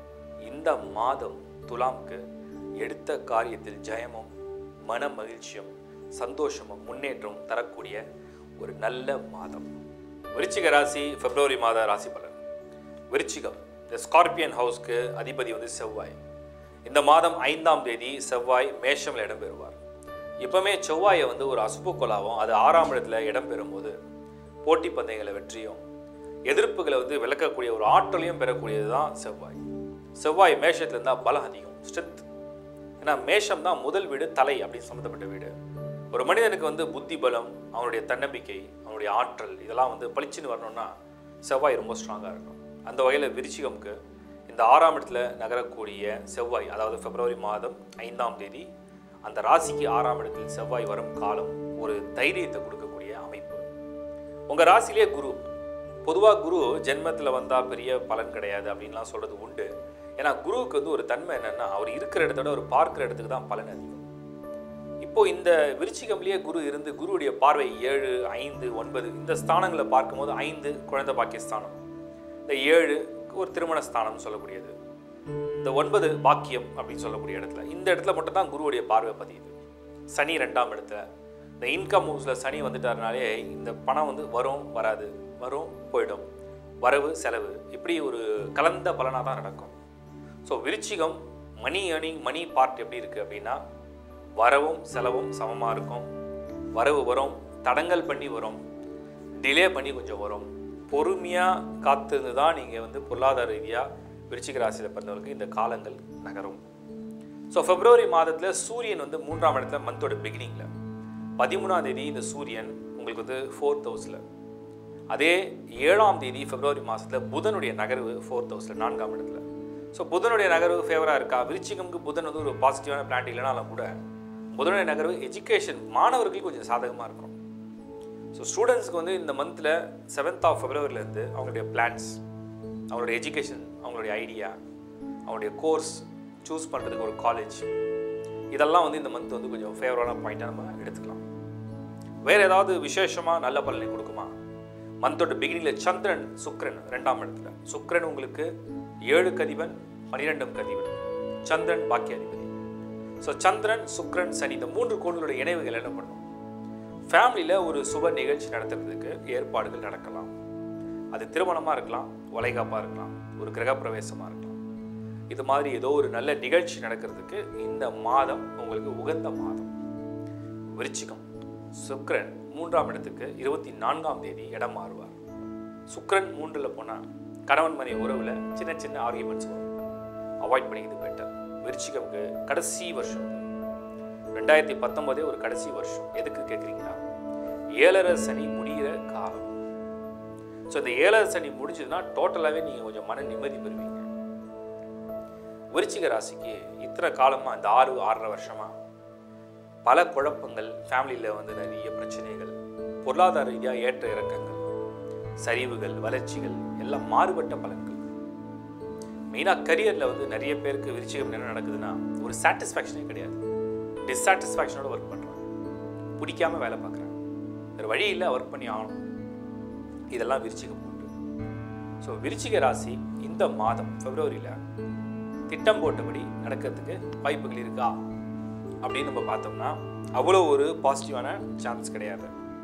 இந்த மாதம் துலாம்க்கு எடுத்த காரியத்தில் ஜெயமும் மன மகிழ்ச்சியும் சந்தோஷமும் முன்னேற்றமும் தரக்கூடிய ஒரு நல்ல மாதம் விருச்சிக ராசி பிப்ரவரி மாத ராசி பலன் விருச்சிகம் இந்த ஸ்கார்பியன் ஹவுஸ்க்கு அதிபதி வந்து செவ்வாய் இந்த மாதம் ஐந்தாம் தேதி செவ்வாய் மேஷமில் இடம்பெறுவார் எப்பவுமே செவ்வாயை வந்து ஒரு அசுபக்கோளாவும் அது ஆறாம் இடத்துல இடம்பெறும்போது போட்டி பந்தயங்களை வெற்றியும் எதிர்ப்புகளை வந்து விளக்கக்கூடிய ஒரு ஆற்றலையும் பெறக்கூடியது தான் செவ்வாய் செவ்வாய் மேஷத்துல இருந்தால் பலம் அதிகம் ஸ்ட்ரென்த் ஏன்னா மேஷம் தான் முதல் வீடு தலை அப்படின்னு சம்மந்தப்பட்ட வீடு ஒரு மனிதனுக்கு வந்து புத்தி பலம் அவனுடைய தன்னம்பிக்கை அவனுடைய ஆற்றல் இதெல்லாம் வந்து பளிச்சுன்னு வரணும்னா செவ்வாய் ரொம்ப ஸ்ட்ராங்காக இருக்கும் அந்த வகையில் விருச்சிகம்க்கு இந்த ஆறாம் இடத்துல நகரக்கூடிய செவ்வாய் அதாவது பிப்ரவரி மாதம் ஐந்தாம் தேதி அந்த ராசிக்கு ஆறாம் இடத்தில் செவ்வாய் வரும் காலம் ஒரு தைரியத்தை கொடுக்கக்கூடிய அமைப்பு உங்கள் ராசியிலே குரு பொதுவாக குரு ஜென்மத்தில் வந்தால் பெரிய பலன் கிடையாது அப்படின்லாம் சொல்கிறது உண்டு ஏன்னா குருவுக்கு வந்து ஒரு தன்மை என்னென்னா அவர் இருக்கிற இடத்த விட அவர் பார்க்குற இடத்துக்கு தான் பலன் அதிகம் இப்போ இந்த விருச்சிகம்லேயே குரு இருந்து குருவுடைய பார்வை ஏழு ஐந்து ஒன்பது இந்த ஸ்தானங்களை பார்க்கும்போது ஐந்து குழந்தை பாக்கிய ஸ்தானம் இந்த ஏழு ஒரு திருமண ஸ்தானம் சொல்லக்கூடியது இந்த ஒன்பது பாக்கியம் அப்படின்னு சொல்லக்கூடிய இடத்துல இந்த இடத்துல மட்டும் தான் குருவுடைய பார்வை பதியுது சனி ரெண்டாம் இடத்துல இந்த இன்கம் ஹவுஸில் சனி வந்துட்டாருனாலே இந்த பணம் வந்து வரும் வராது வரும் போயிடும் வரவு செலவு இப்படி ஒரு கலந்த பலனாக தான் நடக்கும் ஸோ விருச்சிகம் மணி ஏர்னிங் மணி பார்ட் எப்படி இருக்குது அப்படின்னா வரவும் செலவும் சமமாக இருக்கும் வரவு வரும் தடங்கல் பண்ணி வரும் டிலே பண்ணி கொஞ்சம் வரும் பொறுமையாக காத்திருந்து தான் நீங்கள் வந்து பொருளாதார ரீதியாக விருச்சிக ராசியில் பிறந்தவர்களுக்கு இந்த காலங்கள் நகரும் ஸோ பிப்ரவரி மாதத்தில் சூரியன் வந்து மூன்றாம் இடத்துல மந்தோட பிகினிங்கில் பதிமூணாம் தேதி இந்த சூரியன் உங்களுக்கு வந்து ஃபோர்த் ஹவுஸில் அதே ஏழாம் தேதி பிப்ரவரி மாதத்தில் புதனுடைய நகர்வு ஃபோர்த் ஹவுஸில் நான்காம் இடத்துல ஸோ புதனுடைய நகர்வு ஃபேவராக இருக்கா விருச்சிகம்க்கு புதன் வந்து ஒரு பாசிட்டிவான பிளான்ட் இல்லைனாலும் கூட புதனுடைய நகர்வு எஜுகேஷன் மாணவர்களுக்கு கொஞ்சம் சாதகமாக இருக்கும் ஸோ ஸ்டூடெண்ட்ஸ்க்கு வந்து இந்த மந்தில் செவன்த் ஆஃப் ஃபெப்ரவரிலேருந்து அவங்களுடைய பிளான்ஸ் அவங்களுடைய எஜுகேஷன் அவங்களுடைய ஐடியா அவங்களுடைய கோர்ஸ் சூஸ் பண்ணுறதுக்கு ஒரு காலேஜ் இதெல்லாம் வந்து இந்த மந்த் வந்து கொஞ்சம் ஃபேவரான பாயிண்ட்டாக நம்ம எடுத்துக்கலாம் வேறு ஏதாவது விசேஷமாக நல்ல பலனை கொடுக்குமா மந்தோட பிகினிங்கில் சந்திரன் சுக்கிரன் ரெண்டாம் இடத்துல சுக்கிரன் உங்களுக்கு ஏழு கதிபன் பன்னிரெண்டும் கதிபன் சந்திரன் பாக்கியாதிபதி ஸோ சந்திரன் சுக்கிரன் சனி இந்த மூன்று கோள்களோட இணைவுகள் என்ன பண்ணும் ஃபேமிலியில் ஒரு சுப நிகழ்ச்சி நடத்துறதுக்கு ஏற்பாடுகள் நடக்கலாம் அது திருமணமாக இருக்கலாம் வளைகாப்பாக இருக்கலாம் ஒரு கிரகப்பிரவேசமாக இருக்கலாம் இது மாதிரி ஏதோ ஒரு நல்ல நிகழ்ச்சி நடக்கிறதுக்கு இந்த மாதம் உங்களுக்கு உகந்த மாதம் விருச்சிகம் சுக்கிரன் மூன்றாம் இடத்துக்கு இருபத்தி நான்காம் தேதி இடம் மாறுவார் சுக்கிரன் மூன்றில் போனால் கணவன் மனைவி உறவில் சின்ன சின்ன ஆர்கியூமெண்ட்ஸ் வரும் அவாய்ட் பண்ணிக்கிறது பெட்டர் விருச்சிகம்க்கு கடைசி வருஷம் இது. ரெண்டாயிரத்தி பத்தொன்பதே ஒரு கடைசி வருஷம் எதுக்கு கேட்குறீங்களா ஏழரை சனி முடிகிற காலம் ஸோ இந்த ஏழரை சனி முடிஞ்சதுன்னா டோட்டலாகவே நீங்கள் கொஞ்சம் மன நிம்மதி பெறுவீங்க விருச்சிக ராசிக்கு இத்தனை காலமாக இந்த ஆறு ஆறரை வருஷமாக பல குழப்பங்கள் ஃபேமிலியில் வந்து நிறைய பிரச்சனைகள் பொருளாதார ரீதியாக ஏற்ற இறக்கங்கள் சரிவுகள் வளர்ச்சிகள் நல்ல மாறுபட்ட பலன்கள் மெயினாக கரியரில் வந்து நிறைய பேருக்கு விருச்சிகம் என்ன நடக்குதுன்னா ஒரு சாட்டிஸ்ஃபேக்ஷனே கிடையாது டிஸாட்டிஸ்ஃபேக்ஷனோட ஒர்க் பண்ணுறாங்க பிடிக்காம வேலை பார்க்குறாங்க வேறு வழி இல்லை ஒர்க் பண்ணி ஆகணும் இதெல்லாம் விருச்சிகம் உண்டு ஸோ விருச்சிக ராசி இந்த மாதம் பிப்ரவரியில் திட்டம் போட்டபடி நடக்கிறதுக்கு வாய்ப்புகள் இருக்கா அப்படின்னு நம்ம பார்த்தோம்னா அவ்வளோ ஒரு பாசிட்டிவான சான்ஸ் கிடையாது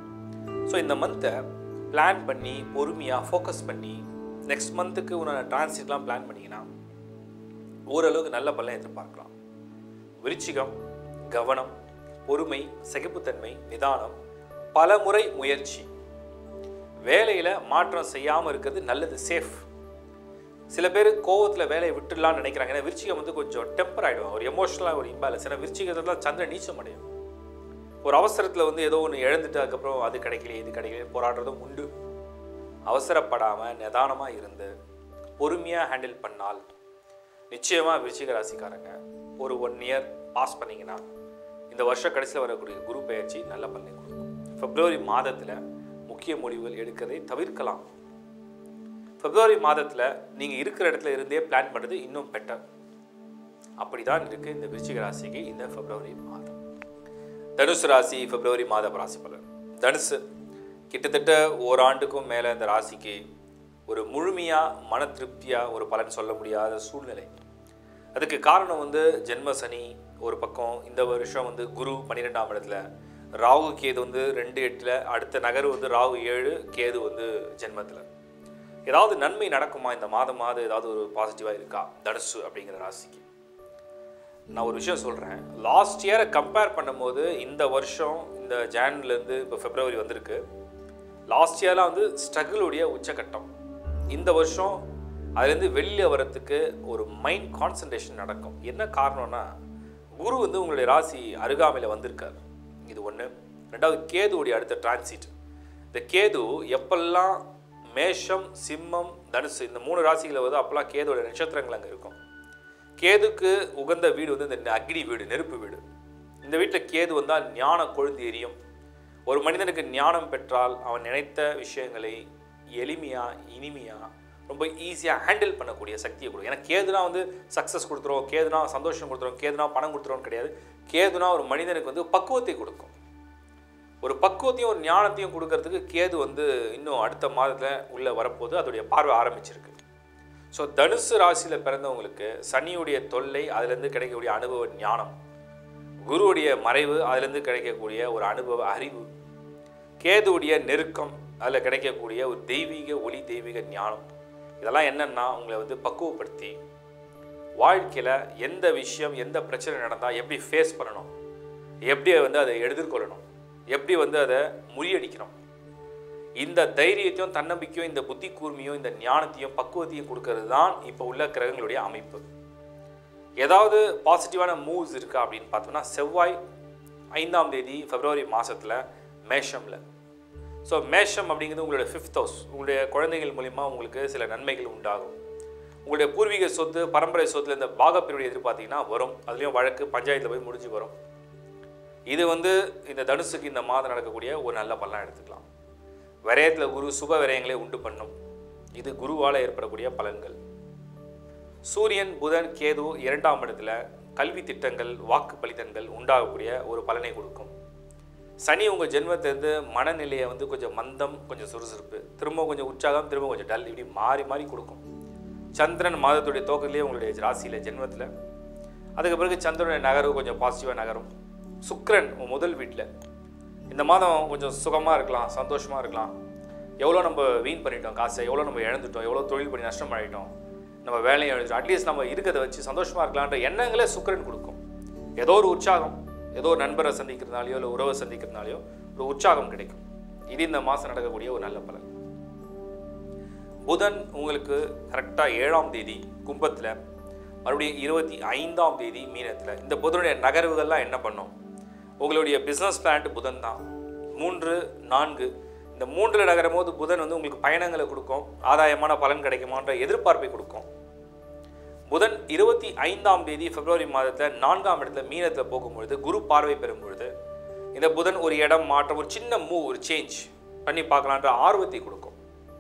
ஸோ இந்த மந்த்தை பிளான் பண்ணி பொறுமையாக ஃபோக்கஸ் பண்ணி நெக்ஸ்ட் மந்த்துக்கு உன்னோட டிரான்சிட்லாம் பிளான் பண்ணிங்கன்னா ஓரளவுக்கு நல்ல பலன் எதிர்பார்க்கலாம் விருச்சிகம் கவனம் பொறுமை சகிப்புத்தன்மை நிதானம் பலமுறை முயற்சி வேலையில் மாற்றம் செய்யாமல் இருக்கிறது நல்லது சேஃப் சில பேர் கோவத்தில் வேலையை விட்டுடலாம்னு நினைக்கிறாங்க ஏன்னா விருச்சிகம் வந்து கொஞ்சம் டெம்பர் ஆகிடும் ஒரு எமோஷனலாக ஒரு இம்பேலன்ஸ் ஏன்னா விருச்சிகத்தில் சந்திரன் நீச்சம் அடையும் ஒரு அவசரத்தில் வந்து ஏதோ ஒன்று இழந்துட்டு அதுக்கப்புறம் அது கிடைக்கல இது கிடைக்கல போராடுறதும் உண்டு அவசரப்படாமல் நிதானமாக இருந்து பொறுமையாக ஹேண்டில் பண்ணால் நிச்சயமாக விருச்சிக ராசிக்காரங்க ஒரு ஒன் இயர் பாஸ் பண்ணீங்கன்னா இந்த வருஷ கடைசியில் வரக்கூடிய குரு பயிற்சி நல்ல பலனை கொடுக்கும் பிப்ரவரி மாதத்தில் முக்கிய முடிவுகள் எடுக்கிறதை தவிர்க்கலாம் பிப்ரவரி மாதத்தில் நீங்கள் இருக்கிற இடத்துல இருந்தே பிளான் பண்ணுறது இன்னும் பெட்டர் அப்படி தான் இருக்குது இந்த விருச்சிக ராசிக்கு இந்த பிப்ரவரி மாதம் தனுசு ராசி பிப்ரவரி மாத ராசி பலன் தனுசு கிட்டத்தட்ட ஓராண்டுக்கும் மேலே இந்த ராசிக்கு ஒரு முழுமையாக மன திருப்தியாக ஒரு பலன் சொல்ல முடியாத சூழ்நிலை அதுக்கு காரணம் வந்து ஜென்ம சனி ஒரு பக்கம் இந்த வருஷம் வந்து குரு பன்னிரெண்டாம் இடத்துல ராகு கேது வந்து ரெண்டு எட்டில் அடுத்த நகர் வந்து ராகு ஏழு கேது வந்து ஜென்மத்தில் ஏதாவது நன்மை நடக்குமா இந்த மாதம் மாதம் ஏதாவது ஒரு பாசிட்டிவாக இருக்கா தனுசு அப்படிங்கிற ராசிக்கு நான் ஒரு விஷயம் சொல்கிறேன் லாஸ்ட் இயரை கம்பேர் பண்ணும்போது இந்த வருஷம் இந்த ஜான்லேருந்து இப்போ பிப்ரவரி வந்திருக்கு லாஸ்ட் இயர்லாம் வந்து ஸ்ட்ரகிளுடைய உச்சக்கட்டம் இந்த வருஷம் அதுலேருந்து வெளியே வரத்துக்கு ஒரு மைண்ட் கான்சன்ட்ரேஷன் நடக்கும் என்ன காரணம்னா குரு வந்து உங்களுடைய ராசி அருகாமையில் வந்திருக்கார் இது ஒன்று ரெண்டாவது கேதுவுடைய அடுத்த டிரான்சிட் இந்த கேது எப்பெல்லாம் மேஷம் சிம்மம் தனுசு இந்த மூணு ராசிகளை வந்து அப்போல்லாம் கேதுவோட நட்சத்திரங்கள் அங்கே இருக்கும் கேதுக்கு உகந்த வீடு வந்து இந்த அக்னி வீடு நெருப்பு வீடு இந்த வீட்டில் கேது வந்தால் ஞான கொழுந்து எரியும் ஒரு மனிதனுக்கு ஞானம் பெற்றால் அவன் நினைத்த விஷயங்களை எளிமையாக இனிமையாக ரொம்ப ஈஸியாக ஹேண்டில் பண்ணக்கூடிய சக்தியை கொடுக்கும் ஏன்னா கேதுனா வந்து சக்ஸஸ் கொடுத்துரும் கேதுனா சந்தோஷம் கொடுத்துரும் கேதுனா பணம் கொடுத்துரும் கிடையாது கேதுனா ஒரு மனிதனுக்கு வந்து பக்குவத்தை கொடுக்கும் ஒரு பக்குவத்தையும் ஒரு ஞானத்தையும் கொடுக்கறதுக்கு கேது வந்து இன்னும் அடுத்த மாதத்தில் உள்ளே வரப்போது அதோடைய பார்வை ஆரம்பிச்சிருக்கு ஸோ தனுசு ராசியில் பிறந்தவங்களுக்கு சனியுடைய தொல்லை அதுலேருந்து கிடைக்கக்கூடிய அனுபவ ஞானம் குருவுடைய மறைவு அதுலேருந்து கிடைக்கக்கூடிய ஒரு அனுபவ அறிவு கேதுவுடைய நெருக்கம் அதில் கிடைக்கக்கூடிய ஒரு தெய்வீக ஒளி தெய்வீக ஞானம் இதெல்லாம் என்னன்னா உங்களை வந்து பக்குவப்படுத்தி வாழ்க்கையில் எந்த விஷயம் எந்த பிரச்சனை நடந்தால் எப்படி ஃபேஸ் பண்ணணும் எப்படி வந்து அதை எதிர்கொள்ளணும் எப்படி வந்து அதை முறியடிக்கணும் இந்த தைரியத்தையும் தன்னம்பிக்கையும் இந்த புத்தி கூர்மையும் இந்த ஞானத்தையும் பக்குவத்தையும் கொடுக்கறது தான் இப்போ உள்ள கிரகங்களுடைய அமைப்பு ஏதாவது பாசிட்டிவான மூவ்ஸ் இருக்கா அப்படின்னு பார்த்தோம்னா செவ்வாய் ஐந்தாம் தேதி பிப்ரவரி மாதத்தில் மேஷமில் ஸோ மேஷம் அப்படிங்கிறது உங்களுடைய ஃபிஃப்த் ஹவுஸ் உங்களுடைய குழந்தைகள் மூலிமா உங்களுக்கு சில நன்மைகள் உண்டாகும் உங்களுடைய பூர்வீக சொத்து பரம்பரை சொத்துல இந்த பாகப்பிரிவுடைய எதிர்பார்த்தீங்கன்னா வரும் அதுலேயும் வழக்கு பஞ்சாயத்தில் போய் முடிஞ்சு வரும் இது வந்து இந்த தனுசுக்கு இந்த மாதம் நடக்கக்கூடிய ஒரு நல்ல பலன் எடுத்துக்கலாம் விரயத்தில் குரு சுப விரயங்களை உண்டு பண்ணும் இது குருவால் ஏற்படக்கூடிய பலன்கள் சூரியன் புதன் கேது இரண்டாம் இடத்துல கல்வி திட்டங்கள் வாக்கு பலிதன்கள் உண்டாகக்கூடிய ஒரு பலனை கொடுக்கும் சனி உங்கள் ஜென்மத்திலேருந்து மனநிலையை வந்து கொஞ்சம் மந்தம் கொஞ்சம் சுறுசுறுப்பு திரும்ப கொஞ்சம் உற்சாகம் திரும்ப கொஞ்சம் டல் இப்படி மாறி மாறி கொடுக்கும் சந்திரன் மாதத்துடைய துவக்கத்திலேயே உங்களுடைய ராசியில் ஜென்மத்தில் அதுக்கு பிறகு சந்திரனுடைய நகரும் கொஞ்சம் பாசிட்டிவாக நகரும் சுக்கிரன் உன் முதல் வீட்டில் இந்த மாதம் கொஞ்சம் சுகமாக இருக்கலாம் சந்தோஷமாக இருக்கலாம் எவ்வளோ நம்ம வீண் பண்ணிட்டோம் காசை எவ்வளோ நம்ம இழந்துட்டோம் எவ்வளோ தொழில் பண்ணி நஷ்டம் ஆகிட்டோம் நம்ம வேலையை எழுதிட்டோம் அட்லீஸ்ட் நம்ம இருக்கிறத வச்சு சந்தோஷமாக இருக்கலான்ற எண்ணங்களே சுக்கிரன் கொடுக்கும் ஏதோ ஒரு உற்சாகம் ஏதோ ஒரு நண்பரை சந்திக்கிறதுனாலையோ இல்லை உறவை சந்திக்கிறதுனாலையோ ஒரு உற்சாகம் கிடைக்கும் இது இந்த மாதம் நடக்கக்கூடிய ஒரு நல்ல பலன் புதன் உங்களுக்கு கரெக்டாக ஏழாம் தேதி கும்பத்தில் மறுபடியும் இருபத்தி ஐந்தாம் தேதி மீனத்தில் இந்த புதனுடைய நகர்வுகள்லாம் என்ன பண்ணும் உங்களுடைய பிஸ்னஸ் பிளான்ட் புதன் தான் மூன்று நான்கு இந்த மூன்றில் நகரும் போது புதன் வந்து உங்களுக்கு பயணங்களை கொடுக்கும் ஆதாயமான பலன் கிடைக்குமான்ற எதிர்பார்ப்பை கொடுக்கும் புதன் இருபத்தி ஐந்தாம் தேதி பிப்ரவரி மாதத்தில் நான்காம் இடத்துல மீனத்தில் போகும்பொழுது குரு பார்வை பெறும் பொழுது இந்த புதன் ஒரு இடம் மாற்றம் ஒரு சின்ன மூவ் ஒரு சேஞ்ச் பண்ணி பார்க்கலான்ற ஆர்வத்தை கொடுக்கும்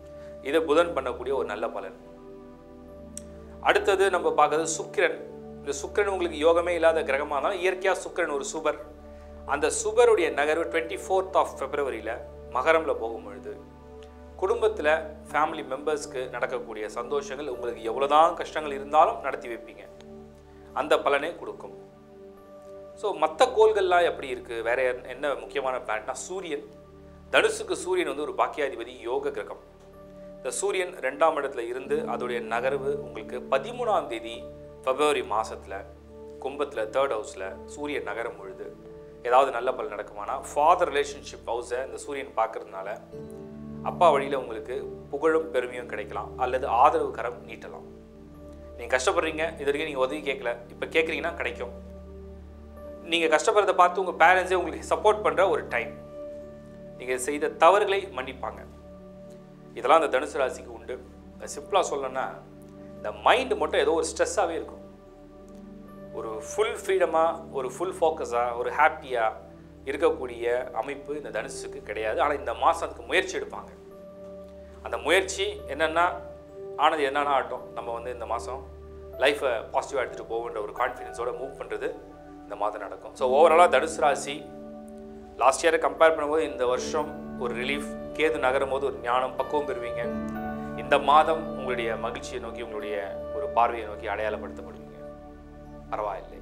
இதை புதன் பண்ணக்கூடிய ஒரு நல்ல பலன் அடுத்தது நம்ம பார்க்கறது சுக்கிரன் இந்த சுக்கிரன் உங்களுக்கு யோகமே இல்லாத கிரகமாக இருந்தாலும் இயற்கையாக சுக்கிரன் ஒரு சுபர் அந்த சுபருடைய நகர்வு டுவெண்ட்டி ஃபோர்த் ஆஃப் ஃபெப்ரவரியில் மகரமில் போகும் பொழுது குடும்பத்தில் ஃபேமிலி மெம்பர்ஸ்க்கு நடக்கக்கூடிய சந்தோஷங்கள் உங்களுக்கு எவ்வளோதான் கஷ்டங்கள் இருந்தாலும் நடத்தி வைப்பீங்க அந்த பலனே கொடுக்கும் ஸோ மற்ற கோள்கள்லாம் எப்படி இருக்குது வேற என்ன முக்கியமான பிளான்ட்னா சூரியன் தனுசுக்கு சூரியன் வந்து ஒரு பாக்கியாதிபதி யோக கிரகம் இந்த சூரியன் ரெண்டாம் இடத்துல இருந்து அதோடைய நகர்வு உங்களுக்கு பதிமூணாம் தேதி பிப்ரவரி மாதத்தில் கும்பத்தில் தேர்ட் ஹவுஸில் சூரியன் நகரும் பொழுது ஏதாவது நல்ல பலன் நடக்குமானா ஃபாதர் ரிலேஷன்ஷிப் ஹவுஸை இந்த சூரியன் பார்க்கறதுனால அப்பா வழியில் உங்களுக்கு புகழும் பெருமையும் கிடைக்கலாம் அல்லது ஆதரவு கரம் நீட்டலாம் நீங்கள் கஷ்டப்படுறீங்க இது வரைக்கும் நீங்கள் உதவி கேட்கல இப்போ கேட்குறீங்கன்னா கிடைக்கும் நீங்கள் கஷ்டப்படுறதை பார்த்து உங்கள் பேரண்ட்ஸே உங்களுக்கு சப்போர்ட் பண்ணுற ஒரு டைம் நீங்கள் செய்த தவறுகளை மன்னிப்பாங்க இதெல்லாம் அந்த தனுசு ராசிக்கு உண்டு சிம்பிளாக சொல்லணும்னா இந்த மைண்டு மட்டும் ஏதோ ஒரு ஸ்ட்ரெஸ்ஸாகவே இருக்கும் ஒரு ஃபுல் ஃப்ரீடமாக ஒரு ஃபுல் ஃபோக்கஸாக ஒரு ஹாப்பியாக இருக்கக்கூடிய அமைப்பு இந்த தனுசுக்கு கிடையாது ஆனால் இந்த மாதம் அதுக்கு முயற்சி எடுப்பாங்க அந்த முயற்சி என்னென்னா ஆனது என்னன்னா ஆகட்டும் நம்ம வந்து இந்த மாதம் லைஃப்பை பாசிட்டிவாக எடுத்துகிட்டு போகுன்ற ஒரு கான்ஃபிடென்ஸோட மூவ் பண்ணுறது இந்த மாதம் நடக்கும் ஸோ ஓவராலாக தனுசு ராசி லாஸ்ட் இயரை கம்பேர் பண்ணும்போது இந்த வருஷம் ஒரு ரிலீஃப் கேது நகரும் போது ஒரு ஞானம் பக்குவம் பெறுவீங்க இந்த மாதம் உங்களுடைய மகிழ்ச்சியை நோக்கி உங்களுடைய ஒரு பார்வையை நோக்கி அடையாளப்படுத்தப்படுவீங்க பரவாயில்லை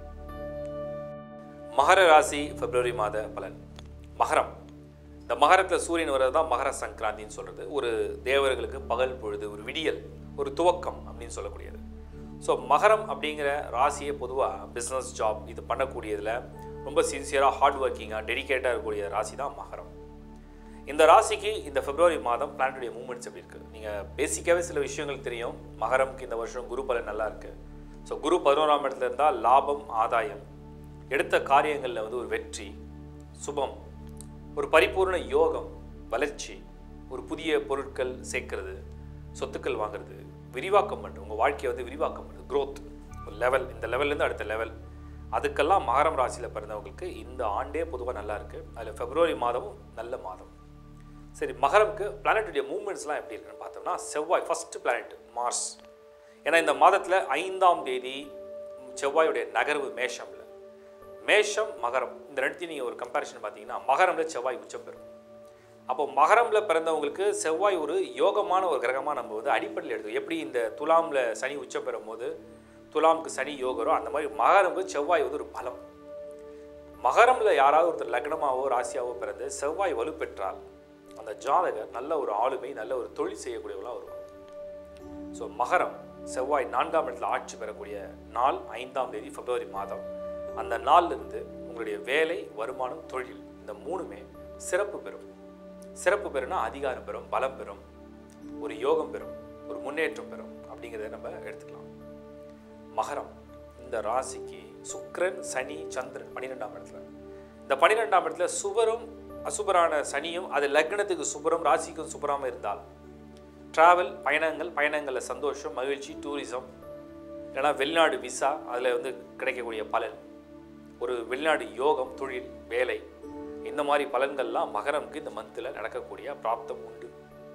மகர ராசி பிப்ரவரி மாத பலன் மகரம் இந்த மகரத்தில் சூரியன் வர்றது தான் மகர சங்கராந்தின்னு சொல்கிறது ஒரு தேவர்களுக்கு பகல் பொழுது ஒரு விடியல் ஒரு துவக்கம் அப்படின்னு சொல்லக்கூடியது ஸோ மகரம் அப்படிங்கிற ராசியே பொதுவாக பிஸ்னஸ் ஜாப் இது பண்ணக்கூடியதில் ரொம்ப சின்சியராக ஹார்ட் ஒர்க்கிங்காக டெடிக்கேட்டாக இருக்கக்கூடிய ராசி தான் மகரம் இந்த ராசிக்கு இந்த பிப்ரவரி மாதம் பிளானட்டுடைய மூமெண்ட்ஸ் எப்படி இருக்குது நீங்கள் பேசிக்காகவே சில விஷயங்கள் தெரியும் மகரம்க்கு இந்த வருஷம் குரு பலன் நல்லா இருக்குது ஸோ குரு பதினோராம் இடத்துல இருந்தால் லாபம் ஆதாயம் எடுத்த காரியங்களில் வந்து ஒரு வெற்றி சுபம் ஒரு பரிபூர்ண யோகம் வளர்ச்சி ஒரு புதிய பொருட்கள் சேர்க்கறது சொத்துக்கள் வாங்குறது விரிவாக்கம் பண்ணுறது உங்கள் வாழ்க்கையை வந்து விரிவாக்கம் பண்ணுறது growth ஒரு லெவல் இந்த லெவல்லேருந்து அடுத்த லெவல் அதுக்கெல்லாம் மகரம் ராசியில் பிறந்தவங்களுக்கு இந்த ஆண்டே பொதுவாக நல்லா இருக்குது அதில் பிப்ரவரி மாதமும் நல்ல மாதம் சரி மகரம்க்கு பிளானட்டுடைய மூவ்மெண்ட்ஸ்லாம் எப்படி இருக்குன்னு பார்த்தோம்னா செவ்வாய் ஃபஸ்ட்டு பிளானட் மார்ஸ் ஏன்னா இந்த மாதத்தில் ஐந்தாம் தேதி செவ்வாயுடைய நகர்வு மேஷமில் மேஷம் மகரம் இந்த ரெண்டுத்தையும் நீங்கள் ஒரு கம்பேரிஷன் பார்த்தீங்கன்னா மகரமில் செவ்வாய் உச்சம் பெறும் அப்போ மகரமில் பிறந்தவங்களுக்கு செவ்வாய் ஒரு யோகமான ஒரு கிரகமாக நம்ம வந்து அடிப்படையில் எடுத்து எப்படி இந்த துலாமில் சனி உச்சம் பெறும் போது துலாமுக்கு சனி யோகரோ அந்த மாதிரி மகரம்பு செவ்வாய் வந்து ஒரு பலம் மகரமில் யாராவது ஒருத்தர் லக்னமாவோ ராசியாவோ பிறந்து செவ்வாய் வலுப்பெற்றால் அந்த ஜாதகர் நல்ல ஒரு ஆளுமை நல்ல ஒரு தொழில் செய்யக்கூடியவங்களாக வருவாங்க ஸோ மகரம் செவ்வாய் நான்காம் இடத்துல ஆட்சி பெறக்கூடிய நாள் ஐந்தாம் தேதி பிப்ரவரி மாதம் அந்த நாள்ல இருந்து உங்களுடைய வேலை வருமானம் தொழில் இந்த மூணுமே சிறப்பு பெறும் சிறப்பு பெறும்னா அதிகாரம் பெறும் பலம் பெறும் ஒரு யோகம் பெறும் ஒரு முன்னேற்றம் பெறும் அப்படிங்கிறத நம்ம எடுத்துக்கலாம் மகரம் இந்த ராசிக்கு சுக்கிரன் சனி சந்திரன் பன்னிரெண்டாம் இடத்துல இந்த பன்னிரெண்டாம் இடத்துல சுபரும் அசுபரான சனியும் அது லக்னத்துக்கு சுபரும் ராசிக்கும் சுபராம இருந்தால் டிராவல் பயணங்கள் பயணங்களில் சந்தோஷம் மகிழ்ச்சி டூரிசம் இல்லைன்னா வெளிநாடு விசா அதில் வந்து கிடைக்கக்கூடிய பலன் ஒரு வெளிநாடு யோகம் தொழில் வேலை இந்த மாதிரி பலன்கள்லாம் மகரம்க்கு இந்த மந்தில் நடக்கக்கூடிய பிராப்தம் உண்டு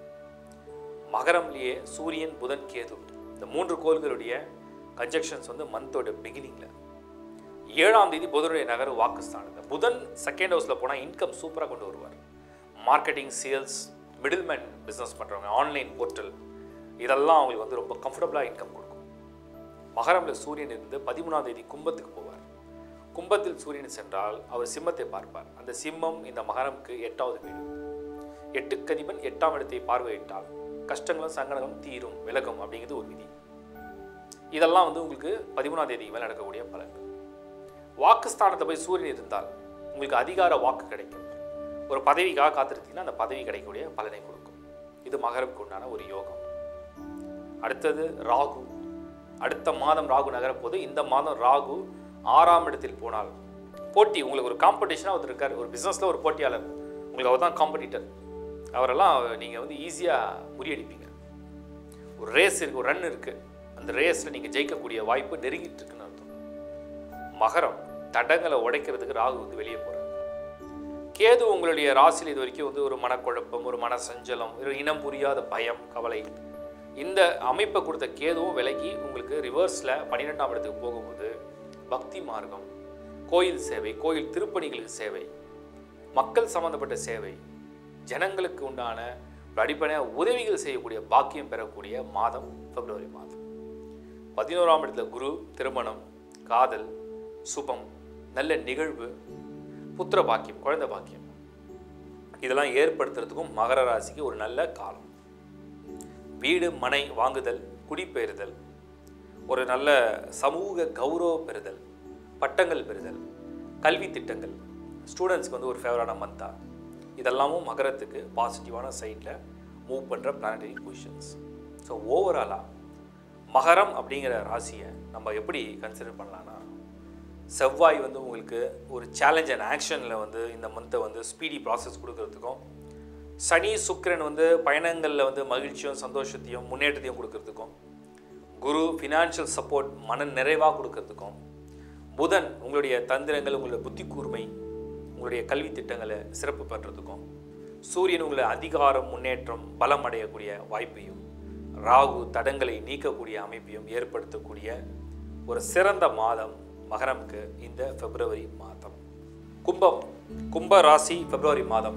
மகரம்லேயே சூரியன் புதன் கேது இந்த மூன்று கோள்களுடைய கன்ஜெக்ஷன்ஸ் வந்து மந்தோட பிகினிங்கில் ஏழாம் தேதி புதனுடைய நகர் வாக்குஸ்தானத்தில் புதன் செகண்ட் ஹவுஸில் போனால் இன்கம் சூப்பராக கொண்டு வருவார் மார்க்கெட்டிங் சேல்ஸ் மிடில்மேன் பிஸ்னஸ் பண்ணுறவங்க ஆன்லைன் போர்ட்டல் இதெல்லாம் அவங்களுக்கு வந்து ரொம்ப கம்ஃபர்டபுளாக இன்கம் கொடுக்கும் மகரமில் சூரியன் இருந்து பதிமூணாம் தேதி கும்பத்துக்கு போவார் கும்பத்தில் சூரியன் சென்றால் அவர் சிம்மத்தை பார்ப்பார் அந்த சிம்மம் இந்த மகரமுக்கு எட்டாவது வீடு எட்டுக்கதிபன் எட்டாம் இடத்தை பார்வையிட்டால் கஷ்டங்களும் சங்கடங்களும் தீரும் விலகும் அப்படிங்கிறது ஒரு விதி இதெல்லாம் வந்து உங்களுக்கு பதிமூணாம் தேதி மேல் நடக்கக்கூடிய பலன் வாக்குஸ்தானத்தை போய் சூரியன் இருந்தால் உங்களுக்கு அதிகார வாக்கு கிடைக்கும் ஒரு பதவிக்காக காத்திருந்தீங்கன்னா அந்த பதவி கிடைக்கக்கூடிய பலனை கொடுக்கும் இது மகரவுக்கு உண்டான ஒரு யோகம் அடுத்தது ராகு அடுத்த மாதம் ராகு நகரப்போது இந்த மாதம் ராகு ஆறாம் இடத்தில் போனால் போட்டி உங்களுக்கு ஒரு காம்படிஷனாக ஒருத்தர் இருக்கார் ஒரு பிஸ்னஸில் ஒரு போட்டியாளர் உங்களுக்கு அவர் தான் காம்படிட்டர் அவரெல்லாம் நீங்கள் வந்து ஈஸியாக முறியடிப்பீங்க ஒரு ரேஸ் இருக்கு ஒரு ரன் இருக்கு அந்த ரேஸில் நீங்கள் ஜெயிக்கக்கூடிய வாய்ப்பு நெருங்கிட்டு இருக்குன்னு அர்த்தம் மகரம் தடங்களை உடைக்கிறதுக்கு ராகு வந்து வெளியே போகிறார் கேது உங்களுடைய ராசியில் இது வரைக்கும் வந்து ஒரு மனக்குழப்பம் ஒரு மன சஞ்சலம் ஒரு இனம் புரியாத பயம் கவலை இந்த அமைப்பை கொடுத்த கேதுவும் விலகி உங்களுக்கு ரிவர்ஸில் பன்னிரெண்டாம் இடத்துக்கு போகும்போது பக்தி மார்க்கம் கோயில் சேவை கோயில் திருப்பணிகளுக்கு சேவை மக்கள் சம்பந்தப்பட்ட சேவை ஜனங்களுக்கு உண்டான ஒரு அடிப்படையாக உதவிகள் செய்யக்கூடிய பாக்கியம் பெறக்கூடிய மாதம் பிப்ரவரி மாதம் பதினோராம் இடத்துல குரு திருமணம் காதல் சுபம் நல்ல நிகழ்வு புத்திர பாக்கியம் குழந்தை பாக்கியம் இதெல்லாம் ஏற்படுத்துறதுக்கும் மகர ராசிக்கு ஒரு நல்ல காலம் வீடு மனை வாங்குதல் குடிபெயர்தல் ஒரு நல்ல சமூக கௌரவ பெறுதல் பட்டங்கள் பெறுதல் கல்வி திட்டங்கள் ஸ்டூடெண்ட்ஸ்க்கு வந்து ஒரு ஃபேவரான மந்தா இதெல்லாமும் மகரத்துக்கு பாசிட்டிவான சைடில் மூவ் பண்ணுற பிளானடரி பொசிஷன்ஸ் ஸோ ஓவராலாக மகரம் அப்படிங்கிற ராசியை நம்ம எப்படி கன்சிடர் பண்ணலான்னா செவ்வாய் வந்து உங்களுக்கு ஒரு சேலஞ்ச் அண்ட் ஆக்ஷனில் வந்து இந்த மந்த்தை வந்து ஸ்பீடி ப்ராசஸ் கொடுக்கறதுக்கும் சனி சுக்கிரன் வந்து பயணங்களில் வந்து மகிழ்ச்சியும் சந்தோஷத்தையும் முன்னேற்றத்தையும் கொடுக்கறதுக்கும் குரு ஃபினான்ஷியல் சப்போர்ட் மன நிறைவாக கொடுக்கறதுக்கும் புதன் உங்களுடைய தந்திரங்கள் உங்களுடைய புத்தி கூர்மை உங்களுடைய கல்வி திட்டங்களை சிறப்பு பண்ணுறதுக்கும் சூரியன் உங்களை அதிகாரம் முன்னேற்றம் பலம் அடையக்கூடிய வாய்ப்பையும் ராகு தடங்களை நீக்கக்கூடிய அமைப்பையும் ஏற்படுத்தக்கூடிய ஒரு சிறந்த மாதம் மகரம்க்கு இந்த பிப்ரவரி மாதம் கும்பம் கும்ப ராசி பிப்ரவரி மாதம்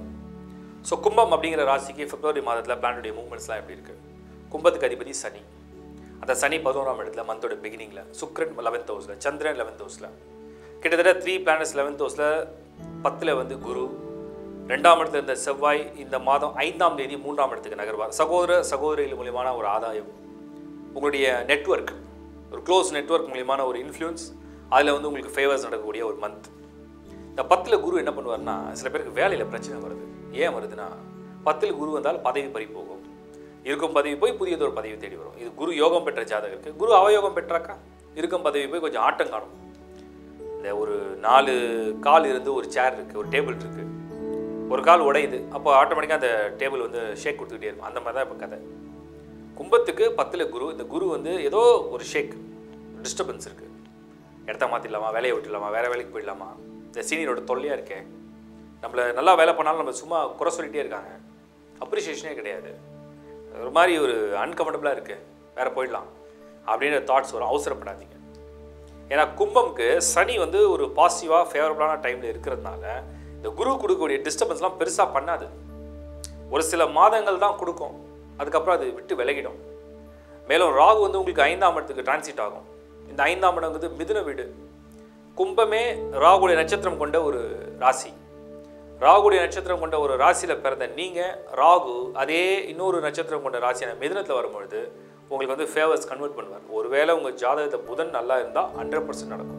ஸோ கும்பம் அப்படிங்கிற ராசிக்கு பிப்ரவரி மாதத்தில் பிளானுடைய மூவ்மெண்ட்ஸ்லாம் எப்படி இருக்குது கும்பத்துக்கு அதிபதி சனி அந்த சனி பதினோராம் இடத்துல மந்தோட பிகினிங்கில் சுக்ரன் லெவன்த் ஹவுஸில் சந்திரன் லெவன்த் ஹவுஸில் கிட்டத்தட்ட த்ரீ பிளானட்ஸ் லெவன்த் ஹவுஸில் பத்தில் வந்து குரு ரெண்டாம் இடத்துல இருந்த செவ்வாய் இந்த மாதம் ஐந்தாம் தேதி மூன்றாம் இடத்துக்கு நகர்வார் சகோதர சகோதரிகள் மூலியமான ஒரு ஆதாயம் உங்களுடைய நெட்வொர்க் ஒரு க்ளோஸ் நெட்வொர்க் மூலியமான ஒரு இன்ஃப்ளூயன்ஸ் அதில் வந்து உங்களுக்கு ஃபேவர்ஸ் நடக்கக்கூடிய ஒரு மந்த் இந்த பத்தில் குரு என்ன பண்ணுவார்னா சில பேருக்கு வேலையில் பிரச்சனை வருது ஏன் வருதுன்னா பத்தில் குரு வந்தால் பதவி பறி போகும் இருக்கும் பதவி போய் புதியதொரு பதவி தேடி வரும் இது குரு யோகம் பெற்ற ஜாதகருக்கு குரு அவயோகம் பெற்றாக்கா இருக்கும் பதவி போய் கொஞ்சம் ஆட்டம் காணும் இந்த ஒரு நாலு கால் இருந்து ஒரு சேர் இருக்குது ஒரு டேபிள் இருக்குது ஒரு கால் உடையுது அப்போ ஆட்டோமேட்டிக்காக அந்த டேபிள் வந்து ஷேக் கொடுத்துக்கிட்டே இருக்கும் அந்த மாதிரி தான் இப்போ கதை கும்பத்துக்கு பத்தில் குரு இந்த குரு வந்து ஏதோ ஒரு ஷேக் டிஸ்டர்பன்ஸ் இருக்குது இடத்த மாற்றிடலாமா வேலையை விட்டுடலாமா வேறு வேலைக்கு போயிடலாமா இந்த சீனியரோட தொல்லையாக இருக்கே நம்மளை நல்லா வேலை பண்ணாலும் நம்ம சும்மா குறை சொல்லிகிட்டே இருக்காங்க அப்ரிஷியேஷனே கிடையாது ஒரு மாதிரி ஒரு அன்கம்ஃபர்டபுளாக இருக்குது வேறு போயிடலாம் அப்படின்ற தாட்ஸ் வரும் அவசரப்படாதீங்க ஏன்னா கும்பம்க்கு சனி வந்து ஒரு பாசிட்டிவாக ஃபேவரபுளான டைமில் இருக்கிறதுனால இந்த குரு கொடுக்கக்கூடிய டிஸ்டர்பன்ஸ்லாம் பெருசாக பண்ணாது ஒரு சில மாதங்கள் தான் கொடுக்கும் அதுக்கப்புறம் அது விட்டு விலகிடும் மேலும் ராகு வந்து உங்களுக்கு ஐந்தாம் இடத்துக்கு டிரான்சிட் ஆகும் இந்த ஐந்தாம் இடம் வந்து மிதுன வீடு கும்பமே ராகுடைய நட்சத்திரம் கொண்ட ஒரு ராசி ராகுடைய நட்சத்திரம் கொண்ட ஒரு ராசியில் பிறந்த நீங்கள் ராகு அதே இன்னொரு நட்சத்திரம் கொண்ட ராசியான மிதுனத்தில் வரும்பொழுது உங்களுக்கு வந்து ஃபேவர்ஸ் கன்வெர்ட் பண்ணுவார் ஒருவேளை உங்கள் ஜாதகத்தை புதன் நல்லா இருந்தால் ஹண்ட்ரட் பர்சன்ட் நடக்கும்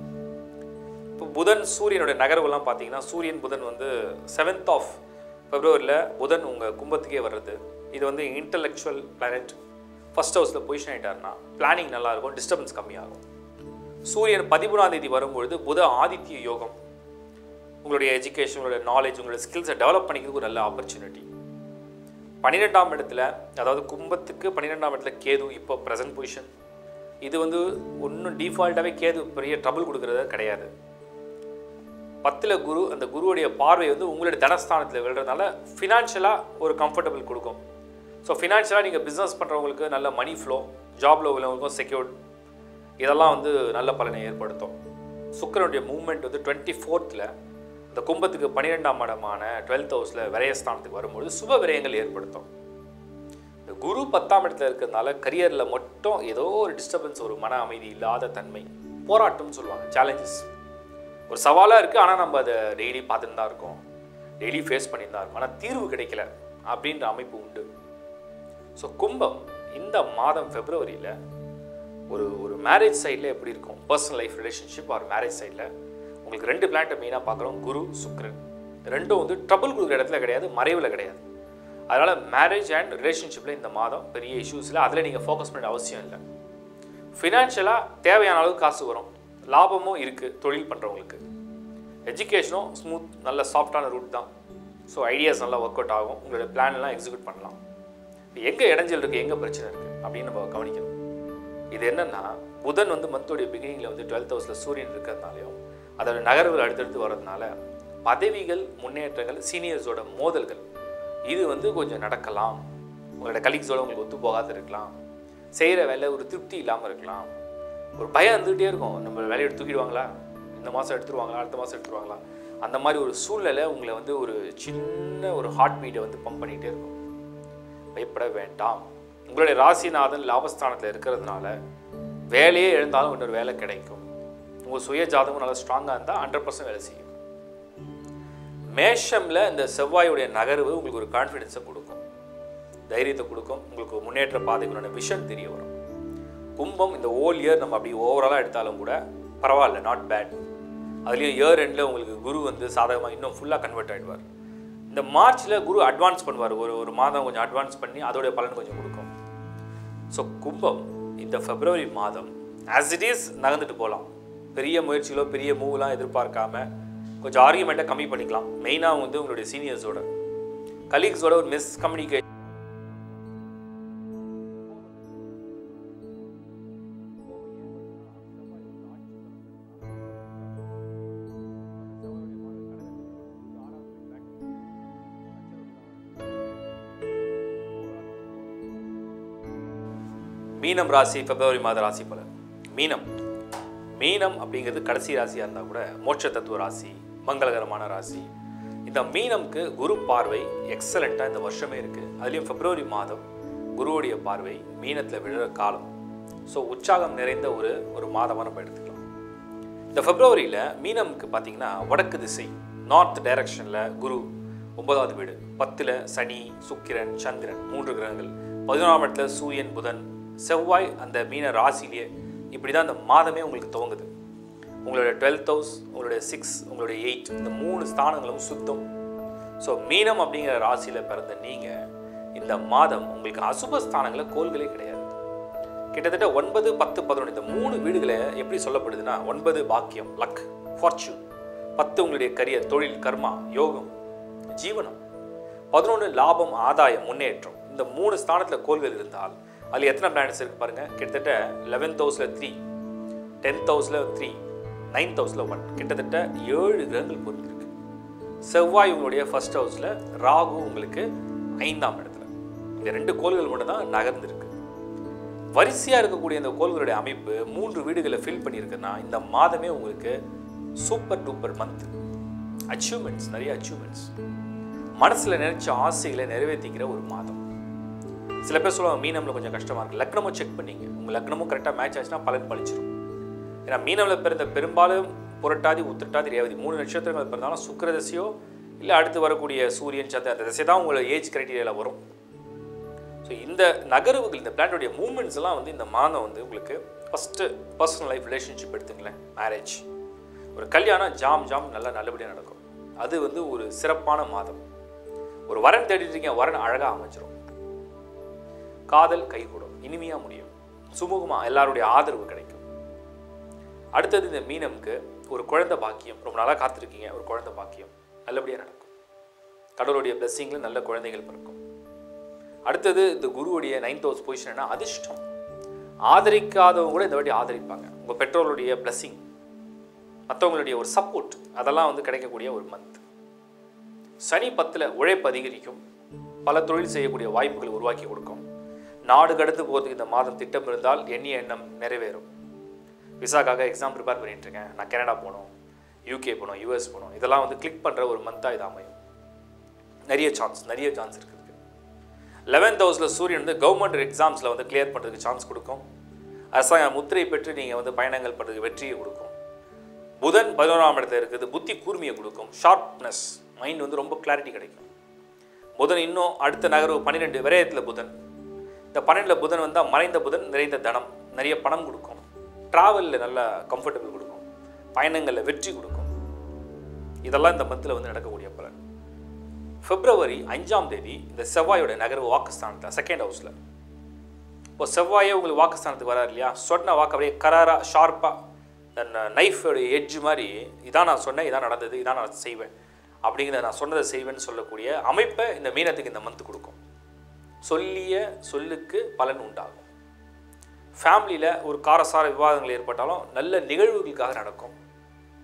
இப்போ புதன் சூரியனுடைய நகர்வுலாம் பார்த்தீங்கன்னா சூரியன் புதன் வந்து செவன்த் ஆஃப் பிப்ரவரியில் புதன் உங்கள் கும்பத்துக்கே வர்றது இது வந்து இன்டலெக்சுவல் பிளானட் ஃபர்ஸ்ட் ஹவுஸில் பொசிஷன் ஆகிட்டாருன்னா பிளானிங் நல்லாயிருக்கும் டிஸ்டர்பன்ஸ் கம்மியாகும் சூரியன் பதிமூணாம் தேதி வரும்பொழுது புத ஆதித்ய யோகம் உங்களுடைய எஜுகேஷன் உங்களுடைய நாலேஜ் உங்களுடைய ஸ்கில்ஸை டெவலப் பண்ணிக்கிறதுக்கு ஒரு நல்ல ஆப்பர்ச்சுனிட்டி பன்னிரெண்டாம் இடத்துல அதாவது கும்பத்துக்கு பன்னிரெண்டாம் இடத்துல கேது இப்போ ப்ரெசன்ட் பொசிஷன் இது வந்து ஒன்றும் டிஃபால்ட்டாகவே கேது பெரிய ட்ரபிள் கொடுக்கறது கிடையாது பத்தில் குரு அந்த குருவுடைய பார்வை வந்து உங்களுடைய தனஸ்தானத்தில் விழுறதுனால ஃபினான்ஷியலாக ஒரு கம்ஃபர்டபுள் கொடுக்கும் ஸோ ஃபினான்ஷியலாக நீங்கள் பிஸ்னஸ் பண்ணுறவங்களுக்கு நல்ல மணி ஃப்ளோ ஜாபில் உள்ளவங்களுக்கும் செக்யூர்ட் இதெல்லாம் வந்து நல்ல பலனை ஏற்படுத்தும் சுக்கரனுடைய மூவ்மெண்ட் வந்து டுவெண்ட்டி ஃபோர்த்தில் இந்த கும்பத்துக்கு பன்னிரெண்டாம் இடமான டுவெல்த் ஹவுஸில் விரயஸ்தானத்துக்கு வரும்பொழுது சுப விரயங்கள் ஏற்படுத்தும் இந்த குரு பத்தாம் இடத்துல இருக்கிறதுனால கரியரில் மட்டும் ஏதோ ஒரு டிஸ்டர்பன்ஸ் ஒரு மன அமைதி இல்லாத தன்மை போராட்டம்னு சொல்லுவாங்க சேலஞ்சஸ் ஒரு சவாலாக இருக்குது ஆனால் நம்ம அதை டெய்லி பார்த்துட்டு தான் இருக்கோம் டெய்லி ஃபேஸ் பண்ணிட்டு தான் இருக்கோம் ஆனால் தீர்வு கிடைக்கல அப்படின்ற அமைப்பு உண்டு ஸோ கும்பம் இந்த மாதம் ஃபெப்ரவரியில் ஒரு ஒரு மேரேஜ் சைடில் எப்படி இருக்கும் personal life relationship or marriage சைடில் உங்களுக்கு ரெண்டு பிளான்ட்டை மெயினாக பார்க்குறோம் குரு சுக்ரன் ரெண்டும் வந்து ட்ரபிள் கொடுக்குற இடத்துல கிடையாது மறைவில் கிடையாது அதனால் மேரேஜ் அண்ட் ரிலேஷன்ஷிப்பில் இந்த மாதம் பெரிய இஷ்யூஸில் அதில் நீங்கள் ஃபோக்கஸ் பண்ண அவசியம் இல்லை ஃபினான்ஷியலாக தேவையான அளவுக்கு காசு வரும் லாபமும் இருக்குது தொழில் பண்ணுறவங்களுக்கு எஜுகேஷனும் ஸ்மூத் நல்ல சாஃப்டான ரூட் தான் ஸோ ஐடியாஸ் நல்லா ஒர்க் அவுட் ஆகும் உங்களோட பிளான்லாம் எக்ஸிக்யூட் பண்ணலாம் எங்கே இடைஞ்சல் இருக்குது எங்கே பிரச்சனை இருக்குது அப்படின்னு நம்ம கவனிக்கணும் இது என்னென்னா புதன் வந்து மந்தோடைய பிகினிங்கில் வந்து டுவெல்த் ஹவுஸில் சூரியன் இருக்கிறதுனாலையும் அதோட நகர்வுகள் அடுத்தடுத்து வர்றதுனால பதவிகள் முன்னேற்றங்கள் சீனியர்ஸோட மோதல்கள் இது வந்து கொஞ்சம் நடக்கலாம் உங்களோட கலீக்ஸோட உங்களுக்கு ஒத்து போகாது இருக்கலாம் செய்கிற வேலை ஒரு திருப்தி இல்லாமல் இருக்கலாம் ஒரு பயம் இருந்துகிட்டே இருக்கும் நம்ம வேலையை எடுத்து தூக்கிடுவாங்களா இந்த மாதம் எடுத்துருவாங்களா அடுத்த மாதம் எடுத்துருவாங்களா அந்த மாதிரி ஒரு சூழ்நிலை உங்களை வந்து ஒரு சின்ன ஒரு ஹார்ட் பீட்டை வந்து பம்ப் பண்ணிகிட்டே இருக்கும் பயப்பட வேண்டாம் உங்களுடைய ராசிநாதன் லாபஸ்தானத்தில் இருக்கிறதுனால வேலையே எழுந்தாலும் இன்னொரு வேலை கிடைக்கும் உங்கள் சுய ஜாதகம் நல்லா ஸ்ட்ராங்காக இருந்தால் ஹண்ட்ரட் பர்சன்ட் வேலை செய்யும் மேஷமில் இந்த செவ்வாயுடைய நகர்வு உங்களுக்கு ஒரு கான்ஃபிடென்ஸை கொடுக்கும் தைரியத்தை கொடுக்கும் உங்களுக்கு ஒரு முன்னேற்ற பாதைக்குள்ளான விஷன் தெரிய வரும் கும்பம் இந்த ஓல் இயர் நம்ம அப்படி ஓவராலாக எடுத்தாலும் கூட பரவாயில்ல நாட் பேட் அதுலேயும் இயர் எண்டில் உங்களுக்கு குரு வந்து சாதகமாக இன்னும் ஃபுல்லாக கன்வெர்ட் ஆகிடுவார் இந்த மார்ச்சில் குரு அட்வான்ஸ் பண்ணுவார் ஒரு ஒரு மாதம் கொஞ்சம் அட்வான்ஸ் பண்ணி அதோடைய பலன் கொஞ்சம் கொடுக்கும் ஸோ கும்பம் இந்த பிப்ரவரி மாதம் ஆஸ் இட் இஸ் நகர்ந்துட்டு போகலாம் பெரிய முயற்சிகளோ பெரிய மூவ்லாம் எதிர்பார்க்காம கொஞ்சம் ஆர்கியூமெண்ட்டை கம்மி பண்ணிக்கலாம் மெயினாக வந்து உங்களுடைய சீனியர்ஸோட கலீக்ஸோட ஒரு மிஸ் கம்யூனிகேஷன் மீனம் ராசி பிப்ரவரி மாத ராசி பலன் மீனம் மீனம் அப்படிங்கிறது கடைசி ராசியாக இருந்தால் கூட மோட்ச தத்துவ ராசி மங்களகரமான ராசி இந்த மீனம்க்கு குரு பார்வை எக்ஸலண்ட்டாக இந்த வருஷமே இருக்குது அதுலேயும் பிப்ரவரி மாதம் குருவுடைய பார்வை மீனத்தில் விழுற காலம் ஸோ உற்சாகம் நிறைந்த ஒரு ஒரு மாதமாக நம்ம எடுத்துக்கலாம் இந்த பிப்ரவரியில் மீனம்க்கு பார்த்தீங்கன்னா வடக்கு திசை நார்த் டைரக்ஷனில் குரு ஒன்பதாவது வீடு பத்தில் சனி சுக்கிரன் சந்திரன் மூன்று கிரகங்கள் பதினொன்றாம் இடத்துல சூரியன் புதன் செவ்வாய் அந்த மீன ராசிலேயே இப்படி தான் அந்த மாதமே உங்களுக்கு துவங்குது உங்களுடைய டுவெல்த் ஹவுஸ் உங்களுடைய சிக்ஸ் உங்களுடைய எயிட் இந்த மூணு ஸ்தானங்களும் சுத்தம் ஸோ மீனம் அப்படிங்கிற ராசியில் பிறந்த நீங்கள் இந்த மாதம் உங்களுக்கு அசுப ஸ்தானங்களில் கோள்களே கிடையாது கிட்டத்தட்ட ஒன்பது பத்து பதினொன்று இந்த மூணு வீடுகளை எப்படி சொல்லப்படுதுன்னா ஒன்பது பாக்கியம் லக் ஃபார்ச்சூன் பத்து உங்களுடைய கரியர் தொழில் கர்மா யோகம் ஜீவனம் பதினொன்று லாபம் ஆதாயம் முன்னேற்றம் இந்த மூணு ஸ்தானத்தில் கோள்கள் இருந்தால் அதில் எத்தனை பிளானட்ஸ் இருக்கு பாருங்க கிட்டத்தட்ட லெவன்த் ஹவுஸில் த்ரீ டென்த் ஹவுஸில் த்ரீ நைன்த் ஹவுஸில் ஒன் கிட்டத்தட்ட ஏழு கிரகங்கள் பொருந்திருக்கு செவ்வாய் உங்களுடைய ஃபர்ஸ்ட் ஹவுஸில் ராகு உங்களுக்கு ஐந்தாம் இடத்துல இந்த ரெண்டு கோள்கள் மட்டும் தான் நகர்ந்துருக்கு வரிசையாக இருக்கக்கூடிய இந்த கோள்களுடைய அமைப்பு மூன்று வீடுகளை ஃபில் பண்ணியிருக்குன்னா இந்த மாதமே உங்களுக்கு சூப்பர் டூப்பர் மந்த் அச்சீவ்மெண்ட்ஸ் நிறைய அச்சீவ்மெண்ட்ஸ் மனசில் நினைச்ச ஆசைகளை நிறைவேற்றிக்கிற ஒரு மாதம் சில பேர் சொல்லுவாங்க மீனமில் கொஞ்சம் கஷ்டமாக இருக்குது லக்னமும் செக் பண்ணீங்க உங்கள் லக்னமும் கரெக்டாக மேட்ச் ஆச்சுன்னா பலன் பழிச்சிடும் ஏன்னா மீனமில் பிறந்த பெரும்பாலும் புரட்டாதி உத்திரட்டாதி ரேவதி மூணு நட்சத்திரங்கள் பிறந்தாலும் சுக்கிர திசையோ இல்லை அடுத்து வரக்கூடிய சூரியன் சந்திரன் அந்த திசை தான் உங்களோட ஏஜ் கிரைட்டீரியாவில் வரும் ஸோ இந்த நகர்வுகள் இந்த பிளானோடைய மூமெண்ட்ஸ் எல்லாம் வந்து இந்த மாதம் வந்து உங்களுக்கு ஃபஸ்ட்டு பர்சனல் லைஃப் ரிலேஷன்ஷிப் எடுத்துங்களேன் மேரேஜ் ஒரு கல்யாணம் ஜாம் ஜாம் நல்லா நல்லபடியாக நடக்கும் அது வந்து ஒரு சிறப்பான மாதம் ஒரு வரன் தேடிட்டு இருக்கீங்க வரன் அழகாக அமைஞ்சிரும் காதல் கைகூடும் இனிமையாக முடியும் சுமூகமாக எல்லாருடைய ஆதரவு கிடைக்கும் அடுத்தது இந்த மீனம்க்கு ஒரு குழந்தை பாக்கியம் ரொம்ப நாளாக காத்திருக்கீங்க ஒரு குழந்தை பாக்கியம் நல்லபடியாக நடக்கும் கடவுளுடைய பிளஸ்ஸிங்கில் நல்ல குழந்தைகள் பிறக்கும் அடுத்தது இந்த குருவுடைய நைன்த் ஹவுஸ் பொசிஷன்னா அதிர்ஷ்டம் ஆதரிக்காதவங்க கூட இந்த வாட்டி ஆதரிப்பாங்க உங்கள் பெற்றோருடைய பிளஸ்ஸிங் மற்றவங்களுடைய ஒரு சப்போர்ட் அதெல்லாம் வந்து கிடைக்கக்கூடிய ஒரு மந்த் சனி பத்தில் உழைப்பு அதிகரிக்கும் பல தொழில் செய்யக்கூடிய வாய்ப்புகளை உருவாக்கி கொடுக்கும் நாடு கடந்து போகிறதுக்கு இந்த மாதம் திட்டம் இருந்தால் எண்ணிய எண்ணம் நிறைவேறும் விசாக்காக எக்ஸாம் ப்ரிப்பேர் பண்ணிட்டு இருக்கேன் நான் கனடா போகணும் யூகே போகணும் யூஎஸ் போகணும் இதெல்லாம் வந்து கிளிக் பண்ணுற ஒரு மந்தாக இது அமையும் நிறைய சான்ஸ் நிறைய சான்ஸ் இருக்குது லெவன்த் ஹவுஸில் சூரியன் வந்து கவர்மெண்ட் எக்ஸாம்ஸில் வந்து கிளியர் பண்ணுறதுக்கு சான்ஸ் கொடுக்கும் அரசாங்க முத்திரை பெற்று நீங்கள் வந்து பயணங்கள் பண்ணுறதுக்கு வெற்றியை கொடுக்கும் புதன் பதினோராம் இடத்துல இருக்குது புத்தி கூர்மையை கொடுக்கும் ஷார்ப்னஸ் மைண்ட் வந்து ரொம்ப கிளாரிட்டி கிடைக்கும் புதன் இன்னும் அடுத்த நகர்வு பன்னிரெண்டு விரயத்தில் புதன் இந்த பன்னெண்டில் புதன் வந்தால் மறைந்த புதன் நிறைந்த தனம் நிறைய பணம் கொடுக்கும் ட்ராவலில் நல்ல கம்ஃபர்டபுள் கொடுக்கும் பயணங்களில் வெற்றி கொடுக்கும் இதெல்லாம் இந்த மந்தில் வந்து நடக்கக்கூடிய பலன் பிப்ரவரி அஞ்சாம் தேதி இந்த செவ்வாயோட நகர்வு வாக்குஸ்தானத்தில் செகண்ட் ஹவுஸில் இப்போ செவ்வாயே உங்களுக்கு வாக்குஸ்தானத்துக்கு வராரு இல்லையா சொன்ன வாக்கு அப்படியே கராராக ஷார்ப்பாக நைஃபோடைய எட்ஜ் மாதிரி இதான் நான் சொன்னேன் இதான் நடந்தது இதான் நான் செய்வேன் அப்படிங்கிறத நான் சொன்னதை செய்வேன்னு சொல்லக்கூடிய அமைப்பை இந்த மீனத்துக்கு இந்த மந்த் கொடுக்கும் சொல்லிய சொல்லுக்கு பலன் உண்டாகும் ஃபேமிலியில் ஒரு காரசார விவாதங்கள் ஏற்பட்டாலும் நல்ல நிகழ்வுகளுக்காக நடக்கும்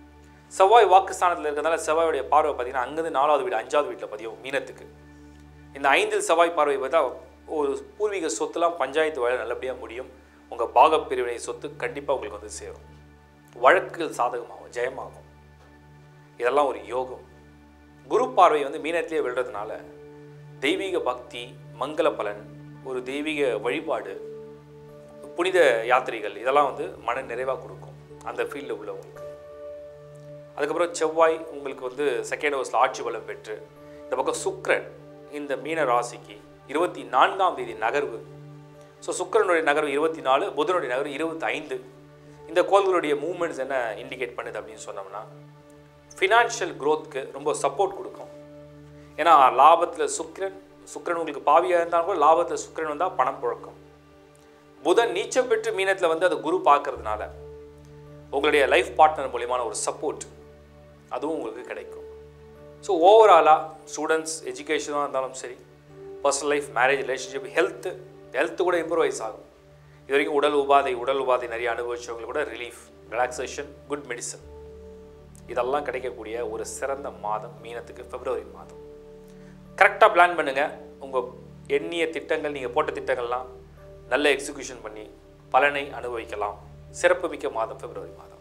செவ்வாய் வாக்குஸ்தானத்தில் இருக்கிறதால செவ்வாயுடைய பார்வை பார்த்தீங்கன்னா அங்கேருந்து நாலாவது வீடு அஞ்சாவது வீட்டில் பதியும் மீனத்துக்கு இந்த ஐந்தில் செவ்வாய் பார்வை பார்த்தா ஒரு பூர்வீக சொத்துலாம் பஞ்சாயத்து வேலை நல்லபடியாக முடியும் உங்கள் பாகப் பிரிவினை சொத்து கண்டிப்பாக உங்களுக்கு வந்து சேரும் வழக்குகள் சாதகமாகும் ஜெயமாகும் இதெல்லாம் ஒரு யோகம் குரு பார்வை வந்து மீனத்திலே விழுறதுனால தெய்வீக பக்தி மங்கள பலன் ஒரு தெய்வீக வழிபாடு புனித யாத்திரைகள் இதெல்லாம் வந்து மன நிறைவாக கொடுக்கும் அந்த ஃபீல்டில் உள்ளவங்களுக்கு அதுக்கப்புறம் செவ்வாய் உங்களுக்கு வந்து செகண்ட் ஹவுஸில் ஆட்சி பலம் பெற்று இந்த பக்கம் சுக்கிரன் இந்த மீன ராசிக்கு இருபத்தி நான்காம் தேதி நகர்வு ஸோ சுக்கிரனுடைய நகர்வு இருபத்தி நாலு புதனுடைய நகர்வு இருபத்தி ஐந்து இந்த கோள்களுடைய மூமெண்ட்ஸ் என்ன இண்டிகேட் பண்ணுது அப்படின்னு சொன்னோம்னா ஃபினான்ஷியல் க்ரோத்க்கு ரொம்ப சப்போர்ட் கொடுக்கும் ஏன்னா லாபத்தில் சுக்கிரன் சுக்கிரன் உங்களுக்கு பாவியாக இருந்தாலும் கூட லாபத்தில் சுக்கிரன் வந்தால் பணம் புழக்கம் புதன் நீச்சம் பெற்று மீனத்தில் வந்து அதை குரு பார்க்கறதுனால உங்களுடைய லைஃப் பார்ட்னர் மூலியமான ஒரு சப்போர்ட் அதுவும் உங்களுக்கு கிடைக்கும் ஸோ ஓவராலாக ஸ்டூடெண்ட்ஸ் எஜுகேஷனாக இருந்தாலும் சரி personal life marriage relationship health health கூட இம்ப்ரூவைஸ் ஆகும் இது வரைக்கும் உடல் உபாதை உடல் உபாதை நிறைய அனுபவிச்சவங்களுக்கு கூட ரிலீஃப் ரிலாக்ஸேஷன் குட் மெடிசன் இதெல்லாம் கிடைக்கக்கூடிய ஒரு சிறந்த மாதம் மீனத்துக்கு பிப்ரவரி மாதம் கரெக்டாக பிளான் பண்ணுங்கள் உங்கள் எண்ணிய திட்டங்கள் நீங்கள் போட்ட திட்டங்கள்லாம் நல்ல எக்ஸிக்யூஷன் பண்ணி பலனை அனுபவிக்கலாம் சிறப்புமிக்க மாதம் பிப்ரவரி மாதம்